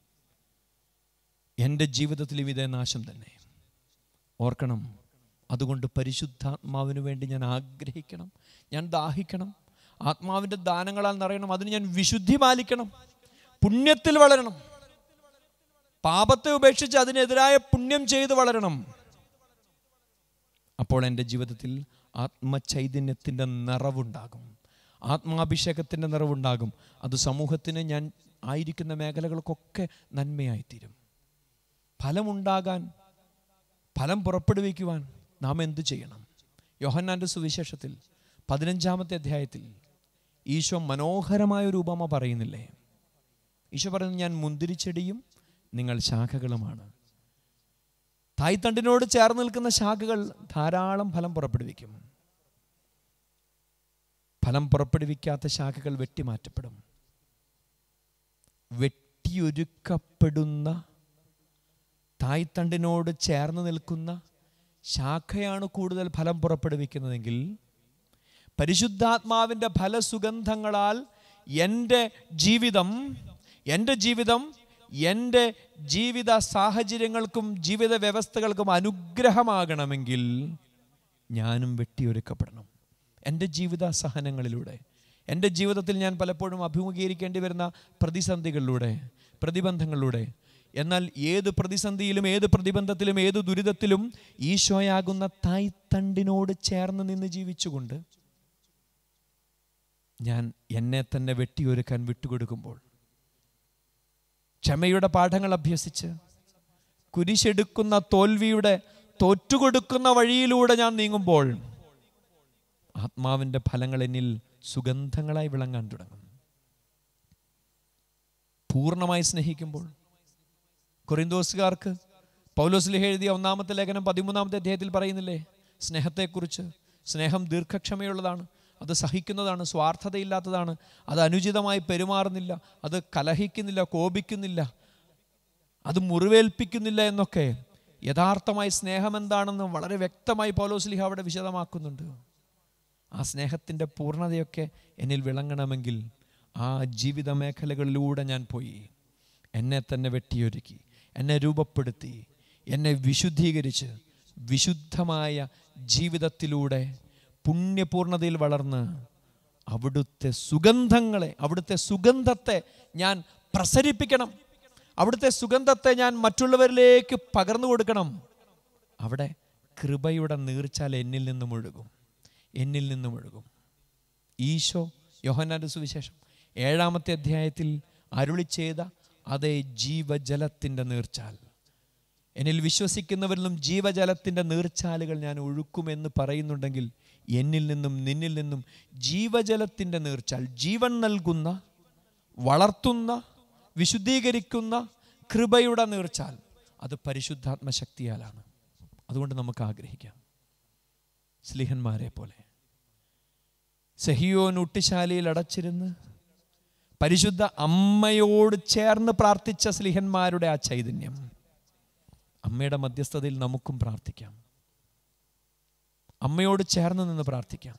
എൻ്റെ ജീവിതത്തിൽ ഇതേ നാശം തന്നെ ഓർക്കണം അതുകൊണ്ട് പരിശുദ്ധാത്മാവിന് വേണ്ടി ഞാൻ ആഗ്രഹിക്കണം ഞാൻ ദാഹിക്കണം ആത്മാവിൻ്റെ ദാനങ്ങളാൽ നിറയണം അതിന് ഞാൻ വിശുദ്ധി പാലിക്കണം പുണ്യത്തിൽ വളരണം പാപത്തെ ഉപേക്ഷിച്ച് അതിനെതിരായ പുണ്യം ചെയ്ത് വളരണം അപ്പോൾ എൻ്റെ ജീവിതത്തിൽ ആത്മചൈതന്യത്തിൻ്റെ നിറവുണ്ടാകും ആത്മാഭിഷേകത്തിൻ്റെ നിറവുണ്ടാകും അത് സമൂഹത്തിന് ഞാൻ ആയിരിക്കുന്ന മേഖലകൾക്കൊക്കെ നന്മയായിത്തീരും ഫലമുണ്ടാകാൻ ഫലം പുറപ്പെടുവിക്കുവാൻ നാം എന്തു ചെയ്യണം യോഹന്നാൻ്റെ സുവിശേഷത്തിൽ പതിനഞ്ചാമത്തെ അധ്യായത്തിൽ ഈശോ മനോഹരമായ ഒരു ഉപമ പറയുന്നില്ലേ ഈശോ പറയുന്നത് ഞാൻ മുന്തിരിച്ചെടിയും നിങ്ങൾ ശാഖകളുമാണ് തായ്തണ്ടിനോട് ചേർന്ന് നിൽക്കുന്ന ശാഖകൾ ധാരാളം ഫലം പുറപ്പെടുവിക്കും ഫലം പുറപ്പെടുവിക്കാത്ത ശാഖകൾ വെട്ടിമാറ്റപ്പെടും വെട്ടിയൊരുക്കപ്പെടുന്ന തായ്തണ്ടിനോട് ചേർന്ന് നിൽക്കുന്ന ശാഖയാണ് കൂടുതൽ ഫലം പുറപ്പെടുവിക്കുന്നതെങ്കിൽ പരിശുദ്ധാത്മാവിൻ്റെ ഫലസുഗന്ധങ്ങളാൽ എൻ്റെ ജീവിതം എൻ്റെ ജീവിതം എൻ്റെ ജീവിത സാഹചര്യങ്ങൾക്കും ജീവിത വ്യവസ്ഥകൾക്കും അനുഗ്രഹമാകണമെങ്കിൽ ഞാനും വെട്ടിയൊരുക്കപ്പെടണം എൻ്റെ ജീവിത സഹനങ്ങളിലൂടെ എൻ്റെ ജീവിതത്തിൽ ഞാൻ പലപ്പോഴും അഭിമുഖീകരിക്കേണ്ടി വരുന്ന പ്രതിസന്ധികളിലൂടെ പ്രതിബന്ധങ്ങളിലൂടെ എന്നാൽ ഏത് പ്രതിസന്ധിയിലും ഏത് പ്രതിബന്ധത്തിലും ഏത് ദുരിതത്തിലും ഈശോയാകുന്ന തായ്തണ്ടിനോട് ചേർന്ന് നിന്ന് ജീവിച്ചുകൊണ്ട് ഞാൻ എന്നെ തന്നെ വെട്ടിയൊരുക്കാൻ വിട്ടുകൊടുക്കുമ്പോൾ ക്ഷമയുടെ പാഠങ്ങൾ അഭ്യസിച്ച് കുരിശെടുക്കുന്ന തോൽവിയുടെ തോറ്റുകൊടുക്കുന്ന വഴിയിലൂടെ ഞാൻ നീങ്ങുമ്പോൾ ആത്മാവിൻ്റെ ഫലങ്ങൾ എന്നിൽ സുഗന്ധങ്ങളായി വിളങ്ങാൻ തുടങ്ങും പൂർണ്ണമായി സ്നേഹിക്കുമ്പോൾ കൊറിന്തോസുകാർക്ക് പൗലോസ്ലിഹ എഴുതിയ ഒന്നാമത്തെ ലേഖനം പതിമൂന്നാമത്തെ അധ്യായത്തിൽ പറയുന്നില്ലേ സ്നേഹത്തെക്കുറിച്ച് സ്നേഹം ദീർഘക്ഷമയുള്ളതാണ് അത് സഹിക്കുന്നതാണ് സ്വാർത്ഥതയില്ലാത്തതാണ് അത് അനുചിതമായി പെരുമാറുന്നില്ല അത് കലഹിക്കുന്നില്ല കോപിക്കുന്നില്ല അത് മുറിവേൽപ്പിക്കുന്നില്ല എന്നൊക്കെ യഥാർത്ഥമായി സ്നേഹം എന്താണെന്ന് വളരെ വ്യക്തമായി പൗലോസ്ലിഹ അവിടെ വിശദമാക്കുന്നുണ്ട് ആ സ്നേഹത്തിൻ്റെ പൂർണ്ണതയൊക്കെ എന്നിൽ വിളങ്ങണമെങ്കിൽ ആ ജീവിത മേഖലകളിലൂടെ ഞാൻ പോയി എന്നെ തന്നെ വെട്ടിയൊരുക്കി എന്നെ രൂപപ്പെടുത്തി എന്നെ വിശുദ്ധീകരിച്ച് വിശുദ്ധമായ ജീവിതത്തിലൂടെ പുണ്യപൂർണതയിൽ വളർന്ന് അവിടുത്തെ സുഗന്ധങ്ങളെ അവിടുത്തെ സുഗന്ധത്തെ ഞാൻ പ്രസരിപ്പിക്കണം അവിടുത്തെ സുഗന്ധത്തെ ഞാൻ മറ്റുള്ളവരിലേക്ക് പകർന്നു കൊടുക്കണം അവിടെ കൃപയുടെ നീർച്ചാൽ എന്നിൽ നിന്നും ഒഴുകും എന്നിൽ നിന്നും ഒഴുകും ഈശോ യോഹന്നാന്റെ സുവിശേഷം ഏഴാമത്തെ അധ്യായത്തിൽ അരുളി ചെയ്ത അതേ ജീവജലത്തിൻ്റെ നീർച്ചാൽ എന്നിൽ വിശ്വസിക്കുന്നവരിലും ജീവജലത്തിൻ്റെ നീർച്ചാലുകൾ ഞാൻ ഒഴുക്കുമെന്ന് പറയുന്നുണ്ടെങ്കിൽ എന്നിൽ നിന്നും നിന്നിൽ നിന്നും ജീവജലത്തിൻ്റെ നീർച്ചാൽ ജീവൻ നൽകുന്ന വളർത്തുന്ന വിശുദ്ധീകരിക്കുന്ന കൃപയുടെ നീർച്ചാൽ അത് പരിശുദ്ധാത്മ ശക്തിയാലാണ് അതുകൊണ്ട് നമുക്ക് ആഗ്രഹിക്കാം സ്ലിഹന്മാരെ പോലെ സഹിയോൻ ഉട്ടിശാലയിൽ അടച്ചിരുന്ന് പരിശുദ്ധ അമ്മയോട് ചേർന്ന് പ്രാർത്ഥിച്ച സ്ലിഹന്മാരുടെ ആ ചൈതന്യം അമ്മയുടെ മധ്യസ്ഥതയിൽ നമുക്കും പ്രാർത്ഥിക്കാം അമ്മയോട് ചേർന്ന് നിന്ന് പ്രാർത്ഥിക്കാം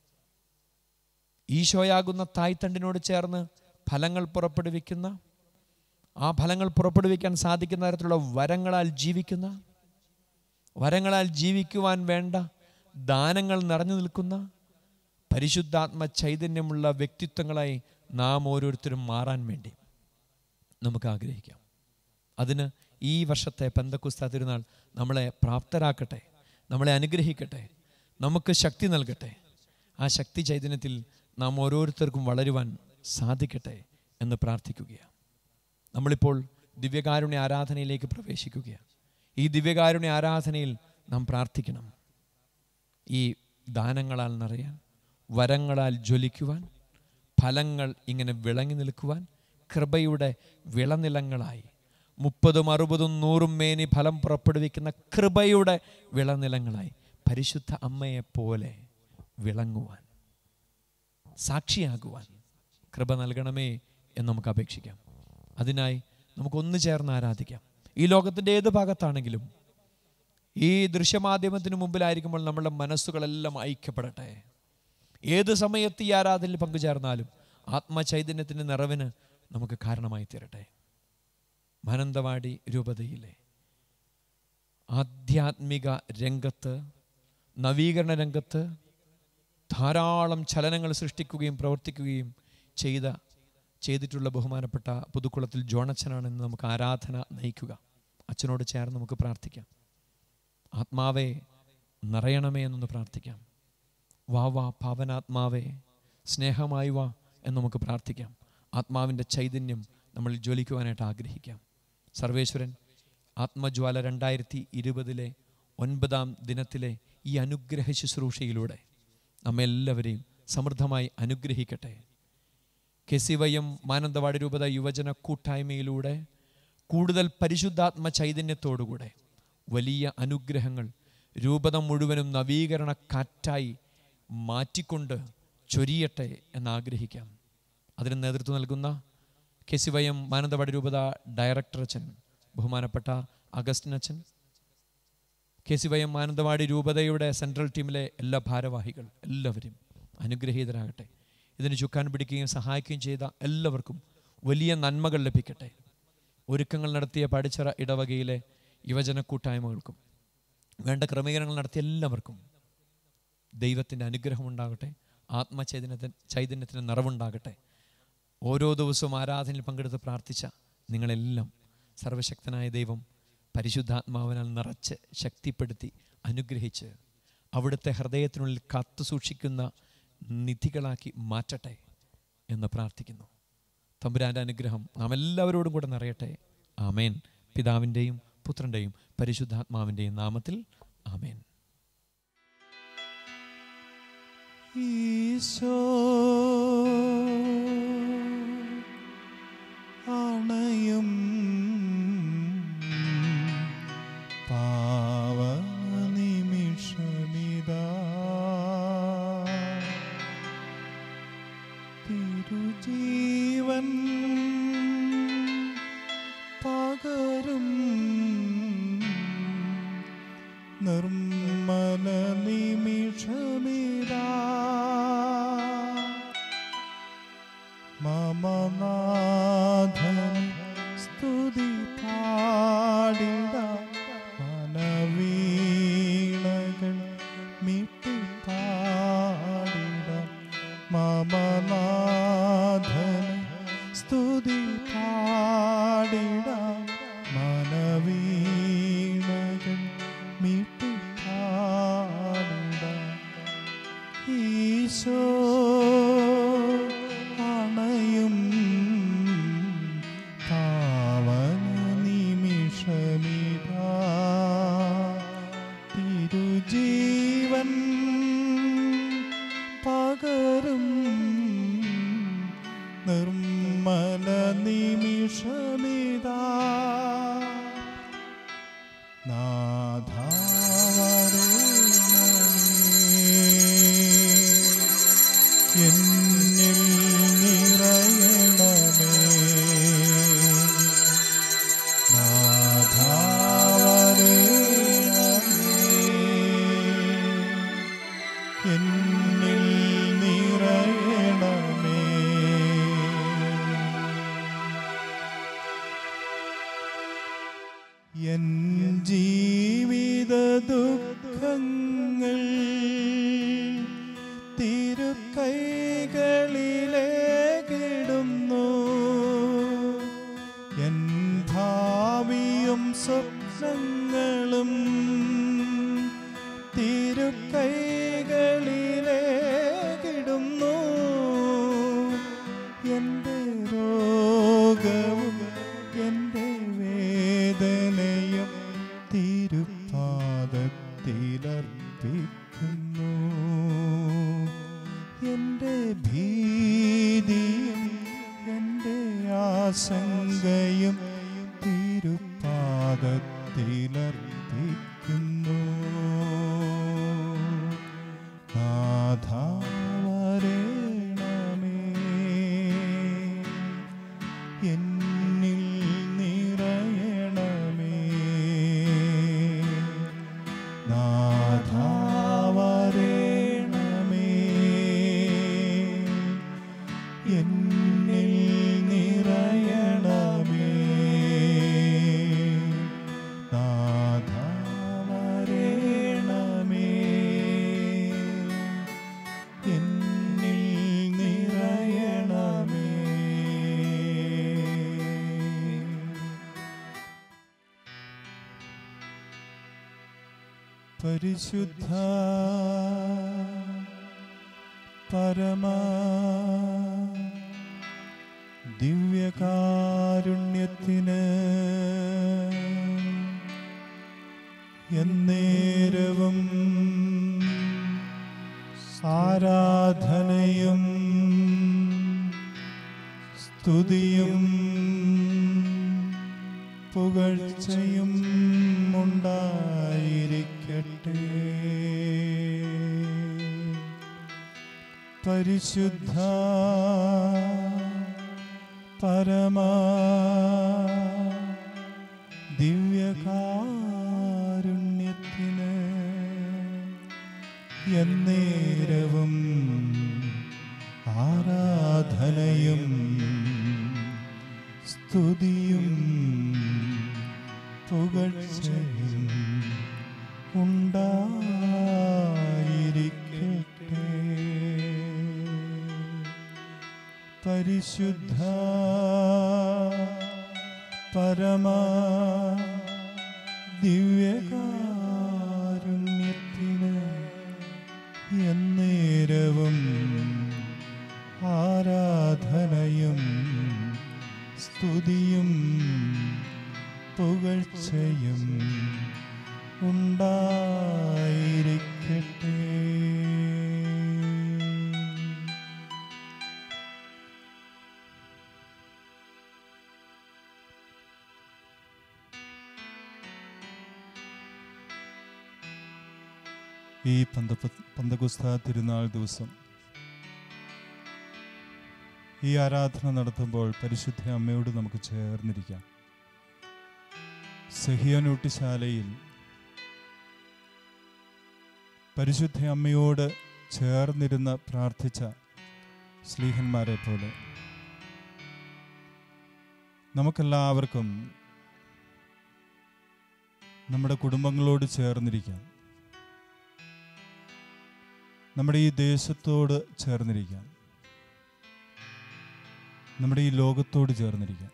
ഈശോയാകുന്ന തായ്തണ്ടിനോട് ചേർന്ന് ഫലങ്ങൾ പുറപ്പെടുവിക്കുന്ന ആ ഫലങ്ങൾ പുറപ്പെടുവിക്കാൻ സാധിക്കുന്ന തരത്തിലുള്ള വരങ്ങളാൽ ജീവിക്കുന്ന വരങ്ങളാൽ ജീവിക്കുവാൻ വേണ്ട ദാനങ്ങൾ നിറഞ്ഞു നിൽക്കുന്ന പരിശുദ്ധാത്മ ചൈതന്യമുള്ള വ്യക്തിത്വങ്ങളായി നാം ഓരോരുത്തരും മാറാൻ വേണ്ടി നമുക്ക് ആഗ്രഹിക്കാം അതിന് ഈ വർഷത്തെ പെന്തക്കുസ്ത തിരുനാൾ നമ്മളെ പ്രാപ്തരാക്കട്ടെ നമ്മളെ അനുഗ്രഹിക്കട്ടെ നമുക്ക് ശക്തി നൽകട്ടെ ആ ശക്തി ചൈതന്യത്തിൽ നാം ഓരോരുത്തർക്കും വളരുവാൻ സാധിക്കട്ടെ എന്ന് പ്രാർത്ഥിക്കുകയാണ് നമ്മളിപ്പോൾ ദിവ്യകാരുണ്യ ആരാധനയിലേക്ക് പ്രവേശിക്കുകയാണ് ഈ ദിവ്യകാരുണ്യ ആരാധനയിൽ നാം പ്രാർത്ഥിക്കണം ഈ ദാനങ്ങളാൽ നിറയാൻ വരങ്ങളാൽ ജ്വലിക്കുവാൻ ഫലങ്ങൾ ഇങ്ങനെ വിളങ്ങി നിൽക്കുവാൻ കൃപയുടെ വിളനിലങ്ങളായി മുപ്പതും അറുപതും നൂറും മേനി ഫലം പുറപ്പെടുവിക്കുന്ന കൃപയുടെ വിളനിലങ്ങളായി പരിശുദ്ധ അമ്മയെപ്പോലെ വിളങ്ങുവാൻ സാക്ഷിയാകുവാൻ കൃപ നൽകണമേ എന്ന് നമുക്ക് അപേക്ഷിക്കാം അതിനായി നമുക്കൊന്നു ചേർന്ന് ആരാധിക്കാം ഈ ലോകത്തിൻ്റെ ഏത് ഭാഗത്താണെങ്കിലും ഈ ദൃശ്യമാധ്യമത്തിന് മുമ്പിലായിരിക്കുമ്പോൾ നമ്മളുടെ മനസ്സുകളെല്ലാം ഐക്യപ്പെടട്ടെ ഏത് സമയത്ത് ഈ ആരാധനയിൽ പങ്കുചേർന്നാലും ആത്മചൈതന്യത്തിൻ്റെ നിറവിന് നമുക്ക് കാരണമായി തീരട്ടെ മാനന്തവാടി രൂപതയിലെ ആധ്യാത്മിക രംഗത്ത് നവീകരണ രംഗത്ത് ധാരാളം ചലനങ്ങൾ സൃഷ്ടിക്കുകയും പ്രവർത്തിക്കുകയും ചെയ്ത ചെയ്തിട്ടുള്ള ബഹുമാനപ്പെട്ട പുതുക്കുളത്തിൽ ജോണച്ചനാണ് ഇന്ന് നമുക്ക് ആരാധന നയിക്കുക അച്ഛനോട് ചേർന്ന് നമുക്ക് പ്രാർത്ഥിക്കാം ആത്മാവെ നിറയണമേ എന്നൊന്ന് പ്രാർത്ഥിക്കാം വാ വാ പാവനാത്മാവേ സ്നേഹമായി വാ എന്ന് നമുക്ക് പ്രാർത്ഥിക്കാം ആത്മാവിൻ്റെ ചൈതന്യം നമ്മൾ ജ്വലിക്കുവാനായിട്ട് ആഗ്രഹിക്കാം സർവേശ്വരൻ ആത്മജ്വാല രണ്ടായിരത്തി ഇരുപതിലെ ഒൻപതാം ദിനത്തിലെ ഈ അനുഗ്രഹ ശുശ്രൂഷയിലൂടെ നമ്മെല്ലാവരെയും സമൃദ്ധമായി അനുഗ്രഹിക്കട്ടെ K C Y M Mananthavady രൂപത യുവജന കൂട്ടായ്മയിലൂടെ കൂടുതൽ പരിശുദ്ധാത്മ ചൈതന്യത്തോടുകൂടെ വലിയ അനുഗ്രഹങ്ങൾ രൂപത മുഴുവനും നവീകരണ കാറ്റായി മാറ്റിക്കൊണ്ട് ചൊരിയട്ടെ എന്നാഗ്രഹിക്കാം അതിന് നേതൃത്വം നൽകുന്ന K C Y M Mananthavady രൂപത ഡയറക്ടർ അച്ഛൻ ബഹുമാനപ്പെട്ട അഗസ്റ്റിൻ അച്ഛൻ K C Y M Mananthavady രൂപതയുടെ സെൻട്രൽ ടീമിലെ എല്ലാ ഭാരവാഹികൾ എല്ലാവരും അനുഗ്രഹീതരാകട്ടെ ഇതിന് ചുക്കാൻ പിടിക്കുകയും സഹായിക്കുകയും ചെയ്ത എല്ലാവർക്കും വലിയ നന്മകൾ ലഭിക്കട്ടെ ഒരുക്കങ്ങൾ നടത്തിയ പടിച്ചിറ ഇടവകയിലെ യുവജന കൂട്ടായ്മകൾക്കും വേണ്ട ക്രമീകരണങ്ങൾ നടത്തിയ എല്ലാവർക്കും ദൈവത്തിൻ്റെ അനുഗ്രഹം ഉണ്ടാകട്ടെ ആത്മചൈതന്യത്തിന് ചൈതന്യത്തിന് നിറവുണ്ടാകട്ടെ ഓരോ ദിവസവും ആരാധനയിൽ പങ്കെടുത്ത് പ്രാർത്ഥിച്ച നിങ്ങളെല്ലാം സർവശക്തനായ ദൈവം പരിശുദ്ധാത്മാവിനാൽ നിറച്ച് ശക്തിപ്പെടുത്തി അനുഗ്രഹിച്ച് അവിടുത്തെ ഹൃദയത്തിനുള്ളിൽ കാത്തു സൂക്ഷിക്കുന്ന നിധികളാക്കി മാറ്റട്ടെ എന്ന് പ്രാർത്ഥിക്കുന്നു തമ്പുരാൻ്റെ അനുഗ്രഹം നാം എല്ലാവരോടും കൂടെ നിറയട്ടെ ആമേൻ പിതാവിൻ്റെയും പുത്രൻ്റെയും പരിശുദ്ധാത്മാവിൻ്റെയും നാമത്തിൽ ആമേൻ ഈശോ അണയും പാവനിമിഷമിതാ തിരുജീവൻ പകരും നിർമ്മല നിമിഷമിതാ മമനാഥൻ സ്തുതി പാടിട മനവീണകൾ മിട്ടി പാടിട മമനാഥൻ സ്തുതി പാടിട മനവീണകൾ മിട്ടി പാടിട ഈശോ അണയും പാവന നിമിഷമിതാ തിരുജീവൻ പകരും നിർമ്മല നിമിഷമിതാ നാഥാവരേണമേ എന്നിൽ നിറയണമേ നാഥാവരേണമേ എന്നിൽ നിറയണമേ എൻ ജീവിത ദുഃഖങ്ങൾ തിരുക്കൈകളിലേക്കിടുന്നു എൻ ഭാവിയും സ്വപ്നങ്ങളും തിരുക്കൈകളിലേക്കിടുന്നു എൻ്റെ രോഗവും എൻ്റെ വേദനയും തിരുപ്പാദത്തിലർപ്പിക്കുന്നു എൻ്റെ ഭീതിയും എൻ്റെ ആശങ്കയും തിരുപ്പാദത്തിലർപ്പിക്കുന്നു നാഥാവരേണമേ എന്നിൽ നിറയണമേ പരിശുദ്ധ പരമ ദിവ്യകാരുണ്യത്തിന് എന്നേരവും ആരാധനയും സ്തുതിയും പുകഴ്ചയും ഉണ്ടായിരിക്കട്ടെ പരിശുദ്ധ പരമ ദിവ്യകാരുണ്യത്തിന് എന്നേരവും ആരാധനയും സ്തുതിയും പുകഴ്ചയും ഉണ്ടായിരിക്കട്ടെ പരിശുദ്ധ പരമ ദിവ്യകാരുണ്യത്തിന് എന്നേരവും ആരാധനയും സ്തുതിയും പുകഴ്ചയും ഉണ്ടായിരിക്കട്ടെ ഈ പന്തപ്പ പന്തകുസ്ത തിരുനാൾ ദിവസം ഈ ആരാധന നടത്തുമ്പോൾ പരിശുദ്ധ അമ്മയോട് നമുക്ക് ചേർന്നിരിക്കാം സഹിയോനൂട്ടിശാലയിൽ പരിശുദ്ധ അമ്മയോട് ചേർന്നിരുന്ന് പ്രാർത്ഥിച്ച സ്ലീഹന്മാരെ പോലെ നമുക്കെല്ലാവർക്കും നമ്മുടെ കുടുംബങ്ങളോട് ചേർന്നിരിക്കാം നമ്മുടെ ഈ ദേശത്തോട് ചേർന്നിരിക്കാം നമ്മുടെ ഈ ലോകത്തോട് ചേർന്നിരിക്കാം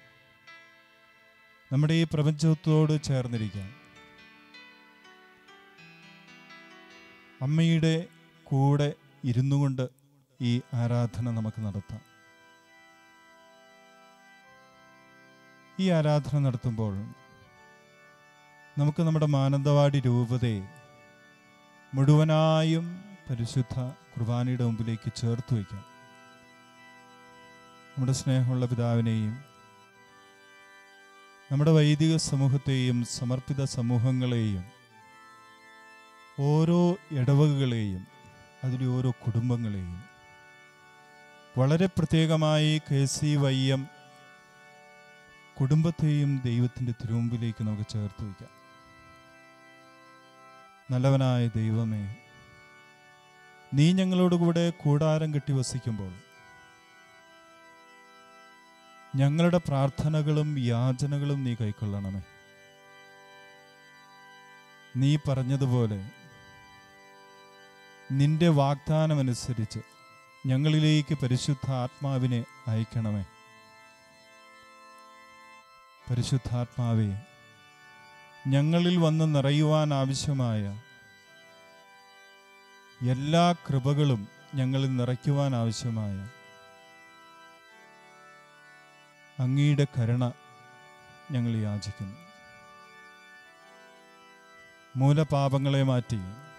നമ്മുടെ ഈ പ്രപഞ്ചത്തോട് ചേർന്നിരിക്കാം അമ്മയുടെ കൂടെ ഇരുന്നു കൊണ്ട് ഈ ആരാധന നമുക്ക് നടത്താം ഈ ആരാധന നടത്തുമ്പോൾ നമുക്ക് നമ്മുടെ മാനന്തവാടി രൂപതയെ മുഴുവനായും പരിശുദ്ധ കുർബാനയുടെ മുമ്പിലേക്ക് ചേർത്ത് വയ്ക്കാം നമ്മുടെ സ്നേഹമുള്ള പിതാവിനെയും നമ്മുടെ വൈദിക സമൂഹത്തെയും സമർപ്പിത സമൂഹങ്ങളെയും ഓരോ ഇടവകകളെയും അതിലെ ഓരോ കുടുംബങ്ങളെയും വളരെ പ്രത്യേകമായി കെ സി വൈ എം കുടുംബത്തെയും ദൈവത്തിൻ്റെ തിരുമുമ്പിലേക്ക് നമുക്ക് ചേർത്ത് വയ്ക്കാം നല്ലവനായ ദൈവമേ നീ ഞങ്ങളോട് കൂടെ കൂടാരം കെട്ടി വസിക്കുമ്പോൾ ഞങ്ങളുടെ പ്രാർത്ഥനകളും യാചനകളും നീ കൈക്കൊള്ളണമേ നീ പറഞ്ഞതുപോലെ നിന്റെ വാഗ്ദാനമനുസരിച്ച് ഞങ്ങളിലേക്ക് പരിശുദ്ധ ആത്മാവിനെ അയക്കണമേ പരിശുദ്ധാത്മാവെ ഞങ്ങളിൽ വന്ന് നിറയുവാൻ ആവശ്യമായ എല്ലാ കൃപകളും ഞങ്ങളിൽ നിറയ്ക്കുവാൻ ആവശ്യമായ അങ്ങയുടെ കരുണ ഞങ്ങൾ യാചിക്കുന്നു മൂലപാപങ്ങളെ മാറ്റി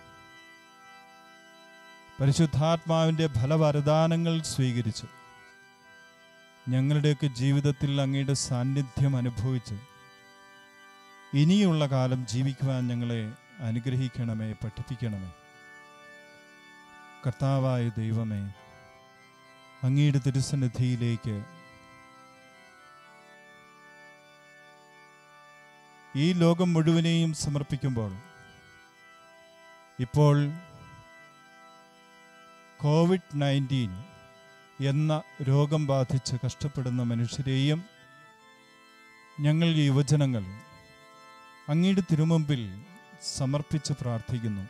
പരിശുദ്ധാത്മാവിൻ്റെ ഫലവരദാനങ്ങൾ സ്വീകരിച്ച് ഞങ്ങളുടെയൊക്കെ ജീവിതത്തിൽ അങ്ങയുടെ സാന്നിധ്യം അനുഭവിച്ച് ഇനിയുള്ള കാലം ജീവിക്കുവാൻ ഞങ്ങളെ അനുഗ്രഹിക്കണമേ പഠിപ്പിക്കണമേ കർത്താവായ ദൈവമേ അങ്ങയുടെ തിരുസന്നിധിയിലേക്ക് ഈ ലോകം മുഴുവനെയും സമർപ്പിക്കുമ്പോൾ ഇപ്പോൾ കോവിഡ് നയൻറ്റീൻ എന്ന രോഗം ബാധിച്ച് കഷ്ടപ്പെടുന്ന മനുഷ്യരെയും ഞങ്ങൾ യുവജനങ്ങൾ അങ്ങയുടെ തിരുമുമ്പിൽ സമർപ്പിച്ച് പ്രാർത്ഥിക്കുന്നു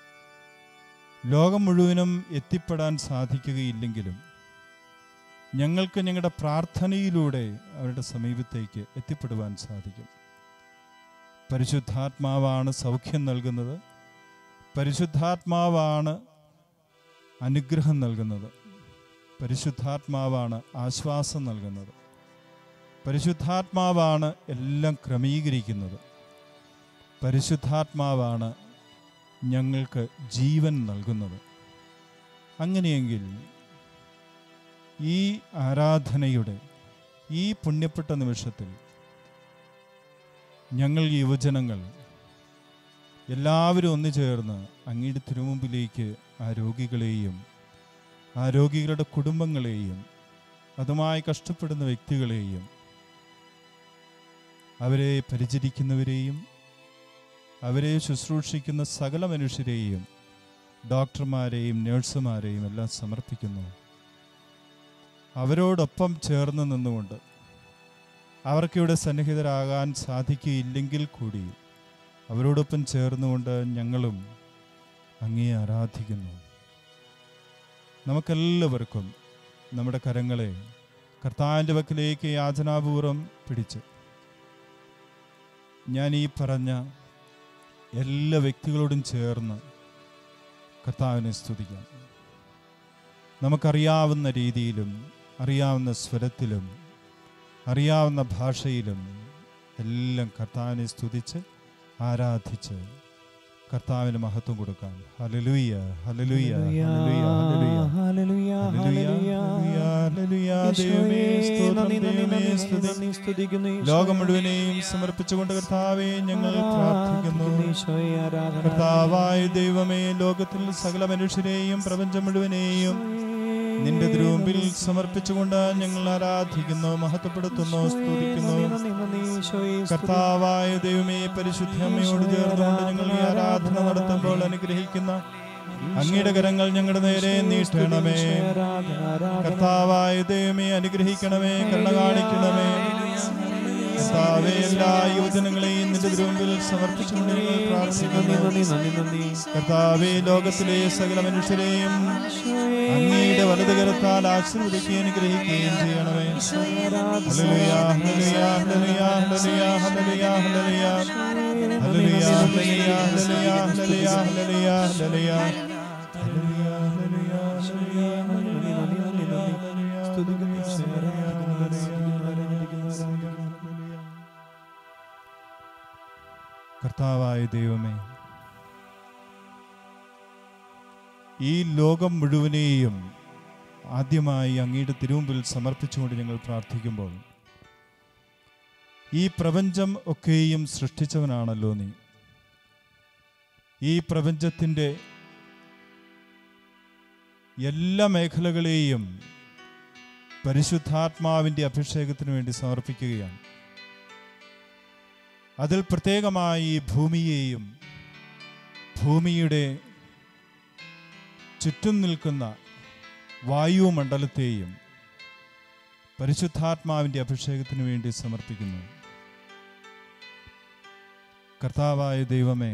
ലോകം മുഴുവനും എത്തിപ്പെടാൻ സാധിക്കുകയില്ലെങ്കിലും ഞങ്ങൾക്ക് ഞങ്ങളുടെ പ്രാർത്ഥനയിലൂടെ അവരുടെ സമീപത്തേക്ക് എത്തിപ്പെടുവാൻ സാധിക്കും പരിശുദ്ധാത്മാവാണ് സൗഖ്യം നൽകുന്നത് പരിശുദ്ധാത്മാവാണ് അനുഗ്രഹം നൽകുന്നത് പരിശുദ്ധാത്മാവാണ് ആശ്വാസം നൽകുന്നത് പരിശുദ്ധാത്മാവാണ് എല്ലാം ക്രമീകരിക്കുന്നത് പരിശുദ്ധാത്മാവാണ് ഞങ്ങൾക്ക് ജീവൻ നൽകുന്നത് അങ്ങനെയെങ്കിൽ ഈ ആരാധനയുടെ ഈ പുണ്യപ്പെട്ട നിമിഷത്തിൽ ഞങ്ങൾ യുവജനങ്ങൾ എല്ലാവരും ഒന്നു ചേർന്ന് അങ്ങയുടെ തിരുമുമ്പിലേക്ക് ആ രോഗികളെയും ആ രോഗികളുടെ കുടുംബങ്ങളെയും അതുമായി കഷ്ടപ്പെടുന്ന വ്യക്തികളെയും അവരെ പരിചരിക്കുന്നവരെയും അവരെ ശുശ്രൂഷിക്കുന്ന സകല മനുഷ്യരെയും ഡോക്ടർമാരെയും നഴ്സുമാരെയും എല്ലാം സമർപ്പിക്കുന്നു അവരോടൊപ്പം ചേർന്ന് നിന്നുകൊണ്ട് അവർക്കിവിടെ സന്നിഹിതരാകാൻ സാധിക്കുകയില്ലെങ്കിൽ കൂടി അവരോടൊപ്പം ചേർന്നുകൊണ്ട് ഞങ്ങളും അങ്ങേ ആരാധിക്കുന്നു നമുക്കെല്ലാവർക്കും നമ്മുടെ കരങ്ങളെ കർത്താവിൻ്റെ വക്കിലേക്ക് യാചനാപൂർവം പിടിച്ച് ഞാൻ ഈ പറഞ്ഞ എല്ലാ വ്യക്തികളോടും ചേർന്ന് കർത്താവിനെ സ്തുതിക്കാം നമുക്കറിയാവുന്ന രീതിയിലും അറിയാവുന്ന സ്വരത്തിലും അറിയാവുന്ന ഭാഷയിലും എല്ലാം കർത്താവിനെ സ്തുതിച്ച് ആരാധിച്ച് കർത്താവിന് മഹത്വം കൊടുക്കാം ഹലലുയ ഹലലുയ ഹലലുയ ഹലലുയ ഹല്ലേലൂയ, ഹല്ലേലൂയ, ദൈവമേ, സ്തോത്രം, ദൈവമേ, സ്തുതി. ലോകം മുഴുവനെയും സമർപ്പിച്ചുകൊണ്ട് കർത്താവെ ഞങ്ങൾ പ്രാർത്ഥിക്കുന്നു കർത്താവായ ദൈവമേ ലോകത്തിൽ സകല മനുഷ്യരെയും പ്രപഞ്ചം മുഴുവനെയും നിന്റെ തിരുമുമ്പിൽ സമർപ്പിച്ചുകൊണ്ട് ഞങ്ങൾ ആരാധിക്കുന്നു മഹത്വപ്പെടുത്തുന്നു സ്തുതിക്കുന്നു കർത്താവായ ദൈവമേ പരിശുദ്ധ അമ്മയോട് ചേർന്നുകൊണ്ട് ഞങ്ങൾ ഈ ആരാധന നടത്തുമ്പോൾ അനുഗ്രഹിക്കുന്ന അങ്ങയുടെ കരങ്ങൾ ഞങ്ങളുടെ നേരെ നീട്ടണമേ കർത്താവായ ദൈവമേ അനുഗ്രഹിക്കണമേ കരുണ കാണിക്കണമേ കർത്താവേ എല്ലാ യുവജനങ്ങളെയും നിന്റെ തിരുമുമ്പിൽ സമർപ്പിച്ചുകൊണ്ട് ഞങ്ങൾ പ്രാർത്ഥിക്കുന്നു കർത്താവേ ലോകത്തിലെ സകല മനുഷ്യരെയും അങ്ങയുടെ വലതുകരത്താൽ ആശീർവദിക്കുകയും അനുഗ്രഹിക്കുകയും ചെയ്യണമേ ഹല്ലേലൂയ, ഹല്ലേലൂയ, ഹല്ലേലൂയ, ഹല്ലേലൂയ, ഹല്ലേലൂയ, ഹല്ലേലൂയ. ഹല്ലേലൂയ, ഹല്ലേലൂയ, ഹല്ലേലൂയ, ഹല്ലേലൂയ, ഹല്ലേലൂയ, ഹല്ലേലൂയ. ഹല്ലേലൂയ, ഹല്ലേലൂയ, ഹല്ലേലൂയ, ഹല്ലേലൂയ, ഹല്ലേലൂയ. സ്തുതിക്കുന്നു, കർത്താവായ ദൈവമേ ഈ ലോകം മുഴുവനെയും ആദ്യമായി അങ്ങയുടെ തിരുമുമ്പിൽ സമർപ്പിച്ചുകൊണ്ട് ഞങ്ങൾ പ്രാർത്ഥിക്കുമ്പോൾ ഈ പ്രപഞ്ചം ഒക്കെയും സൃഷ്ടിച്ചവനാണല്ലോ നീ ഈ പ്രപഞ്ചത്തിൻ്റെ എല്ലാ മേഖലകളെയും പരിശുദ്ധാത്മാവിൻ്റെ അഭിഷേകത്തിന് വേണ്ടി സമർപ്പിക്കുകയാണ് അതിൽ പ്രത്യേകമായി ഈ ഭൂമിയെയും ഭൂമിയുടെ ചുറ്റും നിൽക്കുന്ന വായുമണ്ഡലത്തെയും പരിശുദ്ധാത്മാവിൻ്റെ അഭിഷേകത്തിന് വേണ്ടി സമർപ്പിക്കുന്നു കർത്താവായ ദൈവമേ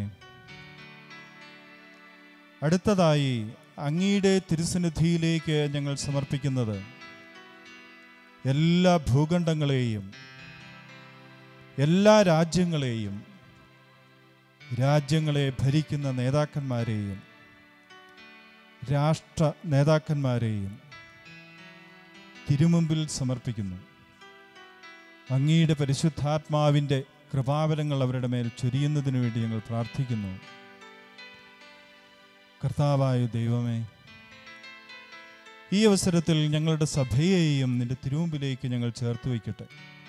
അടുത്തതായി അങ്ങയുടെ തിരുസന്നിധിയിലേക്ക് ഞങ്ങൾ സമർപ്പിക്കുന്നത് എല്ലാ ഭൂഖണ്ഡങ്ങളെയും എല്ലാ രാജ്യങ്ങളെയും രാജ്യങ്ങളെ ഭരിക്കുന്ന നേതാക്കന്മാരെയും രാഷ്ട്ര നേതാക്കന്മാരെയും തിരുമുമ്പിൽ സമർപ്പിക്കുന്നു അങ്ങയുടെ പരിശുദ്ധാത്മാവിൻ്റെ കൃപാവരങ്ങൾ അവരുടെ മേൽ ചൊരിയുന്നതിനു വേണ്ടി ഞങ്ങൾ പ്രാർത്ഥിക്കുന്നു കർത്താവായ ദൈവമേ ഈ അവസരത്തിൽ ഞങ്ങളുടെ സഭയെയും നിന്റെ തിരുമുമ്പിലേക്ക് ഞങ്ങൾ ചേർത്ത് വയ്ക്കട്ടെ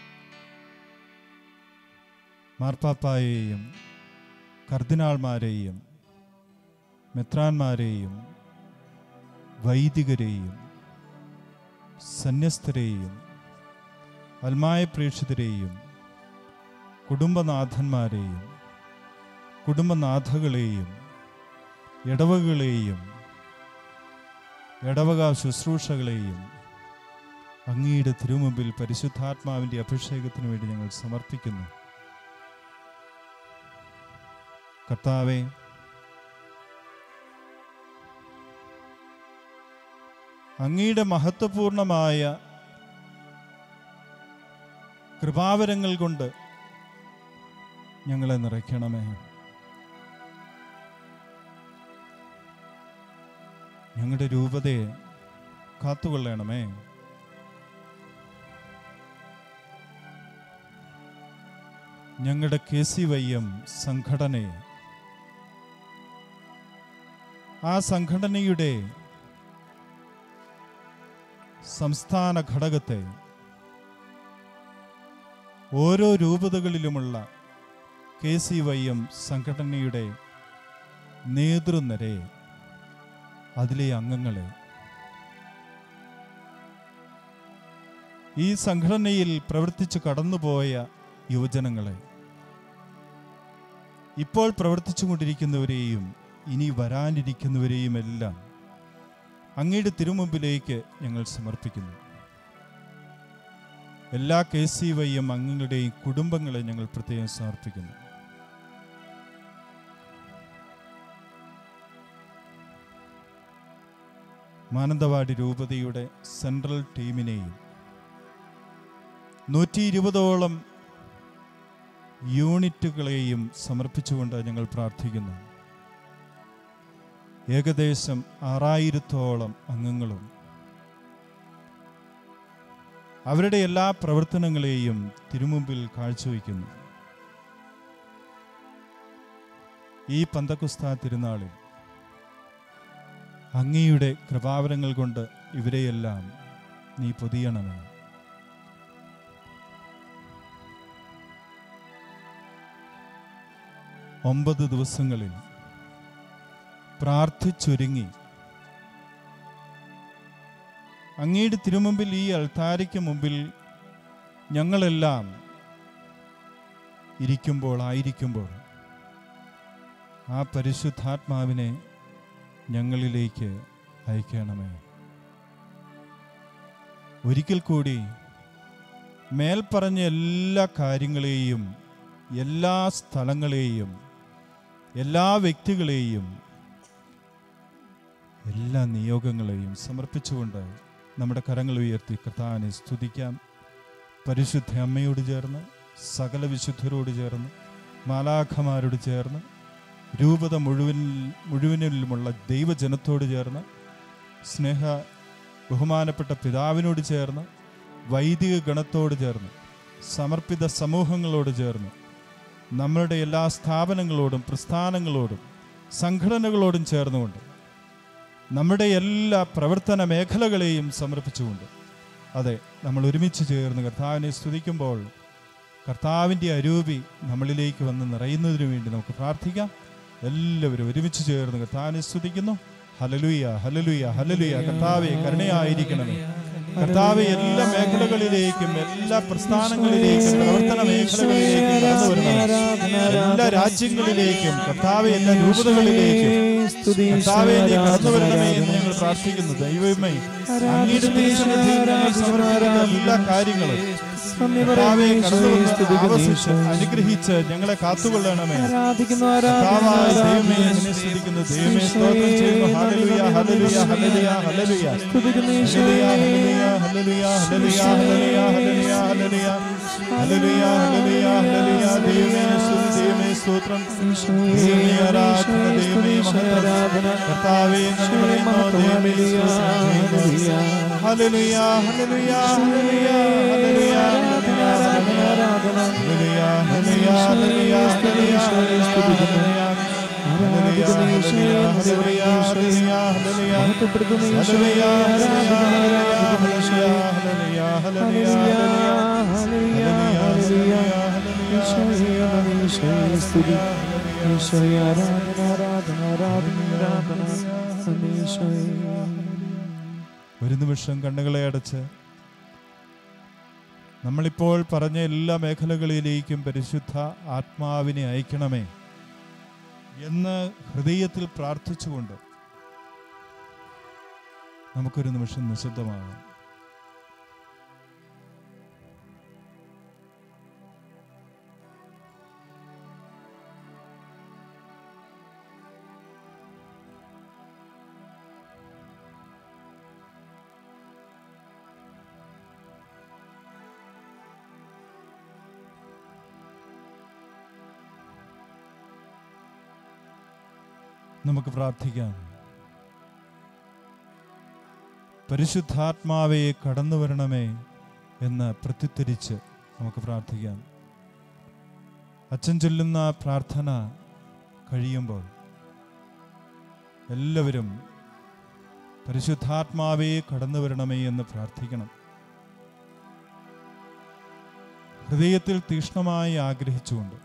മാർപ്പാപ്പായെയും കർദിനാൾമാരെയും മെത്രാന്മാരെയും വൈദികരെയും സന്യസ്തരെയും അൽമായ പ്രേക്ഷിതരെയും കുടുംബനാഥന്മാരെയും കുടുംബനാഥകളെയും ഇടവകളെയും ഇടവക ശുശ്രൂഷകളെയും അങ്ങയുടെ തിരുമുമ്പിൽ പരിശുദ്ധാത്മാവിൻ്റെ അഭിഷേകത്തിന് വേണ്ടി ഞങ്ങൾ സമർപ്പിക്കുന്നു കർത്താവെ അങ്ങയുടെ മഹത്വപൂർണമായ കൃപാവരങ്ങൾ കൊണ്ട് ഞങ്ങളെ നിറയ്ക്കണമേ ഞങ്ങളുടെ രൂപതയെ കാത്തുകൊള്ളണമേ ഞങ്ങളുടെ കെ സി വൈ എം സംഘടനയെ ആ സംഘടനയുടെ സംസ്ഥാന ഘടകത്തെ ഓരോ രൂപതകളിലുമുള്ള കെ സി വൈ എം സംഘടനയുടെ നേതൃനിരയെ അതിലെ അംഗങ്ങളെ ഈ സംഘടനയിൽ പ്രവർത്തിച്ചു കടന്നുപോയ യുവജനങ്ങളെ ഇപ്പോൾ പ്രവർത്തിച്ചുകൊണ്ടിരിക്കുന്നവരെയും ഇനി വരാനിരിക്കുന്നവരെയും എല്ലാം അങ്ങയുടെ തിരുമുമ്പിലേക്ക് ഞങ്ങൾ സമർപ്പിക്കുന്നു എല്ലാ കെ സി വൈ എം അംഗങ്ങളുടെയും കുടുംബങ്ങളെ ഞങ്ങൾ പ്രത്യേകം സമർപ്പിക്കുന്നു മാനന്തവാടി രൂപതയുടെ സെൻട്രൽ ടീമിനെയും നൂറ്റി ഇരുപതോളം യൂണിറ്റുകളെയും സമർപ്പിച്ചുകൊണ്ട് ഞങ്ങൾ പ്രാർത്ഥിക്കുന്നു ഏകദേശം ആറായിരത്തോളം അംഗങ്ങളും അവരുടെ എല്ലാ പ്രവർത്തനങ്ങളെയും തിരുമുമ്പിൽ കാഴ്ചവെക്കുന്നു ഈ പന്തക്കുസ്ത തിരുനാളിൽ അങ്ങയുടെ കൃപാവരങ്ങൾ കൊണ്ട് ഇവരെയെല്ലാം നീ പൊതിയണമേ ഒമ്പത് ദിവസങ്ങളിൽ പ്രാർത്ഥിച്ചൊരുങ്ങി അങ്ങയുടെ തിരുമുമ്പിൽ ഈ അൾത്താരയ്ക്ക് മുമ്പിൽ ഞങ്ങളെല്ലാം ഇരിക്കുമ്പോൾ ആയിരിക്കുമ്പോൾ ആ പരിശുദ്ധാത്മാവിനെ ഞങ്ങളിലേക്ക് അയക്കണമേ ഒരിക്കൽ കൂടി മേൽപ്പറഞ്ഞ എല്ലാ കാര്യങ്ങളെയും എല്ലാ സ്ഥലങ്ങളെയും എല്ലാ വ്യക്തികളെയും എല്ലാ നിയോഗങ്ങളെയും സമർപ്പിച്ചുകൊണ്ട് നമ്മുടെ കരങ്ങൾ ഉയർത്തി കർത്താവിനെ സ്തുതിക്കാം പരിശുദ്ധ അമ്മയോട് ചേർന്ന് സകല വിശുദ്ധരോട് ചേർന്ന് മാലാഖമാരോട് ചേർന്ന് രൂപത മുഴുവൻ മുഴുവനിലുമുള്ള ദൈവജനത്തോട് ചേർന്ന് സ്നേഹ ബഹുമാനപ്പെട്ട പിതാവിനോട് ചേർന്ന് വൈദിക ഗണത്തോട് ചേർന്ന് സമർപ്പിത സമൂഹങ്ങളോട് ചേർന്ന് നമ്മളുടെ എല്ലാ സ്ഥാപനങ്ങളോടും പ്രസ്ഥാനങ്ങളോടും സംഘടനകളോടും ചേർന്നുകൊണ്ട് നമ്മുടെ എല്ലാ പ്രവർത്തന മേഖലകളെയും സമർപ്പിച്ചുകൊണ്ട് അതെ നമ്മൾ ഒരുമിച്ച് ചേർന്ന് കർത്താവിനെ സ്തുതിക്കുമ്പോൾ കർത്താവിൻ്റെ അരൂപി നമ്മളിലേക്ക് വന്ന് നിറയുന്നതിന് വേണ്ടി നമുക്ക് പ്രാർത്ഥിക്കാം എല്ലാവരും ഒരുമിച്ച് ചേർന്ന് കർത്താവിനെ സ്തുതിക്കുന്നു ഹലലുയ ഹലലുയ ഹലലുയ കർത്താവെ കരുണയായിരിക്കണമേ കർത്താവ് എല്ലാ മേഖലകളിലേക്കും എല്ലാ പ്രസ്ഥാനങ്ങളിലേക്കും പ്രവർത്തന മേഖലകളിലേക്കും കടന്നു വരണമേ എല്ലാ രാജ്യങ്ങളിലേക്കും കർത്താവ് എല്ലാ രൂപതകളിലേക്കും കർത്താവെ നീ കടന്നു വരണമേ എന്ന് ഞങ്ങൾ പ്രാർത്ഥിക്കുന്നു ദൈവമേ അങ്ങയുടെ തിരുസന്നിധിയിൽ ഞങ്ങൾ സമർപ്പിക്കുന്ന എല്ലാ കാര്യങ്ങളും കർത്താവെ കടന്നു വന്ന് ആവസിച്ച് അനുഗ്രഹിച്ച് ഞങ്ങളെ കാത്തുകൊള്ളണമേ കർത്താവായ ദൈവമേ നിന്നെ സ്തുതിക്കുന്നു ദൈവമേ സ്തോത്രം ചെയ്യുന്നു ഹല്ലേലൂയ ഹല്ലേലൂയ ഹല്ലേലൂയ ഹല്ലേലൂയ ഹല്ലേലൂയ ഹല്ലേലൂയ ഹല്ലേലൂയ ഹല്ലേലൂയ ഹല്ലേലൂയ ഹല്ലേലൂയ ഹല്ലേലൂയ ഹല്ലേലൂയ ഹല്ലേലൂയ ദൈവമേ സ്തുതി ദൈവമേ സ്തോത്രം ദൈവമേ ആരാധന ദൈവമേ മഹത്വം കർത്താവേ നന്ദി പറയുന്നു ദൈവമേ സ്തോത്രം ചെയ്യുന്നു ഹല്ലേലൂയ ഹല്ലേലൂയ ഹല്ലേലൂയ ഹല്ലേലൂയ ഹല്ലേലൂയ ഹല്ലേലൂയ ഹല്ലേലൂയ ഹല്ലേലൂയ ഒരു നിമിഷം കണ്ണുകളെ അടച്ച് നമ്മളിപ്പോൾ പറഞ്ഞ എല്ലാ മേഖലകളിലേക്കും പരിശുദ്ധ ആത്മാവിനെ അയക്കണമേ എന്ന് ഹൃദയത്തിൽ പ്രാർത്ഥിച്ചുകൊണ്ട് നമുക്കൊരു നിമിഷം നിശബ്ദമാകാം നമുക്ക് പ്രാർത്ഥിക്കാം പരിശുദ്ധാത്മാവെ കടന്നു വരണമേ എന്ന് പ്രത്യുത്തരിച്ച് നമുക്ക് പ്രാർത്ഥിക്കാം അച്ഛൻ ചൊല്ലുന്ന പ്രാർത്ഥന കഴിയുമ്പോൾ എല്ലാവരും പരിശുദ്ധാത്മാവെ കടന്നു വരണമേ എന്ന് പ്രാർത്ഥിക്കണം ഹൃദയത്തിൽ തീക്ഷ്ണമായി ആഗ്രഹിച്ചുകൊണ്ട്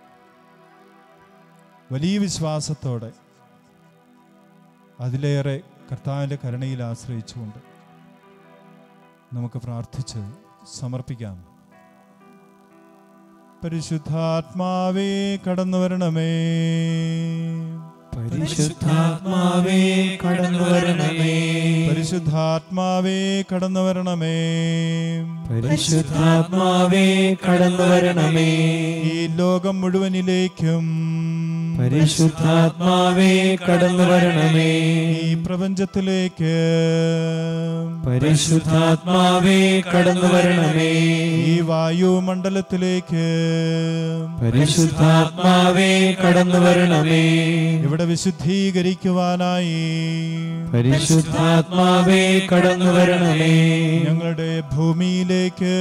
വലിയ വിശ്വാസത്തോടെ അതിലേറെ കർത്താവിൻ്റെ കരുണയിൽ ആശ്രയിച്ചുകൊണ്ട് നമുക്ക് പ്രാർത്ഥിച്ച് സമർപ്പിക്കാം പരിശുദ്ധാത്മാവേ കടന്നു വരണമേ പരിശുദ്ധാത്മാവേ കടന്നു വരണമേ പരിശുദ്ധാത്മാവേ കടന്നു വരണമേ പരിശുദ്ധാത്മാവേ കടന്നു വരണമേ ഈ ലോകം മുഴുവനിലേക്കും പരിശുദ്ധാത്മാവേ കടന്നു വരണമേ ഈ പ്രപഞ്ചത്തിലേക്ക് പരിശുദ്ധാത്മാവേ കടന്നു വരണമേ ഈ വായുമണ്ഡലത്തിലേക്ക് പരിശുദ്ധാത്മാവേ കടന്നു വരണമേ ഇവിടെ വിശുദ്ധീകരിക്കുവാനായി പരിശുദ്ധാത്മാവേ കടന്നു വരണമേ ഞങ്ങളുടെ ഭൂമിയിലേക്ക്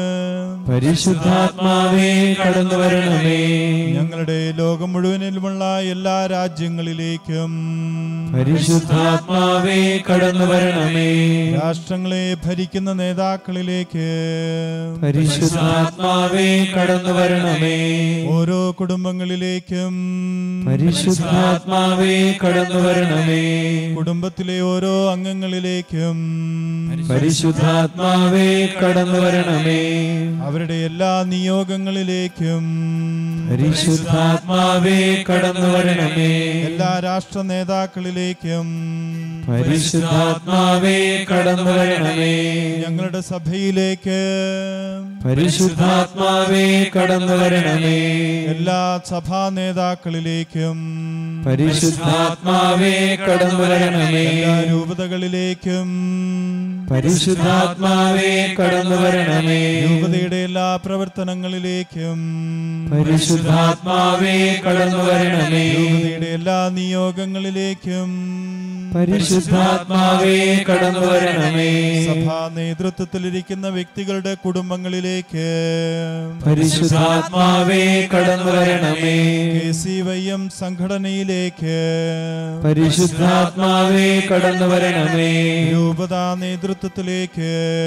പരിശുദ്ധാത്മാവേ കടന്നു വരണമേ ഞങ്ങളുടെ ലോകം മുഴുവനിലുമുള്ള എല്ലാ രാജ്യങ്ങളിലേക്കും പരിശുദ്ധാത്മാവേ കടന്നു വരണമേ രാഷ്ട്രങ്ങളെ ഭരിക്കുന്ന നേതാക്കളിലേക്ക് പരിശുദ്ധാത്മാവേ കടന്നു വരണമേ ഓരോ കുടുംബങ്ങളിലേക്കും പരിശുദ്ധാത്മാവേ കടന്നു വരണമേ കുടുംബത്തിലെ ഓരോ അംഗങ്ങളിലേക്കും പരിശുദ്ധാത്മാവേ കടന്നു വരണമേ അവരുടെ എല്ലാ നിയോഗങ്ങളിലേക്കും പരിശുദ്ധാത്മാവേ കടന്നു വരണമേ എല്ലാ രാഷ്ട്ര നേതാക്കളിലേക്കും പരിശുദ്ധാത്മാവേ കടന്നു വരണമേ ഞങ്ങളുടെ സഭയിലേക്ക് പരിശുദ്ധാത്മാവേ കടന്നു വരണമേ എല്ലാ സഭാ നേതാക്കളിലേക്കും പരിശുദ്ധാത്മാവേ കടന്നു വരണമേ എല്ലാ രൂപതകളിലേക്കും പരിശുദ്ധാത്മാവേ കടന്നു വരണമേ രൂപതയുടെ എല്ലാ പ്രവർത്തനങ്ങളിലേക്കും പരിശുദ്ധാത്മാവേ കടന്നു വരണമേ രൂപതയുടെ എല്ലാ നിയോഗങ്ങളിലേക്കും പരിശുദ്ധാത്മാവേ കടന്നു വരണമേ സഭാ നേതൃത്വത്തിലിരിക്കുന്ന വ്യക്തികളുടെ കുടുംബങ്ങളിലേക്ക് പരിശുദ്ധാത്മാവേ കടന്നു വരണമേ കെ സി വൈ എം സംഘടനയിലേക്ക് പരിശുദ്ധാത്മാവേ കടന്നു വരണമേ രൂപതാ നേതൃത്വത്തിലേക്ക്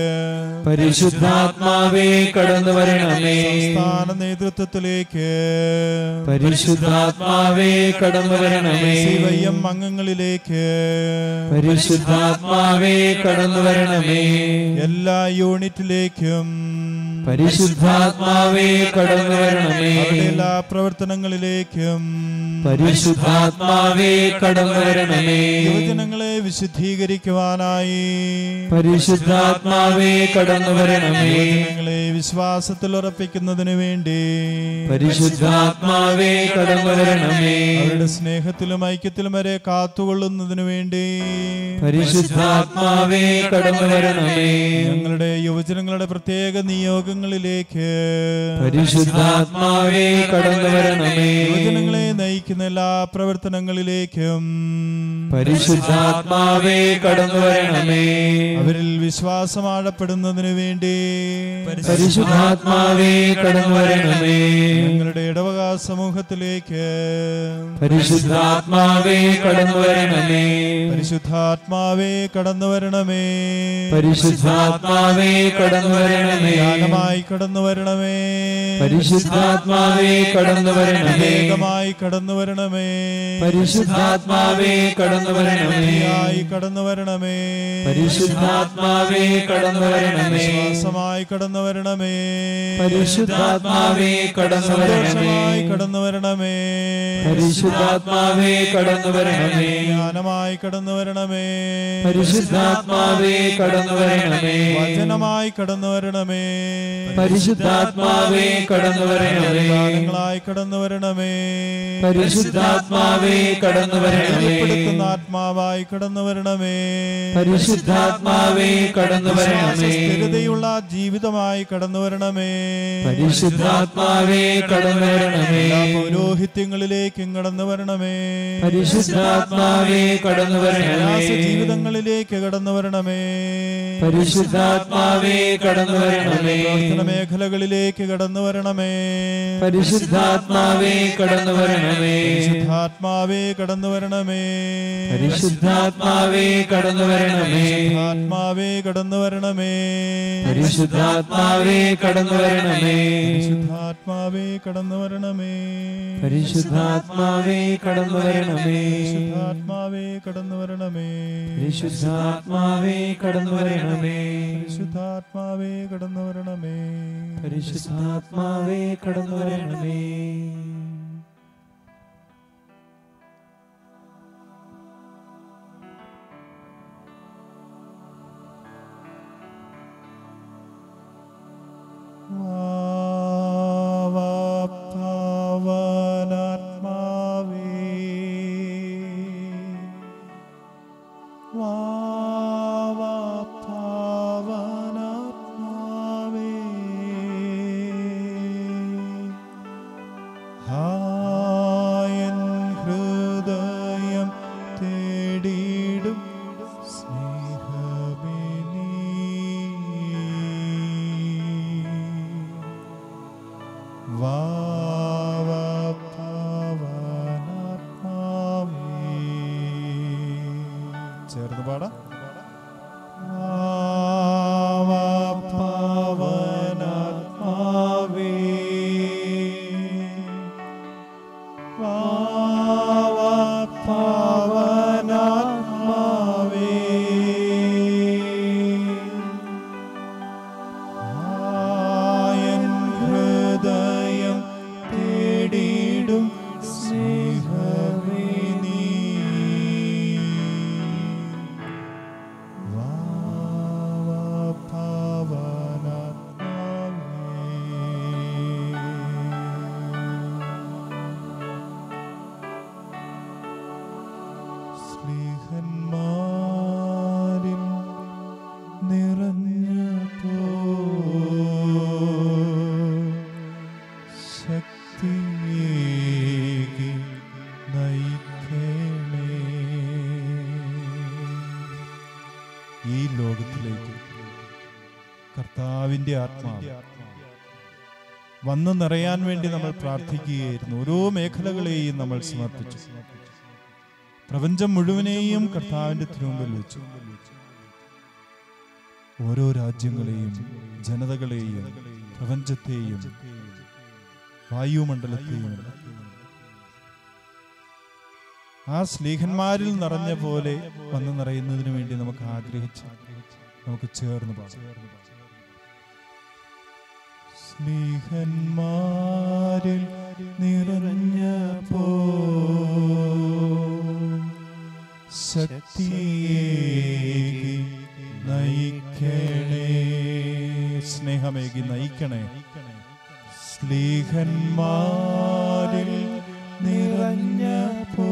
പരിശുദ്ധാത്മാവേ കടന്നു വരണമേ സംസ്ഥാന നേതൃത്വത്തിലേക്ക് പരിശുദ്ധാത്മാവേ കടന്നു വരണമേ സി വൈ എം അംഗങ്ങളിലേക്ക് പരിശുദ്ധാത്മാവേ കടന്നു വരണമേ എല്ലാ യൂണിറ്റിലേക്കും പരിശുദ്ധാത്മാവേ കടന്നു വരണമേ അവരുടെ എല്ലാ പ്രവർത്തനങ്ങളിലേക്കും പരിശുദ്ധാത്മാവേ കടന്നു വരണമേ യുവജനങ്ങളെ വിശുദ്ധീകരിക്കുവാനായി പരിശുദ്ധാത്മാവേ കടന്നു വരണമേ യുവജനങ്ങളെ വിശ്വാസത്തിൽ ഉറപ്പിക്കുന്നതിന് വേണ്ടി പരിശുദ്ധാത്മാവേ കടന്നു വരണമേ അവരുടെ സ്നേഹത്തിലും ഐക്യത്തിലും വരെ കാത്തുകൊള്ളുന്നതിന് വേണ്ടി പരിശുദ്ധാത്മാവേ കടന്നു വരണമേ ഞങ്ങളുടെ യുവജനങ്ങളുടെ പ്രത്യേക നിയോഗങ്ങളിലേക്ക് പരിശുദ്ധാത്മാവേ കടന്നു വരണമേ യുവജനങ്ങളെ നയിക്കുന്ന എല്ലാ പ്രവർത്തനങ്ങളിലേക്കും പരിശുദ്ധാത്മാവേ കടന്നു വരണമേ അവരിൽ വിശ്വാസം ആഴപ്പെടുന്നതിന് വേണ്ടി പരിശുദ്ധാത്മാവേ കടന്നു വരണമേ ഞങ്ങളുടെ ഇടവക സമൂഹത്തിലേക്ക് പരിശുദ്ധാത്മാവേ കടന്നു വരണമേ പരിശുദ്ധാത്മാവേ കടന്നു വരണമേ പരിശുദ്ധാത്മാവേ കടന്നു വരണമേ ജ്ഞാനമായി കടന്നു വരണമേ പരിശുദ്ധാത്മാവേ കടന്നു വരണമേ വേഗമായി കടന്നു വരണമേ പരിശുദ്ധാത്മാവേ കടന്നു വരണമേ ശക്തിയായി കടന്നു വരണമേ പരിശുദ്ധാത്മാവേ കടന്നു വരണമേ വിശ്വാസമായി കടന്നു വരണമേ പരിശുദ്ധാത്മാവേ കടന്നു വരണമേ സന്തോഷമായി കടന്നു വരണമേ പരിശുദ്ധാത്മാവേ കടന്നു വരണമേ ജ്ഞാനമായി കടന്നു വരണമേ പരിശുദ്ധാത്മാവേ കടന്നു വരണമേ വചനമായി കടന്നു വരണമേ പരിശുദ്ധാത്മാവേ കടന്നു വരണമേ ഗാനങ്ങളായി കടന്നു വരണമേ പരിശുദ്ധാത്മാവേ കടന്നു വരണമേ ധൈര്യപ്പെടുത്തുന്ന ആത്മാവായി കടന്നു വരണമേ പരിശുദ്ധാത്മാവേ കടന്നു വരണമേ സ്ഥിരതയുള്ള ജീവിതമായി കടന്നു വരണമേ പരിശുദ്ധാത്മാവേ കടന്നു വരണമേ എല്ലാ പൗരോഹിത്യങ്ങളിലേക്കും കടന്നു വരണമേ പരിശുദ്ധാത്മാവേ കടന്നു വരണമേ പ്രയാസ ജീവിതങ്ങളിലേക്ക് കടന്നു വരണമേ പരിശുദ്ധാത്മാവേ കടന്നു വരണമേ പ്രവർത്തന മേഖലകളിലേക്ക് കടന്നു വരണമേ പരിശുദ്ധാത്മാവേ കടന്നു വരണമേ പരിശുദ്ധാത്മാവേ കടന്നു വരണമേ പരിശുദ്ധാത്മാവേ കടന്നു വരണമേ ആത്മാവേ കടന്നു വരണമേ പരിശുദ്ധാത്മാവേ കടന്നു വരണമേ പരിശുദ്ധാത്മാവേ കടന്നു വരണമേ പരിശുദ്ധാത്മാവേ കടന്നു വരണമേ പരിശുദ്ധാത്മാവേ കടന്നു വരണമേ പരിശുദ്ധാത്മാവേ കടന്നു വരണമേ പരിശുദ്ധാത്മാവേ കടന്നു വരണമേ പരിശുദ്ധാത്മാവേ കടന്നു വരണമേ പാവനാത്മാവേ പാവനാത്മാവേ ഹായൻ ഹൃദയം തേടിയിടും സ്നേഹമേ നീ വാവപാവനാത്മാവേ. ചേർന്ന് പാടാം വാവപാവനാത്മാവേ. വാവപാവനാത്മാവേ. ആയൻ ഹൃദയം തേടിയിടും സ്നേഹമേ നീ സ്നേഹന്മാരിൽ നിറഞ്ഞപ്പോ ശക്തിയേകി നയിക്കണേ ഈ ലോകത്തിലേക്ക് കർത്താവിൻ്റെ ആത്മാവ് വന്നു നിറയാൻ വേണ്ടി നമ്മൾ പ്രാർത്ഥിക്കുകയായിരുന്നു ഓരോ മേഖലകളെയും നമ്മൾ സമർപ്പിച്ചു പ്രപഞ്ചം മുഴുവനെയും കർത്താവിൻ്റെ തിരുമുമ്പിൽ വെച്ചു ഓരോ രാജ്യങ്ങളെയും ജനതകളെയും പ്രപഞ്ചത്തെയും വായുമണ്ഡലത്തെയും ആ സ്ലീഹന്മാരിൽ നിറഞ്ഞ പോലെ വന്നു നിറയുന്നതിന് വേണ്ടി നമുക്ക് ആഗ്രഹിച്ച് നമുക്ക് ചേർന്ന് പാടാം സ്നേഹന്മാരിൽ നിറഞ്ഞപ്പോ ശക്തിയേകി നയിക്കണേ സ്നേഹമേകി നയിക്കണേ സ്ലീഹന്മാരിൽ നിറഞ്ഞപ്പോ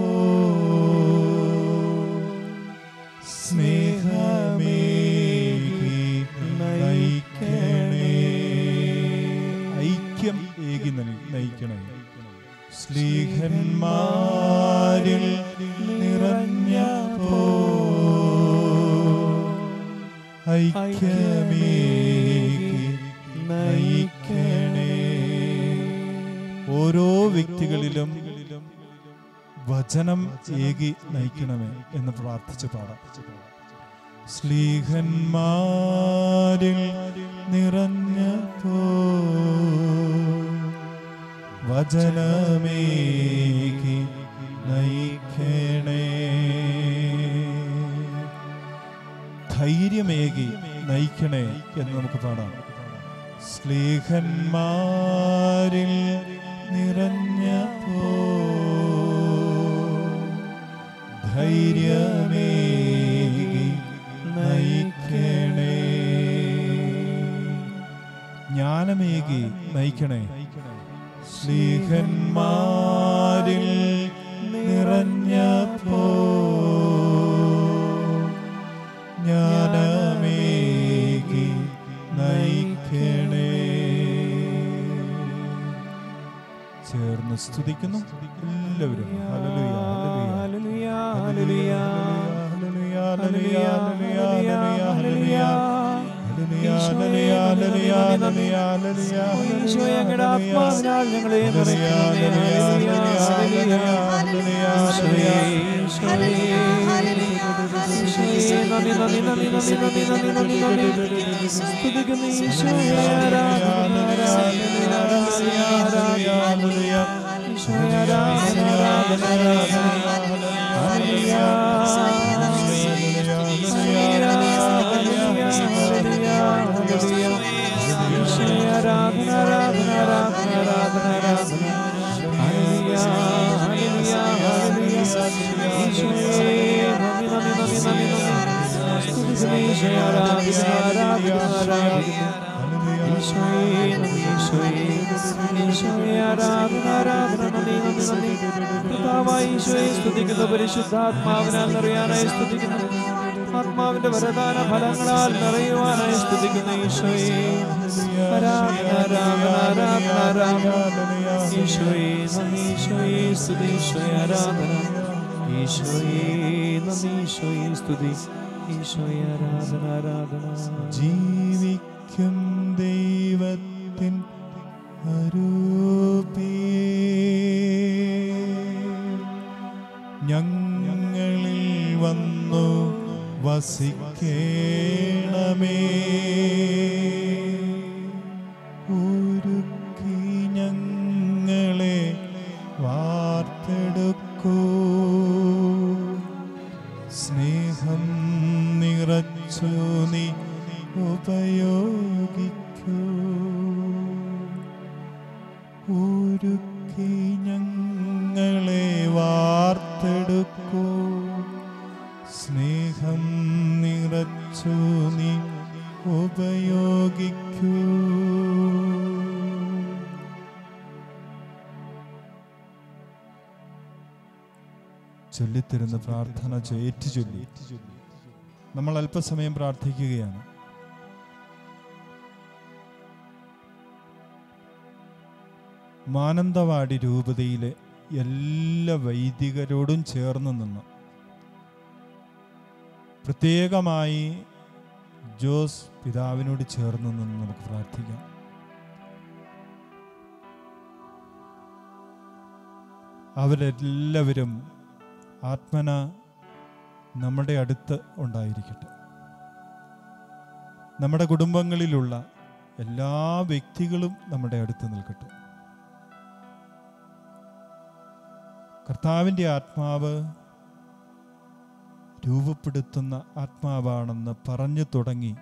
സ്നേഹമേകി നയിക്കണേ ഐക്യം ഏകി നൽ- നയിക്കണേ സ്ലീഹന്മാരിൽ നിറഞ്ഞപ്പോ ഐക്യമേകി നയിക്കണേ ഓരോ വ്യക്തികളിലും വചനം ഏകി നയിക്കണമേ എന്ന് പ്രാർത്ഥിച്ച് പാടാം സ്ലീഹന്മാരിൽ നിറഞ്ഞപ്പോ വചനമേകി നയിക്കണേ ധൈര്യമേകി നയിക്കണേ എന്ന് നമുക്ക് പാടാം സ്ലീഹന്മാരിൽ നിറഞ്ഞപ്പോ ധൈര്യമേകി നയിക്കണേ ജ്ഞാനമേകി നയിക്കണേ സ്ലീഹന്മാരിൽ നിറഞ്ഞപ്പോ ജ്ഞാനമേകി നയിക്കണേ ചേർന്ന് സ്തുതിക്കുന്നു എല്ലാവരും ഹല്ലേലൂയ, ഹല്ലേലൂയ, ഹല്ലേലൂയ, ഹല്ലേലൂയ, ഹല്ലേലൂയ, ഹല്ലേലൂയ, ഹല്ലേലൂയ, ഹല്ലേലൂയ, ഹല്ലേലൂയ, ഹല്ലേലൂയ, ഹല്ലേലൂയ, ഈശോ ഞങ്ങളുടെ ആത്മാവിനാൽ ഞങ്ങളെ നിറയ്ക്കണമേ. ഹല്ലേലൂയ, ഹല്ലേലൂയ, ഹല്ലേലൂയ, ഈശോയേ, ഈശോയേ, നന്ദി, നന്ദി, നന്ദി, നന്ദി, നന്ദി, നന്ദി, നന്ദി, നന്ദി. സ്തുതിക്കുന്നു ഈശോയെ, ആരാധന, ആരാധന, ആരാധന, ആരാധന. ഈശോയെ, ആരാധന, ആരാധന, ആരാധന. ഹല്ലേലൂയ, ഈശോയെ, ആരാധന, ഹല്ലേലൂയ, ഹല്ലേലൂയ. ഈശോയെ, ആരാധന, ആരാധന, ആരാധന, ആരാധന, ആരാധന. ഹല്ലേലൂയ, ഹല്ലേലൂയ, ഹല്ലേലൂയ. ഈശോയെ, നന്ദി, നന്ദി, നന്ദി, നന്ദി, നന്ദി. സ്തുതിക്കുന്നു ഈശോയെ, ആരാധന, ആരാധന, ആരാധന. ഈശോയെ, നന്ദി, ഈശോയെ. ഈശോയെ, ആരാധന, ആരാധന, നന്ദി, നന്ദി, നന്ദി. കർത്താവായ ഈശോയെ സ്തുതിക്കുന്നു പരിശുദ്ധാത്മാവിനാൽ നിറയാനായി സ്തുതിക്കുന്നു ആത്മാവിന്റെ വരദാന ഫലങ്ങളാൽ നിറയുവാനായി സ്തുതിക്കുന്നു ഈശോയെ ആരാധന ആരാധന ആരാധന ആരാധന ഈശോയെ നന്ദി ഈശോയെ സ്തുതി ഈശോയെ ആരാധന ഈശോയെ നന്ദി ഈശോയെ സ്തുതി ഈശോയെ ആരാധന ആരാധന ജീവിക്കും ദൈവത്തിൻ അരൂപേ ഞങ്ങളിൽ വന്നു വസിക്കേണമേ ഒരുക്കി ഞങ്ങളെ വാർത്തെടുക്കൂ സ്നേഹം നിറച്ചു നീ ഉപയോഗിക്കൂ ഒരുക്കി ഞങ്ങളെ വാർത്തെടുക്കൂ സ്നേഹം നിറച്ചു നീ ഉപയോഗിക്കൂ ചൊല്ലിത്തരുന്ന പ്രാർത്ഥന ഏറ്റു ചൊല്ലി നമ്മൾ അല്പസമയം പ്രാർത്ഥിക്കുകയാണ് മാനന്തവാടി രൂപതയിലെ എല്ലാ വൈദികരോടും ചേർന്ന് നിന്ന് പ്രത്യേകമായി ജോസ് പിതാവിനോട് ചേർന്ന് നിന്ന് നമുക്ക് പ്രാർത്ഥിക്കാം അവരെല്ലാവരും ആത്മന നമ്മുടെ അടുത്ത് ഉണ്ടായിരിക്കട്ടെ നമ്മുടെ കുടുംബങ്ങളിലുള്ള എല്ലാ വ്യക്തികളും നമ്മുടെ അടുത്ത് നിൽക്കട്ടെ കർത്താവിൻ്റെ ആത്മാവ് രൂപപ്പെടുത്തുന്ന ആത്മാവാണെന്ന് പറഞ്ഞു തുടങ്ങി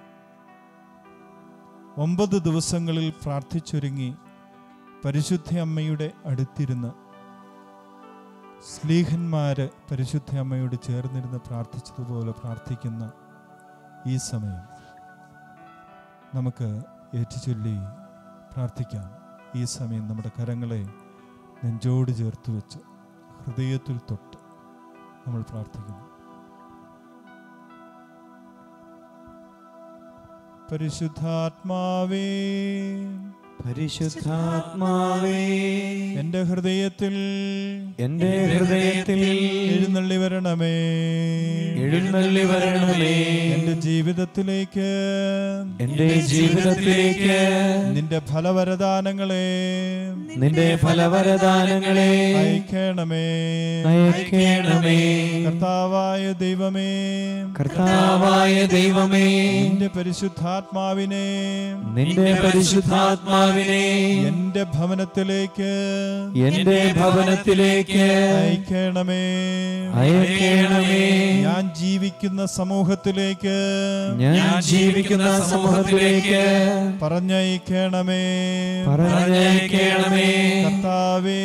ഒമ്പത് ദിവസങ്ങളിൽ പ്രാർത്ഥിച്ചൊരുങ്ങി പരിശുദ്ധ അമ്മയുടെ അടുത്തിരുന്ന് സ്ലീഹന്മാര് പരിശുദ്ധ അമ്മയോട് ചേർന്നിരുന്ന് പ്രാർത്ഥിച്ചതുപോലെ പ്രാർത്ഥിക്കുന്ന ഈ സമയം നമുക്ക് ഏറ്റുചൊല്ലി പ്രാർത്ഥിക്കാം ഈ സമയം നമ്മുടെ കരങ്ങളെ നെഞ്ചോട് ചേർത്ത് വെച്ച് ഹൃദയത്തിൽ തൊട്ട് നമ്മൾ പ്രാർത്ഥിക്കുന്നു പരിശുദ്ധാത്മാവേ പരിശുദ്ധാത്മാവേ എൻ്റെ ഹൃദയത്തിൽ എൻ്റെ ഹൃദയത്തിൽ എഴുന്നള്ളി വരണമേ എഴുന്നള്ളി വരണമേ എൻ്റെ ജീവിതത്തിലേക്ക് എൻ്റെ ജീവിതത്തിലേക്ക് നിന്റെ ഫലവരദാനങ്ങളെ നിന്റെ ഫലവരദാനങ്ങളെ അയക്കണമേ അയക്കണമേ കർത്താവായ ദൈവമേ കർത്താവായ ദൈവമേ നിന്റെ പരിശുദ്ധാത്മാവിനെ നിന്റെ പരിശുദ്ധാത്മാവിനെ എന്റെ ഭവനത്തിലേക്ക് എന്റെ ഭവനത്തിലേക്ക് അയക്കണമേ അയക്കണമേ ഞാൻ ജീവിക്കുന്ന സമൂഹത്തിലേക്ക് ഞാൻ ജീവിക്കുന്ന സമൂഹത്തിലേക്ക് പറഞ്ഞയക്കണമേ പറഞ്ഞയക്കണമേ കർത്താവേ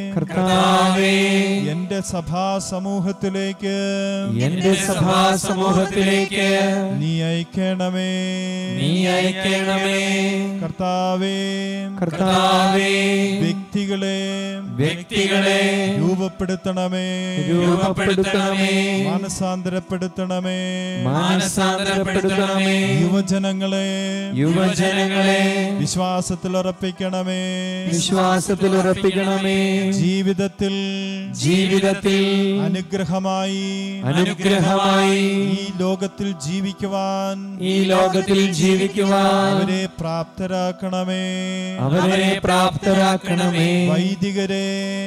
കർത്താവേ എന്റെ സഭാ സമൂഹത്തിലേക്ക് എന്റെ സഭാ സമൂഹത്തിലേക്ക് നീ അയക്കണമേ നീ അയക്കണമേ കർത്താവേ കർത്താവേ വ്യക്തികളെ വ്യക്തികളെ രൂപപ്പെടുത്തണമേ രൂപപ്പെടുത്തണമേ മാനസാന്തരപ്പെടുത്തണമേ മാനസാന്തരപ്പെടുത്തണമേ യുവജനങ്ങളെ യുവജനങ്ങളെ വിശ്വാസത്തിൽ ഉറപ്പിക്കണമേ വിശ്വാസത്തിൽ ഉറപ്പിക്കണമേ ജീവിതത്തിൽ ജീവിതത്തിൽ അനുഗ്രഹമായി അനുഗ്രഹമായി ഈ ലോകത്തിൽ ജീവിക്കുവാൻ ഈ ലോകത്തിൽ ജീവിക്കുവാൻ അവരെ പ്രാപ്തരാക്കണമേ അവരെ പ്രാപ്തരാക്കണമേ വൈദികരെ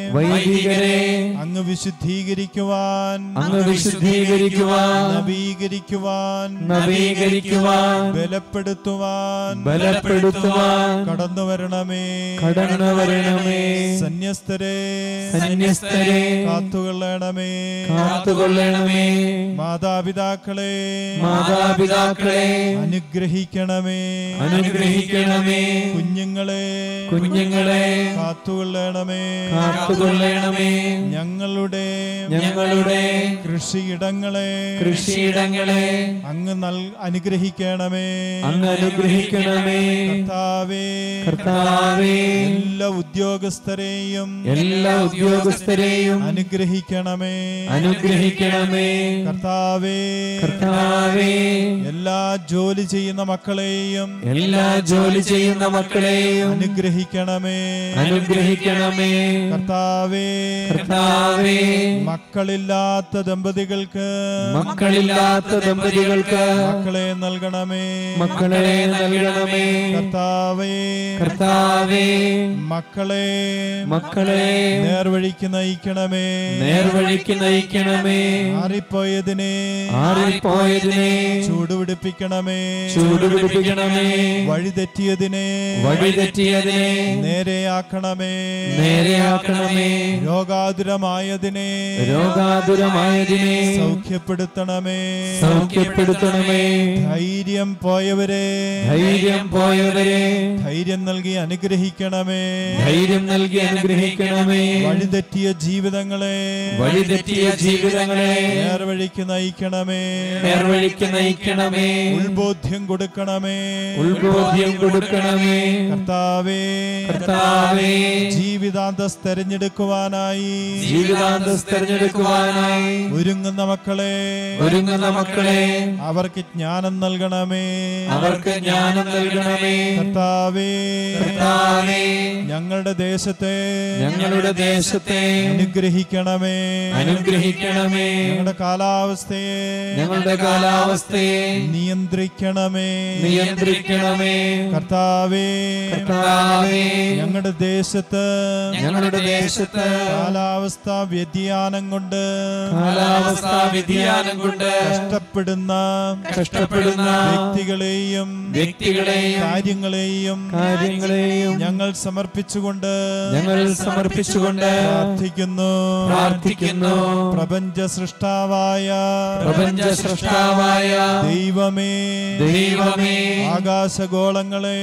വൈദികരെ അങ്ങ് വിശുദ്ധീകരിക്കുവാൻ അങ്ങ് വിശുദ്ധീകരിക്കുവാൻ നവീകരിക്കുവാൻ നവീകരിക്കുവാൻ ബലപ്പെടുത്തുവാൻ ബലപ്പെടുത്തുവാൻ കടന്നു വരണമേ കടന്നു വരണമേ സന്യസ്തരെ സന്യസ്തരെ കാത്തുകൊള്ളണമേ കാത്തുകൊള്ളണമേ മാതാപിതാക്കളെ മാതാപിതാക്കളെ അനുഗ്രഹിക്കണമേ അനുഗ്രഹിക്കണമേ കുഞ്ഞുങ്ങളെ കുഞ്ഞുങ്ങളെ കാത്തുകൊള്ളണമേ കാത്തുകൊള്ളണമേ ഞങ്ങളുടെ ഞങ്ങളുടെ കൃഷിയിടങ്ങളെ കൃഷിയിടങ്ങളെ അങ്ങ് നൽ അനുഗ്രഹിക്കണമേ അങ്ങ് അനുഗ്രഹിക്കണമേ കർത്താവേ കർത്താവേ എല്ലാ ഉദ്യോഗസ്ഥരെയും എല്ലാ ഉദ്യോഗസ്ഥരെയും അനുഗ്രഹിക്കണമേ അനുഗ്രഹിക്കണമേ കർത്താവേ കർത്താവേ എല്ലാ ജോലി ചെയ്യുന്ന മക്കളെയും എല്ലാ ജോലി ചെയ്യുന്ന മക്കളെയും അനുഗ്രഹിക്കണമേ അനുഗ്രഹിക്കണമേ കർത്താവേ കർത്താവേ മക്കളില്ലാത്ത ദമ്പതികൾക്ക് മക്കളില്ലാത്ത ദമ്പതികൾക്ക് മക്കളെ നൽകണമേ മക്കളെ നൽകണമേ കർത്താവേ കർത്താവേ മക്കളെ മക്കളെ നേർവഴിക്ക് നയിക്കണമേ നേർവഴിക്ക് നയിക്കണമേ മാറിപ്പോയതിനെ ആറിപ്പോയതിനെ ചൂടുപിടിപ്പിക്കണമേ ചൂടുപിടിപ്പിക്കണമേ വഴിതെറ്റിയതിനെ വഴിതെറ്റിയതിനെ നേരെയാക്കണമേ നേരെയാക്കണമേ രോഗാതുരമായതിനെ രോഗാതുരമായതിനെ സൗഖ്യപ്പെടുത്തണമേ സൗഖ്യപ്പെടുത്തണമേ ധൈര്യം പോയവരെ ധൈര്യം പോയവരെ ധൈര്യം നൽകി അനുഗ്രഹിക്കണമേ ധൈര്യം നൽകി അനുഗ്രഹിക്കണമേ വഴിതെറ്റിയ ജീവിതങ്ങളെ വഴിതെറ്റിയ ജീവിതങ്ങളെ നേർവഴിക്ക് നയിക്കണമേ നേർവഴിക്ക് നയിക്കണമേ ഉൾബോധ്യം കൊടുക്കണമേ ഉൾബോധ്യം കൊടുക്കണമേ കർത്താവേ കർത്താവേ ജീവിതാന്തസ് തെരഞ്ഞെടുക്കുവാനായി ജീവിതാന്തസ് തെരഞ്ഞെടുക്കുവാനായി ഒരുങ്ങുന്ന മക്കളെ ഒരുങ്ങുന്ന മക്കളെ അവർക്ക് ജ്ഞാനം നൽകണമേ അവർക്ക് ജ്ഞാനം നൽകണമേ കർത്താവേ കർത്താവേ ഞങ്ങളുടെ ദേശത്തെ ഞങ്ങളുടെ ദേശത്തെ അനുഗ്രഹിക്കണമേ അനുഗ്രഹിക്കണമേ ഞങ്ങളുടെ കാലാവസ്ഥയെ ഞങ്ങളുടെ കാലാവസ്ഥയെ നിയന്ത്രിക്കണമേ നിയന്ത്രിക്കണമേ കർത്താവേ കർത്താവേ ഞങ്ങളുടെ ദേശത്ത് ഞങ്ങളുടെ ദേശത്ത് കാലാവസ്ഥാ വ്യതിയാനം കൊണ്ട് കാലാവസ്ഥാ വ്യതിയാനം കൊണ്ട് കഷ്ടപ്പെടുന്ന കഷ്ടപ്പെടുന്ന വ്യക്തികളെയും വ്യക്തികളെയും കാര്യങ്ങളെയും കാര്യങ്ങളെയും ഞങ്ങൾ സമർപ്പിച്ചുകൊണ്ട് ഞങ്ങൾ സമർപ്പിച്ചുകൊണ്ട് പ്രാർത്ഥിക്കുന്നു പ്രാർത്ഥിക്കുന്നു പ്രപഞ്ച സൃഷ്ടാവായ പ്രപഞ്ച സൃഷ്ടാവായ ദൈവമേ ദൈവമേ ആകാശഗോളങ്ങളെ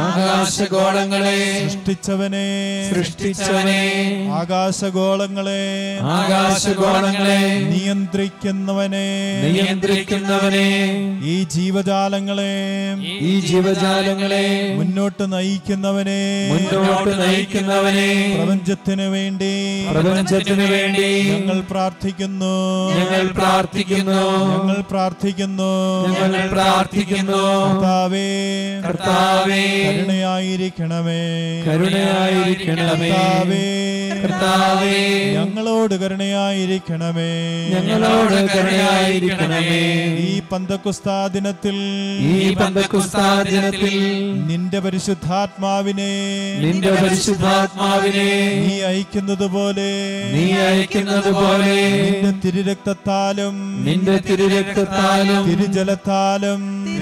ആകാശഗോളങ്ങളെ സൃഷ്ടിച്ചവനെ സൃഷ്ടിച്ചവനെ ആകാശഗോളങ്ങളെ ആകാശഗോളങ്ങളെ നിയന്ത്രിക്കുന്നവനെ നിയന്ത്രിക്കുന്നവനെ ഈ ജീവജാലങ്ങളെ ഈ ജീവജാലങ്ങളെ മുന്നോട്ട് നയിക്കുന്നവനെ മുന്നോട്ട് നയിക്കുന്നവനെ പ്രപഞ്ചത്തിന് വേണ്ടി പ്രപഞ്ചത്തിനു വേണ്ടി ഞങ്ങൾ പ്രാർത്ഥിക്കുന്നു ഞങ്ങൾ പ്രാർത്ഥിക്കുന്നു ഞങ്ങൾ പ്രാർത്ഥിക്കുന്നു ഞങ്ങൾ പ്രാർത്ഥിക്കുന്നു കർത്താവേ കർത്താവേ കരുണയായിരിക്കണമേ കരുണയായിരിക്കണമേ കർത്താവേ കർത്താവേ ഞങ്ങളോട് കരുണയായിരിക്കണമേ ഞങ്ങളോട് കരുണയായിരിക്കണമേ ഈ പന്തക്കുസ്താ ദിനത്തിൽ ഈ പന്തക്കുസ്താ ദിനത്തിൽ നിന്റെ പരിശുദ്ധാത്മാവിനെ നിന്റെ പരിശുദ്ധാത്മാവിനെ നീ അയക്കുന്നത് പോലെ നീ അയക്കുന്നത് പോലെ നിന്റെ തിരുരക്തത്താലും നിന്റെ തിരുരക്തത്താലും തിരുജലത്താലും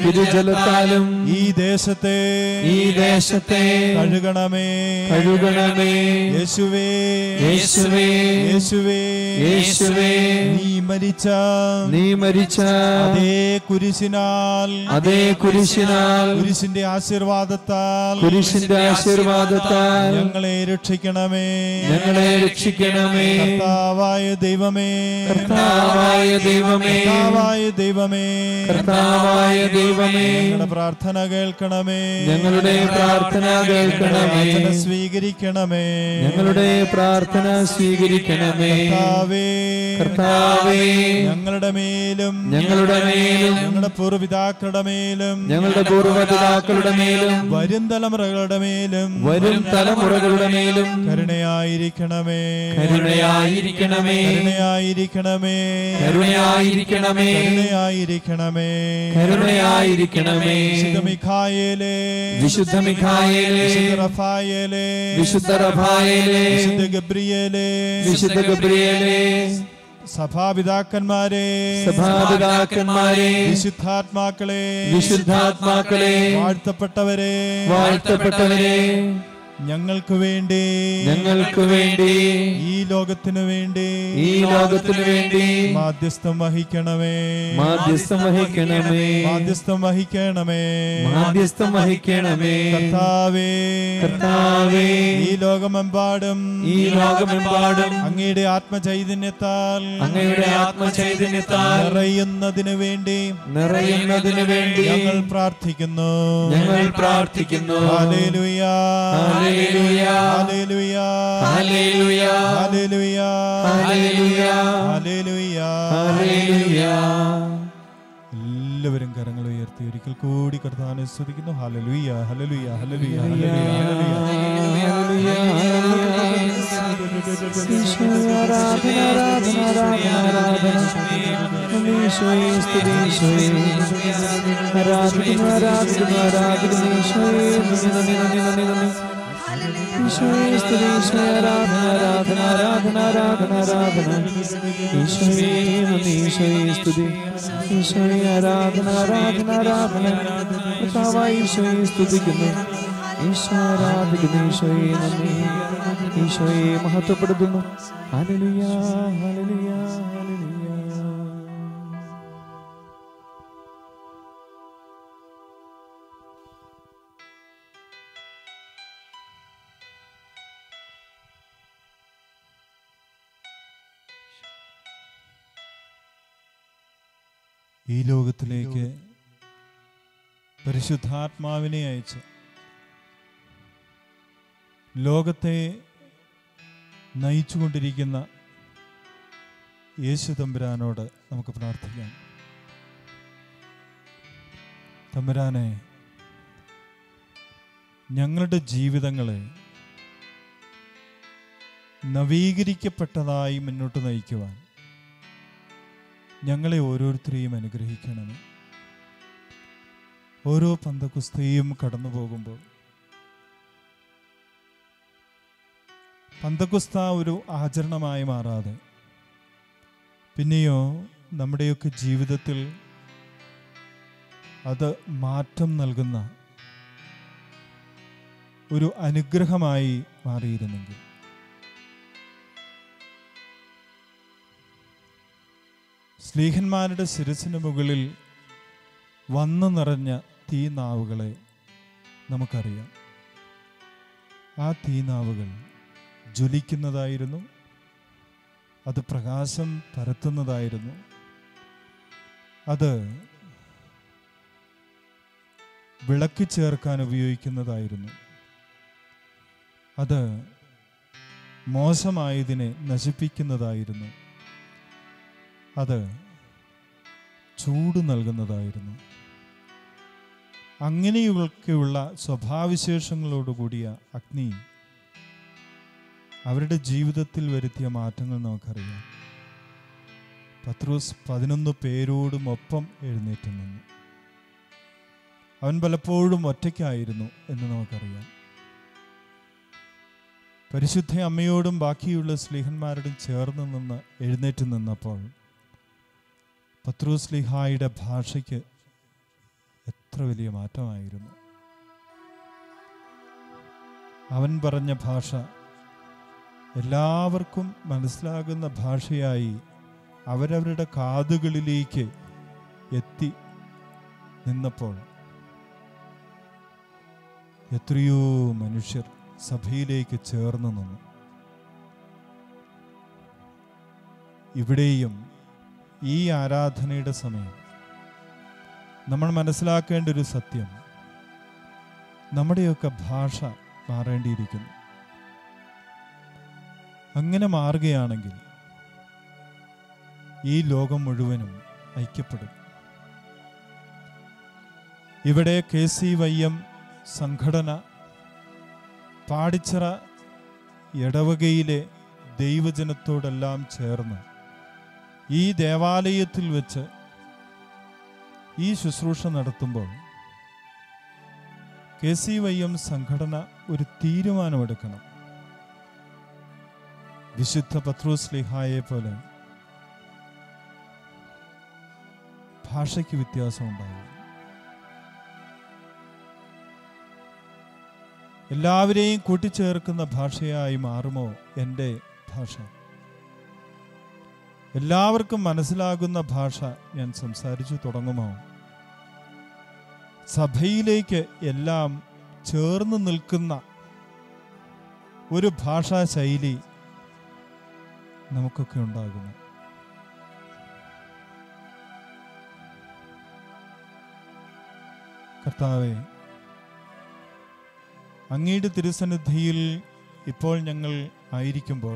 തിരുജലത്താലും ഈ ദേശത്തെ ഈ ദേശത്തെ കഴുകണമേ കഴുകണമേ യേശുവേ യേശുവേ യേശുവേ യേശുവേ നീ മരിച്ച നീ മരിച്ച അതേ കുരിശിനാൽ അതേ കുരിശിനാൽ കുരിശിന്റെ ആശീർവാദത്താൽ കുരിശിന്റെ ആശീർവാദത്താൽ ഞങ്ങളെ രക്ഷിക്കണമേ ഞങ്ങളെ രക്ഷിക്കണമേ കർത്താവായ ദൈവമേ കർത്താവായ ദൈവമേ കർത്താവായ ദൈവമേ കർത്താവായ ദൈവമേ ഞങ്ങളുടെ പ്രാർത്ഥന കേൾക്കണമേ ഞങ്ങളുടെ പ്രാർത്ഥന കേൾക്കണമേ പ്രാർത്ഥന സ്വീകരിക്കണമേ ഞങ്ങളുടെ പ്രാർത്ഥന സ്വീകരിക്കണമേ കർത്താവേ കർത്താവേ ഞങ്ങളുടെ മേലും ഞങ്ങളുടെ മേലും ഞങ്ങളുടെ പൂർവ്വപിതാക്കളുടെ മേലും ഞങ്ങളുടെ പൂർവ്വപിതാക്കളുടെ മേലും വരും തലമുറകളുടെ മേലും വരും തലമുറകളുടെ മേലും കരുണയായിരിക്കണമേ കരുണയായിരിക്കണമേ കരുണയായിരിക്കണമേ കരുണയായിരിക്കണമേ കരുണയായിരിക്കണമേ കരുണയായിരിക്കണമേ വിശുദ്ധ മിഖായേലേ വിശുദ്ധ മിഖായേലേ വിശുദ്ധ റഫായേലേ വിശുദ്ധ റഫായേലേ വിശുദ്ധ ഗബ്രിയേലേ വിശുദ്ധ ഗബ്രിയേലേ സഭാപിതാക്കന്മാരെ സഭാപിതാക്കന്മാരെ വിശുദ്ധാത്മാക്കളെ വിശുദ്ധാത്മാക്കളെ വാഴ്ത്തപ്പെട്ടവരെ വാഴ്ത്തപ്പെട്ടവരെ ഞങ്ങൾക്ക് വേണ്ടി ഞങ്ങൾക്ക് വേണ്ടി ഈ ലോകത്തിനു വേണ്ടി ഈ ലോകത്തിനു വേണ്ടി മാധ്യസ്ഥം വഹിക്കണമേ മാധ്യസ്ഥം വഹിക്കണമേ മാധ്യസ്ഥം വഹിക്കണമേ മാധ്യസ്ഥം വഹിക്കണമേ കർത്താവേ കർത്താവേ ഈ ലോകമെമ്പാടും ഈ ലോകമെമ്പാടും അങ്ങയുടെ ആത്മചൈതന്യത്താൽ അങ്ങയുടെ ആത്മചൈതന്യത്താൽ നിറയുന്നതിനു വേണ്ടി നിറയുന്നതിനു വേണ്ടി ഞങ്ങൾ പ്രാർത്ഥിക്കുന്നു ഞങ്ങൾ പ്രാർത്ഥിക്കുന്നു ഹല്ലേലൂയ ഹല്ലേലൂയ ഹല്ലേലൂയ ഹല്ലേലൂയ ഹല്ലേലൂയ ഹല്ലേലൂയ ഹല്ലേലൂയ ഹല്ലേലൂയ എല്ലാവരും കരങ്ങൾ ഉയർത്തി ഒരിക്കൽ കൂടി കർത്താവിനെ സ്തുതിക്കുന്നു ഹല്ലേലൂയ ഹല്ലേലൂയ ഹല്ലേലൂയ ഹല്ലേലൂയ സ്തുതിക്കുന്നു ഈശോരാധിക്കുന്നു ഈശോയെ നന്ദി ഈശോയെ മഹത്വപ്പെടുത്തുന്നു ഹല്ലേലൂയ ഹല്ലേലൂയ ഹല്ലേലൂയ ഈ ലോകത്തിലേക്ക് പരിശുദ്ധാത്മാവിനെ അയച്ച് ലോകത്തെ നയിച്ചുകൊണ്ടിരിക്കുന്ന യേശു തമ്പുരാനോട് നമുക്ക് പ്രാർത്ഥിക്കാം തമ്പുരാനെ ഞങ്ങളുടെ ജീവിതങ്ങളെ നവീകരിക്കപ്പെട്ടതായി മുന്നോട്ട് നയിക്കുവാൻ ഞങ്ങളെ ഓരോരുത്തരെയും അനുഗ്രഹിക്കണമേ ഓരോ പന്തകുസ്തയും കടന്നു പോകുമ്പോൾ പന്തകുസ്ത ഒരു ആചരണമായി മാറാതെ പിന്നെയോ നമ്മുടെയൊക്കെ ജീവിതത്തിൽ അത് മാറ്റം നൽകുന്ന ഒരു അനുഗ്രഹമായി മാറിയിരുന്നെങ്കിൽ സ്ലീഹന്മാരുടെ ശിരസിന് മുകളിൽ വന്നു നിറഞ്ഞ തീനാവുകളെ നമുക്കറിയാം ആ തീനാവുകൾ ജ്വലിക്കുന്നതായിരുന്നു അത് പ്രകാശം പരത്തുന്നതായിരുന്നു അത് വിളക്ക് ചേർക്കാൻ ഉപയോഗിക്കുന്നതായിരുന്നു അത് മോശമായതിനെ നശിപ്പിക്കുന്നതായിരുന്നു അത് ചൂട് നൽകുന്നതായിരുന്നു അങ്ങനെയൊക്കെയുള്ള സ്വഭാവവിശേഷങ്ങളോടുകൂടിയ അഗ്നി അവരുടെ ജീവിതത്തിൽ വരുത്തിയ മാറ്റങ്ങൾ നമുക്കറിയാം പത്രോസ് പതിനൊന്ന് പേരോടും ഒപ്പം എഴുന്നേറ്റ് നിന്നു അവൻ പലപ്പോഴും ഒറ്റയ്ക്കായിരുന്നു എന്ന് നമുക്കറിയാം പരിശുദ്ധ അമ്മയോടും ബാക്കിയുള്ള സ്ലീഹന്മാരോടും ചേർന്ന് നിന്ന് എഴുന്നേറ്റ് നിന്നപ്പോൾ പത്രോസ് ലിഹായുടെ ഭാഷയ്ക്ക് എത്ര വലിയ മാറ്റമായിരുന്നു അവൻ പറഞ്ഞ ഭാഷ എല്ലാവർക്കും മനസ്സിലാകുന്ന ഭാഷയായി അവരവരുടെ കാതുകളിലേക്ക് എത്തി നിന്നപ്പോൾ എത്രയോ മനുഷ്യർ സഭയിലേക്ക് ചേർന്ന് നിന്നു ഇവിടെയും ഈ ആരാധനയുടെ സമയം നമ്മൾ മനസ്സിലാക്കേണ്ട ഒരു സത്യം നമ്മുടെയൊക്കെ ഭാഷ മാറേണ്ടിയിരിക്കുന്നു അങ്ങനെ മാറുകയാണെങ്കിൽ ഈ ലോകം മുഴുവനും ഐക്യപ്പെടും ഇവിടെ കെ സി വൈ എം സംഘടന പാടിച്ചിറ ഇടവകയിലെ ദൈവജനത്തോടെല്ലാം ചേർന്ന് ഈ ദേവാലയത്തിൽ വെച്ച് ഈ ശുശ്രൂഷ നടത്തുമ്പോൾ കെ സി വൈ എം സംഘടന ഒരു തീരുമാനമെടുക്കണം വിശുദ്ധ പത്രോസ് ലിഹായെ പോലെ ഭാഷയ്ക്ക് വ്യത്യാസമുണ്ടാകും എല്ലാവരെയും കൂട്ടിച്ചേർക്കുന്ന ഭാഷയായി മാറുമോ എൻ്റെ ഭാഷ എല്ലാവർക്കും മനസ്സിലാകുന്ന ഭാഷ ഞാൻ സംസാരിച്ചു തുടങ്ങുമോ സഭയിലേക്ക് എല്ലാം ചേർന്ന് നിൽക്കുന്ന ഒരു ഭാഷാ ശൈലി നമുക്കൊക്കെ ഉണ്ടാകുന്നു കർത്താവെ അങ്ങയുടെ തിരുസന്നിധിയിൽ ഇപ്പോൾ ഞങ്ങൾ ആയിരിക്കുമ്പോൾ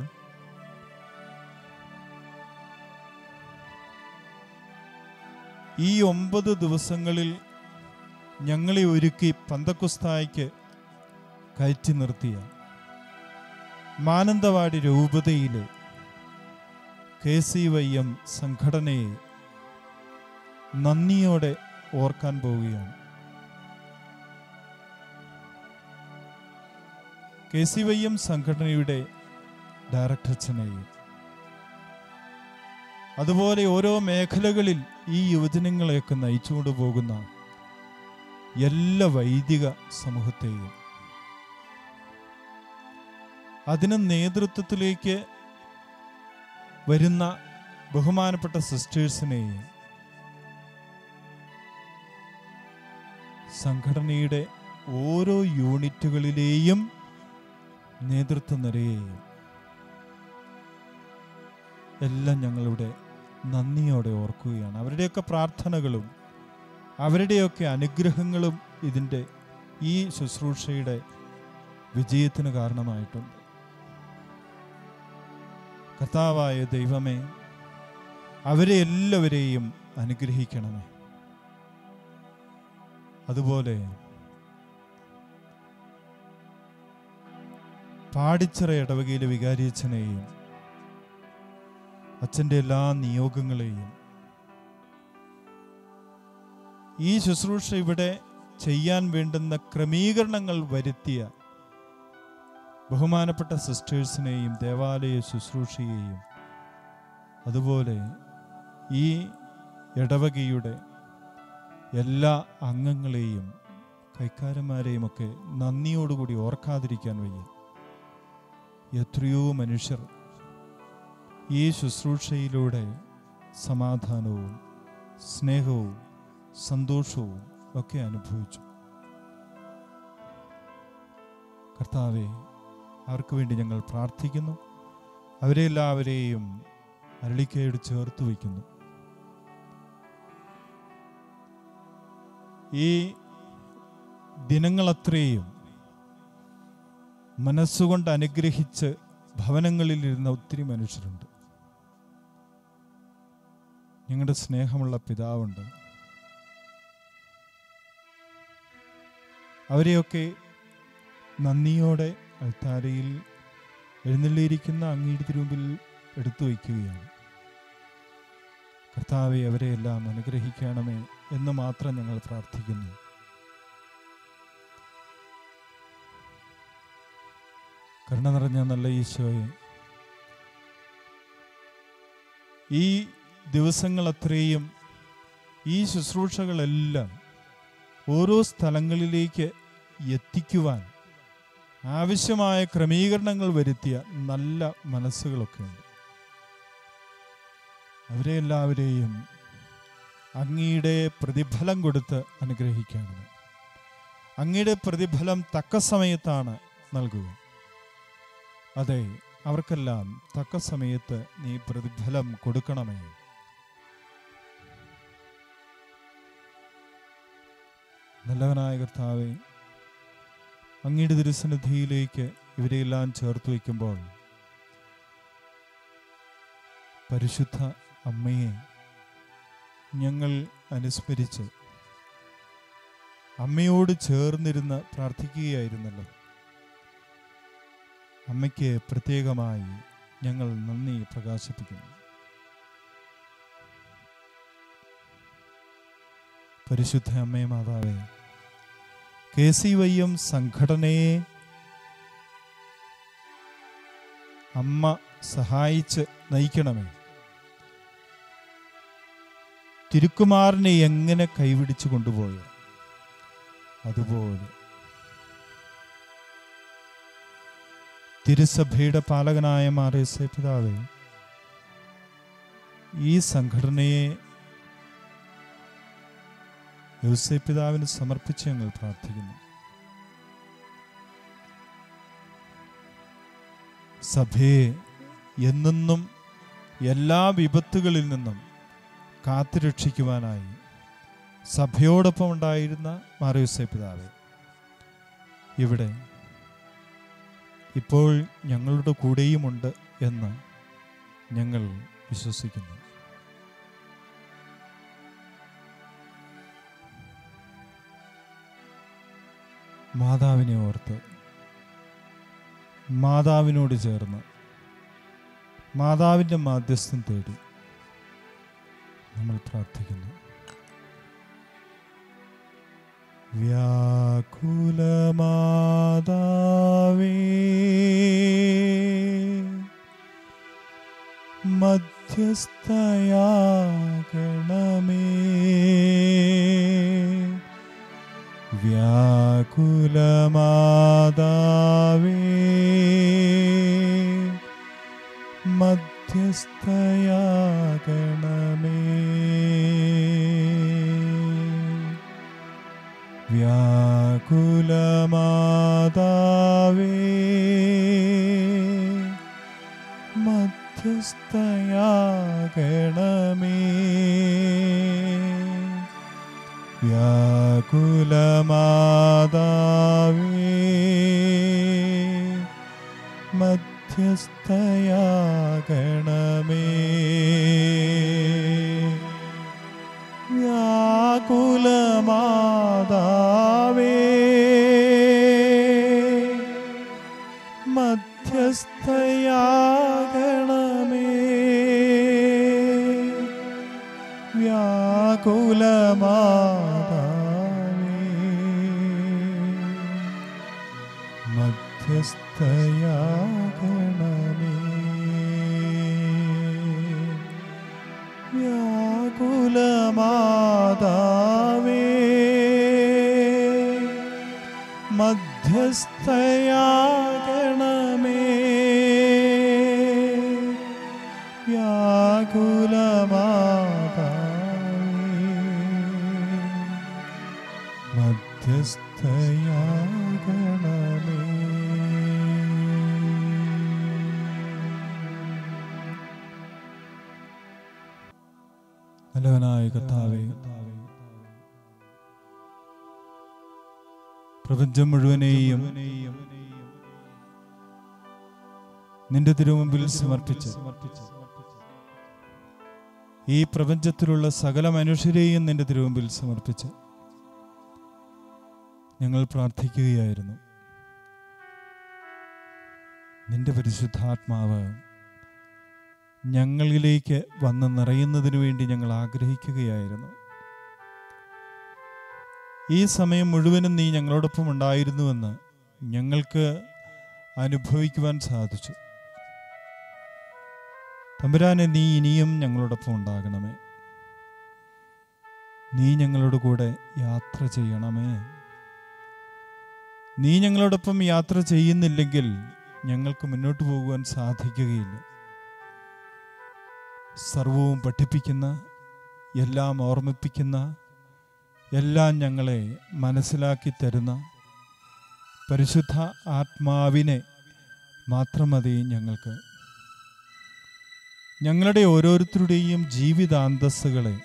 ഈ ഒമ്പത് ദിവസങ്ങളിൽ ഞങ്ങളെ ഒരുക്കി പന്തക്കുസ്തായ്ക്ക് കയറ്റി നിർത്തിയ മാനന്തവാടി രൂപതയിലെ കെ സി വൈ എം സംഘടനയെ നന്ദിയോടെ ഓർക്കാൻ പോവുകയാണ് കെ സി വൈ എം സംഘടനയുടെ ഡയറക്ടർ അച്ഛനെയും അതുപോലെ ഓരോ മേഖലകളിൽ ഈ യുവജനങ്ങളെയൊക്കെ നയിച്ചുകൊണ്ട് പോകുന്ന എല്ലാ വൈദിക സമൂഹത്തെയും അതിന് നേതൃത്വത്തിലേക്ക് വരുന്ന ബഹുമാനപ്പെട്ട സിസ്റ്റേഴ്സിനെയും സംഘടനയുടെ ഓരോ യൂണിറ്റുകളിലെയും നേതൃത്വ നിരയെയും എല്ലാം ഞങ്ങളിവിടെ നന്ദിയോടെ ഓർക്കുകയാണ് അവരുടെയൊക്കെ പ്രാർത്ഥനകളും അവരുടെയൊക്കെ അനുഗ്രഹങ്ങളും ഇതിൻ്റെ ഈ ശുശ്രൂഷയുടെ വിജയത്തിന് കാരണമായിട്ടുണ്ട് കർത്താവായ ദൈവമേ അവരെ എല്ലാവരെയും അനുഗ്രഹിക്കണമേ അതുപോലെ പാടിച്ചിറ ഇടവകയിലെ വികാരിയച്ഛനെയും അച്ഛൻ്റെ എല്ലാ നിയോഗങ്ങളെയും ഈ ശുശ്രൂഷ ഇവിടെ ചെയ്യാൻ വേണ്ടുന്ന ക്രമീകരണങ്ങൾ വരുത്തിയ ബഹുമാനപ്പെട്ട സിസ്റ്റേഴ്സിനെയും ദേവാലയ ശുശ്രൂഷയെയും അതുപോലെ ഈ ഇടവകയുടെ എല്ലാ അംഗങ്ങളെയും കൈക്കാരന്മാരെയും ഒക്കെ നന്ദിയോടുകൂടി ഓർക്കാതിരിക്കാൻ വയ്യ എത്രയോ മനുഷ്യർ ഈ ശുശ്രൂഷയിലൂടെ സമാധാനവും സ്നേഹവും സന്തോഷവും ഒക്കെ അനുഭവിച്ചു കർത്താവെ അവർക്ക് വേണ്ടി ഞങ്ങൾ പ്രാർത്ഥിക്കുന്നു അവരെ എല്ലാവരെയും അരളിക്കയോട് ചേർത്ത് വയ്ക്കുന്നു ഈ ദിനങ്ങളത്രയും മനസ്സുകൊണ്ട് അനുഗ്രഹിച്ച് ഭവനങ്ങളിലിരുന്ന ഒത്തിരി മനുഷ്യരുണ്ട് ഞങ്ങളുടെ സ്നേഹമുള്ള പിതാവുണ്ട് അവരെയൊക്കെ നന്ദിയോടെ അൾത്താരയിൽ എഴുന്നള്ളിയിരിക്കുന്ന അങ്ങയുടെ തിരുമ്പിൽ എടുത്തു വയ്ക്കുകയാണ് കർത്താവെ അവരെയെല്ലാം അനുഗ്രഹിക്കണമേ എന്ന് മാത്രം ഞങ്ങൾ പ്രാർത്ഥിക്കുന്നു കരുണ നിറഞ്ഞ നല്ല ഈശോയെ ഈ ദിവസങ്ങൾ അത്രയും ഈ ശുശ്രൂഷകളെല്ലാം ഓരോ സ്ഥലങ്ങളിലേക്ക് എത്തിക്കുവാൻ ആവശ്യമായ ക്രമീകരണങ്ങൾ വരുത്തിയ നല്ല മനസ്സുകളൊക്കെ ഉണ്ട് അവരെ എല്ലാവരെയും അങ്ങയുടെ പ്രതിഫലം കൊടുത്ത് അനുഗ്രഹിക്കണം അങ്ങയുടെ പ്രതിഫലം തക്ക സമയത്താണ് നൽകുക അതെ അവർക്കെല്ലാം തക്ക സമയത്ത് നീ പ്രതിഫലം കൊടുക്കണമേ നല്ലവനായ കർത്താവെ അങ്ങയുടെ തിരുസന്നിധിയിലേക്ക് ഇവരെയെല്ലാം ചേർത്ത് വയ്ക്കുമ്പോൾ പരിശുദ്ധ അമ്മയെ ഞങ്ങൾ അനുസ്മരിച്ച് അമ്മയോട് ചേർന്നിരുന്ന് പ്രാർത്ഥിക്കുകയായിരുന്നല്ലോ അമ്മയ്ക്ക് പ്രത്യേകമായി ഞങ്ങൾ നന്ദി പ്രകാശിപ്പിക്കുന്നു പരിശുദ്ധ അമ്മേ മാതാവേ കെ സി വൈ എം സംഘടനയെ അമ്മ സഹായിച്ച് നയിക്കണമേ തിരുക്കുമാറിനെ എങ്ങനെ കൈപിടിച്ചു കൊണ്ടുപോയോ അതുപോലെ തിരുസഭയുടെ പാലകനായ മാറേസെ പിതാവേ ഈ സംഘടനയെ യോസേ പിതാവിന് സമർപ്പിച്ച് ഞങ്ങൾ പ്രാർത്ഥിക്കുന്നു സഭയെ എന്നെന്നും എല്ലാ വിപത്തുകളിൽ നിന്നും കാത്തുരക്ഷിക്കുവാനായി സഭയോടൊപ്പം ഉണ്ടായിരുന്ന മാറിയോസേ പിതാവെ ഇവിടെ ഇപ്പോൾ ഞങ്ങളുടെ കൂടെയുമുണ്ട് എന്ന് ഞങ്ങൾ വിശ്വസിക്കുന്നു മാതാവിനെ ഓർത്ത് മാതാവിനോട് ചേർന്ന് മാതാവിൻ്റെ മാധ്യസ്ഥം തേടി നമ്മൾ പ്രാർത്ഥിക്കുന്നു വ്യാകുലമാതാവേ മധ്യസ്ഥയാകണമേ വ്യാകുലമാതാവേ മധ്യസ്ഥയാകണമേ വ്യാകുലമാതാവേ മധ്യസ്ഥയാകണമേ വ്യാകുലമാതാവേ മധ്യസ്ഥയാകണമേ വ്യാകുലമാതാവേ മധ്യസ്ഥയാകണമേ വ്യാകുലമാതാവേ മധ്യസ്ഥയാകണമേ വ്യാകുലമാതാവേ മധ്യസ്ഥയാകണമേ വ്യാകുലമാതാവേ മധ്യസ്ഥയാകണമേ നല്ലവനായ കർത്താവേ പ്രപഞ്ചം മുഴുവനെയും നിന്റെ തിരുമുമ്പിൽ സമർപ്പിച്ച് ഈ പ്രപഞ്ചത്തിലുള്ള സകല മനുഷ്യരെയും നിന്റെ തിരുമുമ്പിൽ സമർപ്പിച്ച് ഞങ്ങൾ പ്രാർത്ഥിക്കുകയായിരുന്നു നിന്റെ പരിശുദ്ധാത്മാവ് ഞങ്ങളിലേക്ക് വന്ന് നിറയുന്നതിനു വേണ്ടി ഞങ്ങൾ ആഗ്രഹിക്കുകയായിരുന്നു ഈ സമയം മുഴുവനും നീ ഞങ്ങളോടൊപ്പം ഉണ്ടായിരുന്നുവെന്ന് ഞങ്ങൾക്ക് അനുഭവിക്കുവാൻ സാധിച്ചു തമ്പുരാനെ നീ ഇനിയും ഞങ്ങളോടൊപ്പം ഉണ്ടാകണമേ നീ ഞങ്ങളോട് കൂടെ യാത്ര ചെയ്യണമേ നീ ഞങ്ങളോടൊപ്പം യാത്ര ചെയ്യുന്നില്ലെങ്കിൽ ഞങ്ങൾക്ക് മുന്നോട്ട് പോകുവാൻ സാധിക്കുകയില്ല സർവവും പഠിപ്പിക്കുന്ന എല്ലാം ഓർമ്മിപ്പിക്കുന്ന എല്ലാം ഞങ്ങളെ മനസ്സിലാക്കി തരുന്ന പരിശുദ്ധ ആത്മാവിനെ മാത്രം മതി ഞങ്ങൾക്ക് ഞങ്ങളുടെ ഓരോരുത്തരുടെയും ജീവിതാന്തസ്സുകളെ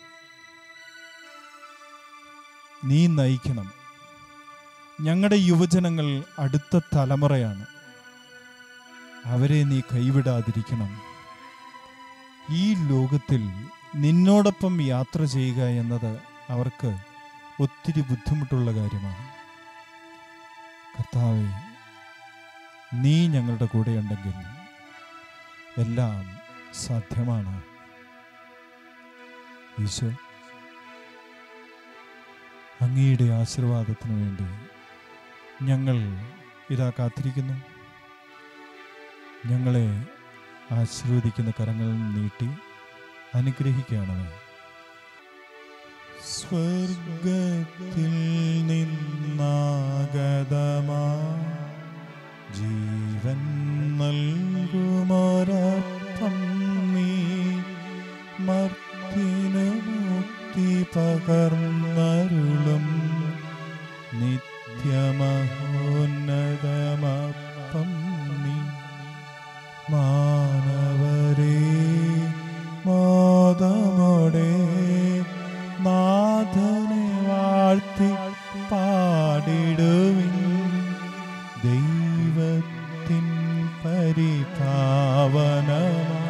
നീ നയിക്കണം ഞങ്ങളുടെ യുവജനങ്ങൾ അടുത്ത തലമുറയാണ് അവരെ നീ കൈവിടാതിരിക്കണം ഈ ലോകത്തിൽ നിന്നോടൊപ്പം യാത്ര ചെയ്യുക എന്നത് അവർക്ക് ഒത്തിരി ബുദ്ധിമുട്ടുള്ള കാര്യമാണ് കർത്താവെ നീ ഞങ്ങളുടെ കൂടെയുണ്ടെങ്കിൽ എല്ലാം സാധ്യമാണ് ഈശോ അങ്ങയുടെ ആശീർവാദത്തിനു വേണ്ടി ഞങ്ങൾ ഇതാ കാത്തിരിക്കുന്നു ഞങ്ങളെ ആശീർവദിക്കുന്ന കരങ്ങൾ നീട്ടി അനുഗ്രഹിക്കണമേ സ്വർഗത്തിൽ നിന്നാഗതമാ ജീവൻ നൽകുമൊരപ്പം നീ മർത്തിനു മുക്തി പകർന്നരുളും നിത്യമഹോന്നതമപ്പം നീ മാനവരേ മോദമോടെ നാഥനെ വാഴ്ത്തി പാടിടുവിൻ ദൈവത്തിൻ പരിപാവനമാ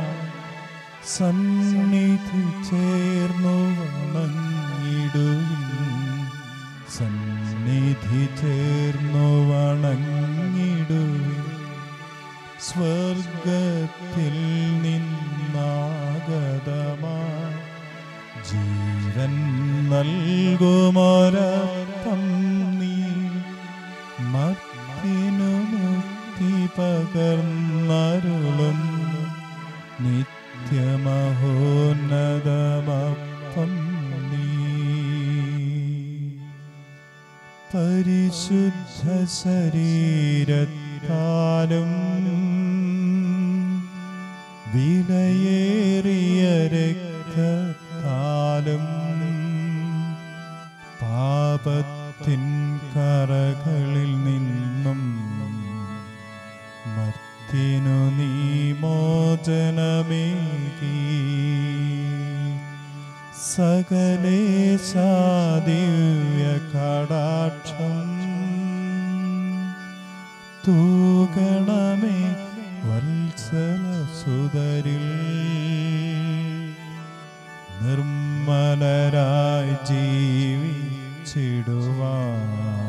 സന്നിധി ചേർന്നു വണങ്ങിടുവിൻ സന്നിധി ചേർന്നു വണങ്ങിടുവിൻ സ്വർഗത്തിൽ നിന്നാഗതമാ ജീവൻ നൽകുമൊരപ്പം നീ മത്തിനു മുക്തി പകർന്നരുളും നിത്യമഹോന്നതമപ്പം നീ പരിശുദ്ധ ശരീരത്താലും വിലയേറിയ രക്തത്താലും പാപത്തിൻ കറകളിൽ നിന്നും മർത്തിനു നീ മോചനമേകി സകലേശാദിവ്യ കടാക്ഷം തൂകണമേ വത്സല സുതരിൽ നിർമ്മലരായി ജീവിച്ചിടുവാൻ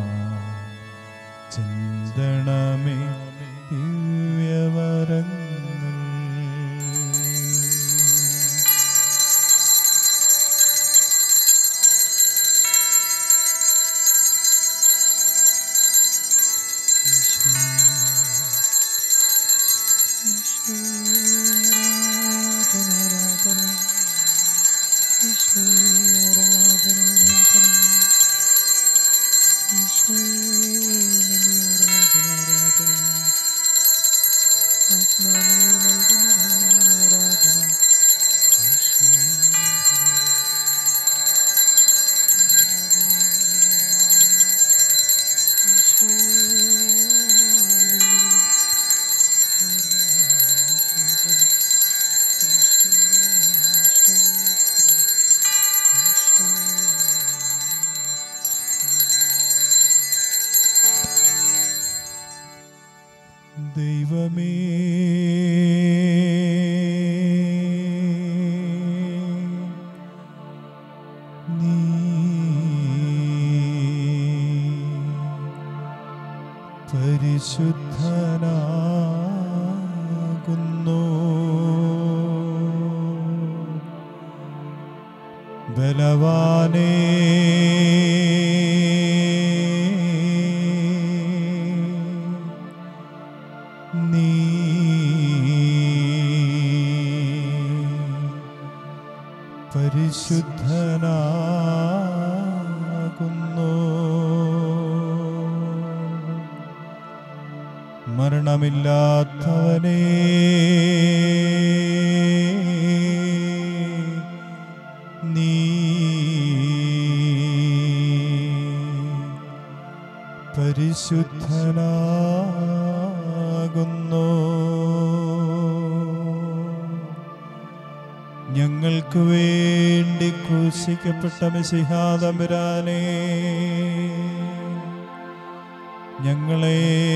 ചിന്തണമേ ദിവ്യവരങ്ങൾ ദൈവമേ നീ പരിശുദ്ധനാകുന്നു ബലവാനേ നീ പരിശുദ്ധനാ മരണമില്ലാത്തവനേ നീ പരിശുദ്ധനാകുന്നു ഞങ്ങൾക്ക് വേണ്ടി ക്രൂശിക്കപ്പെട്ട മിശിഹാതമ്പുരാനെ ഞങ്ങളെ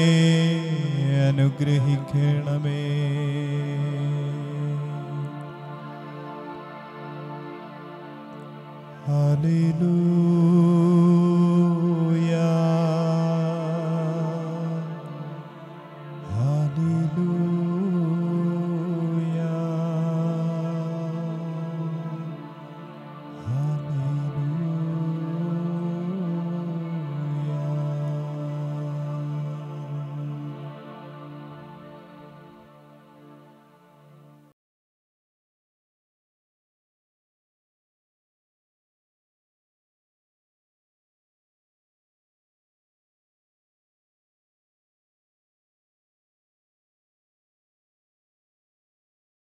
അനുഗ്രഹിക്കണമേ ഹല്ലേലൂയ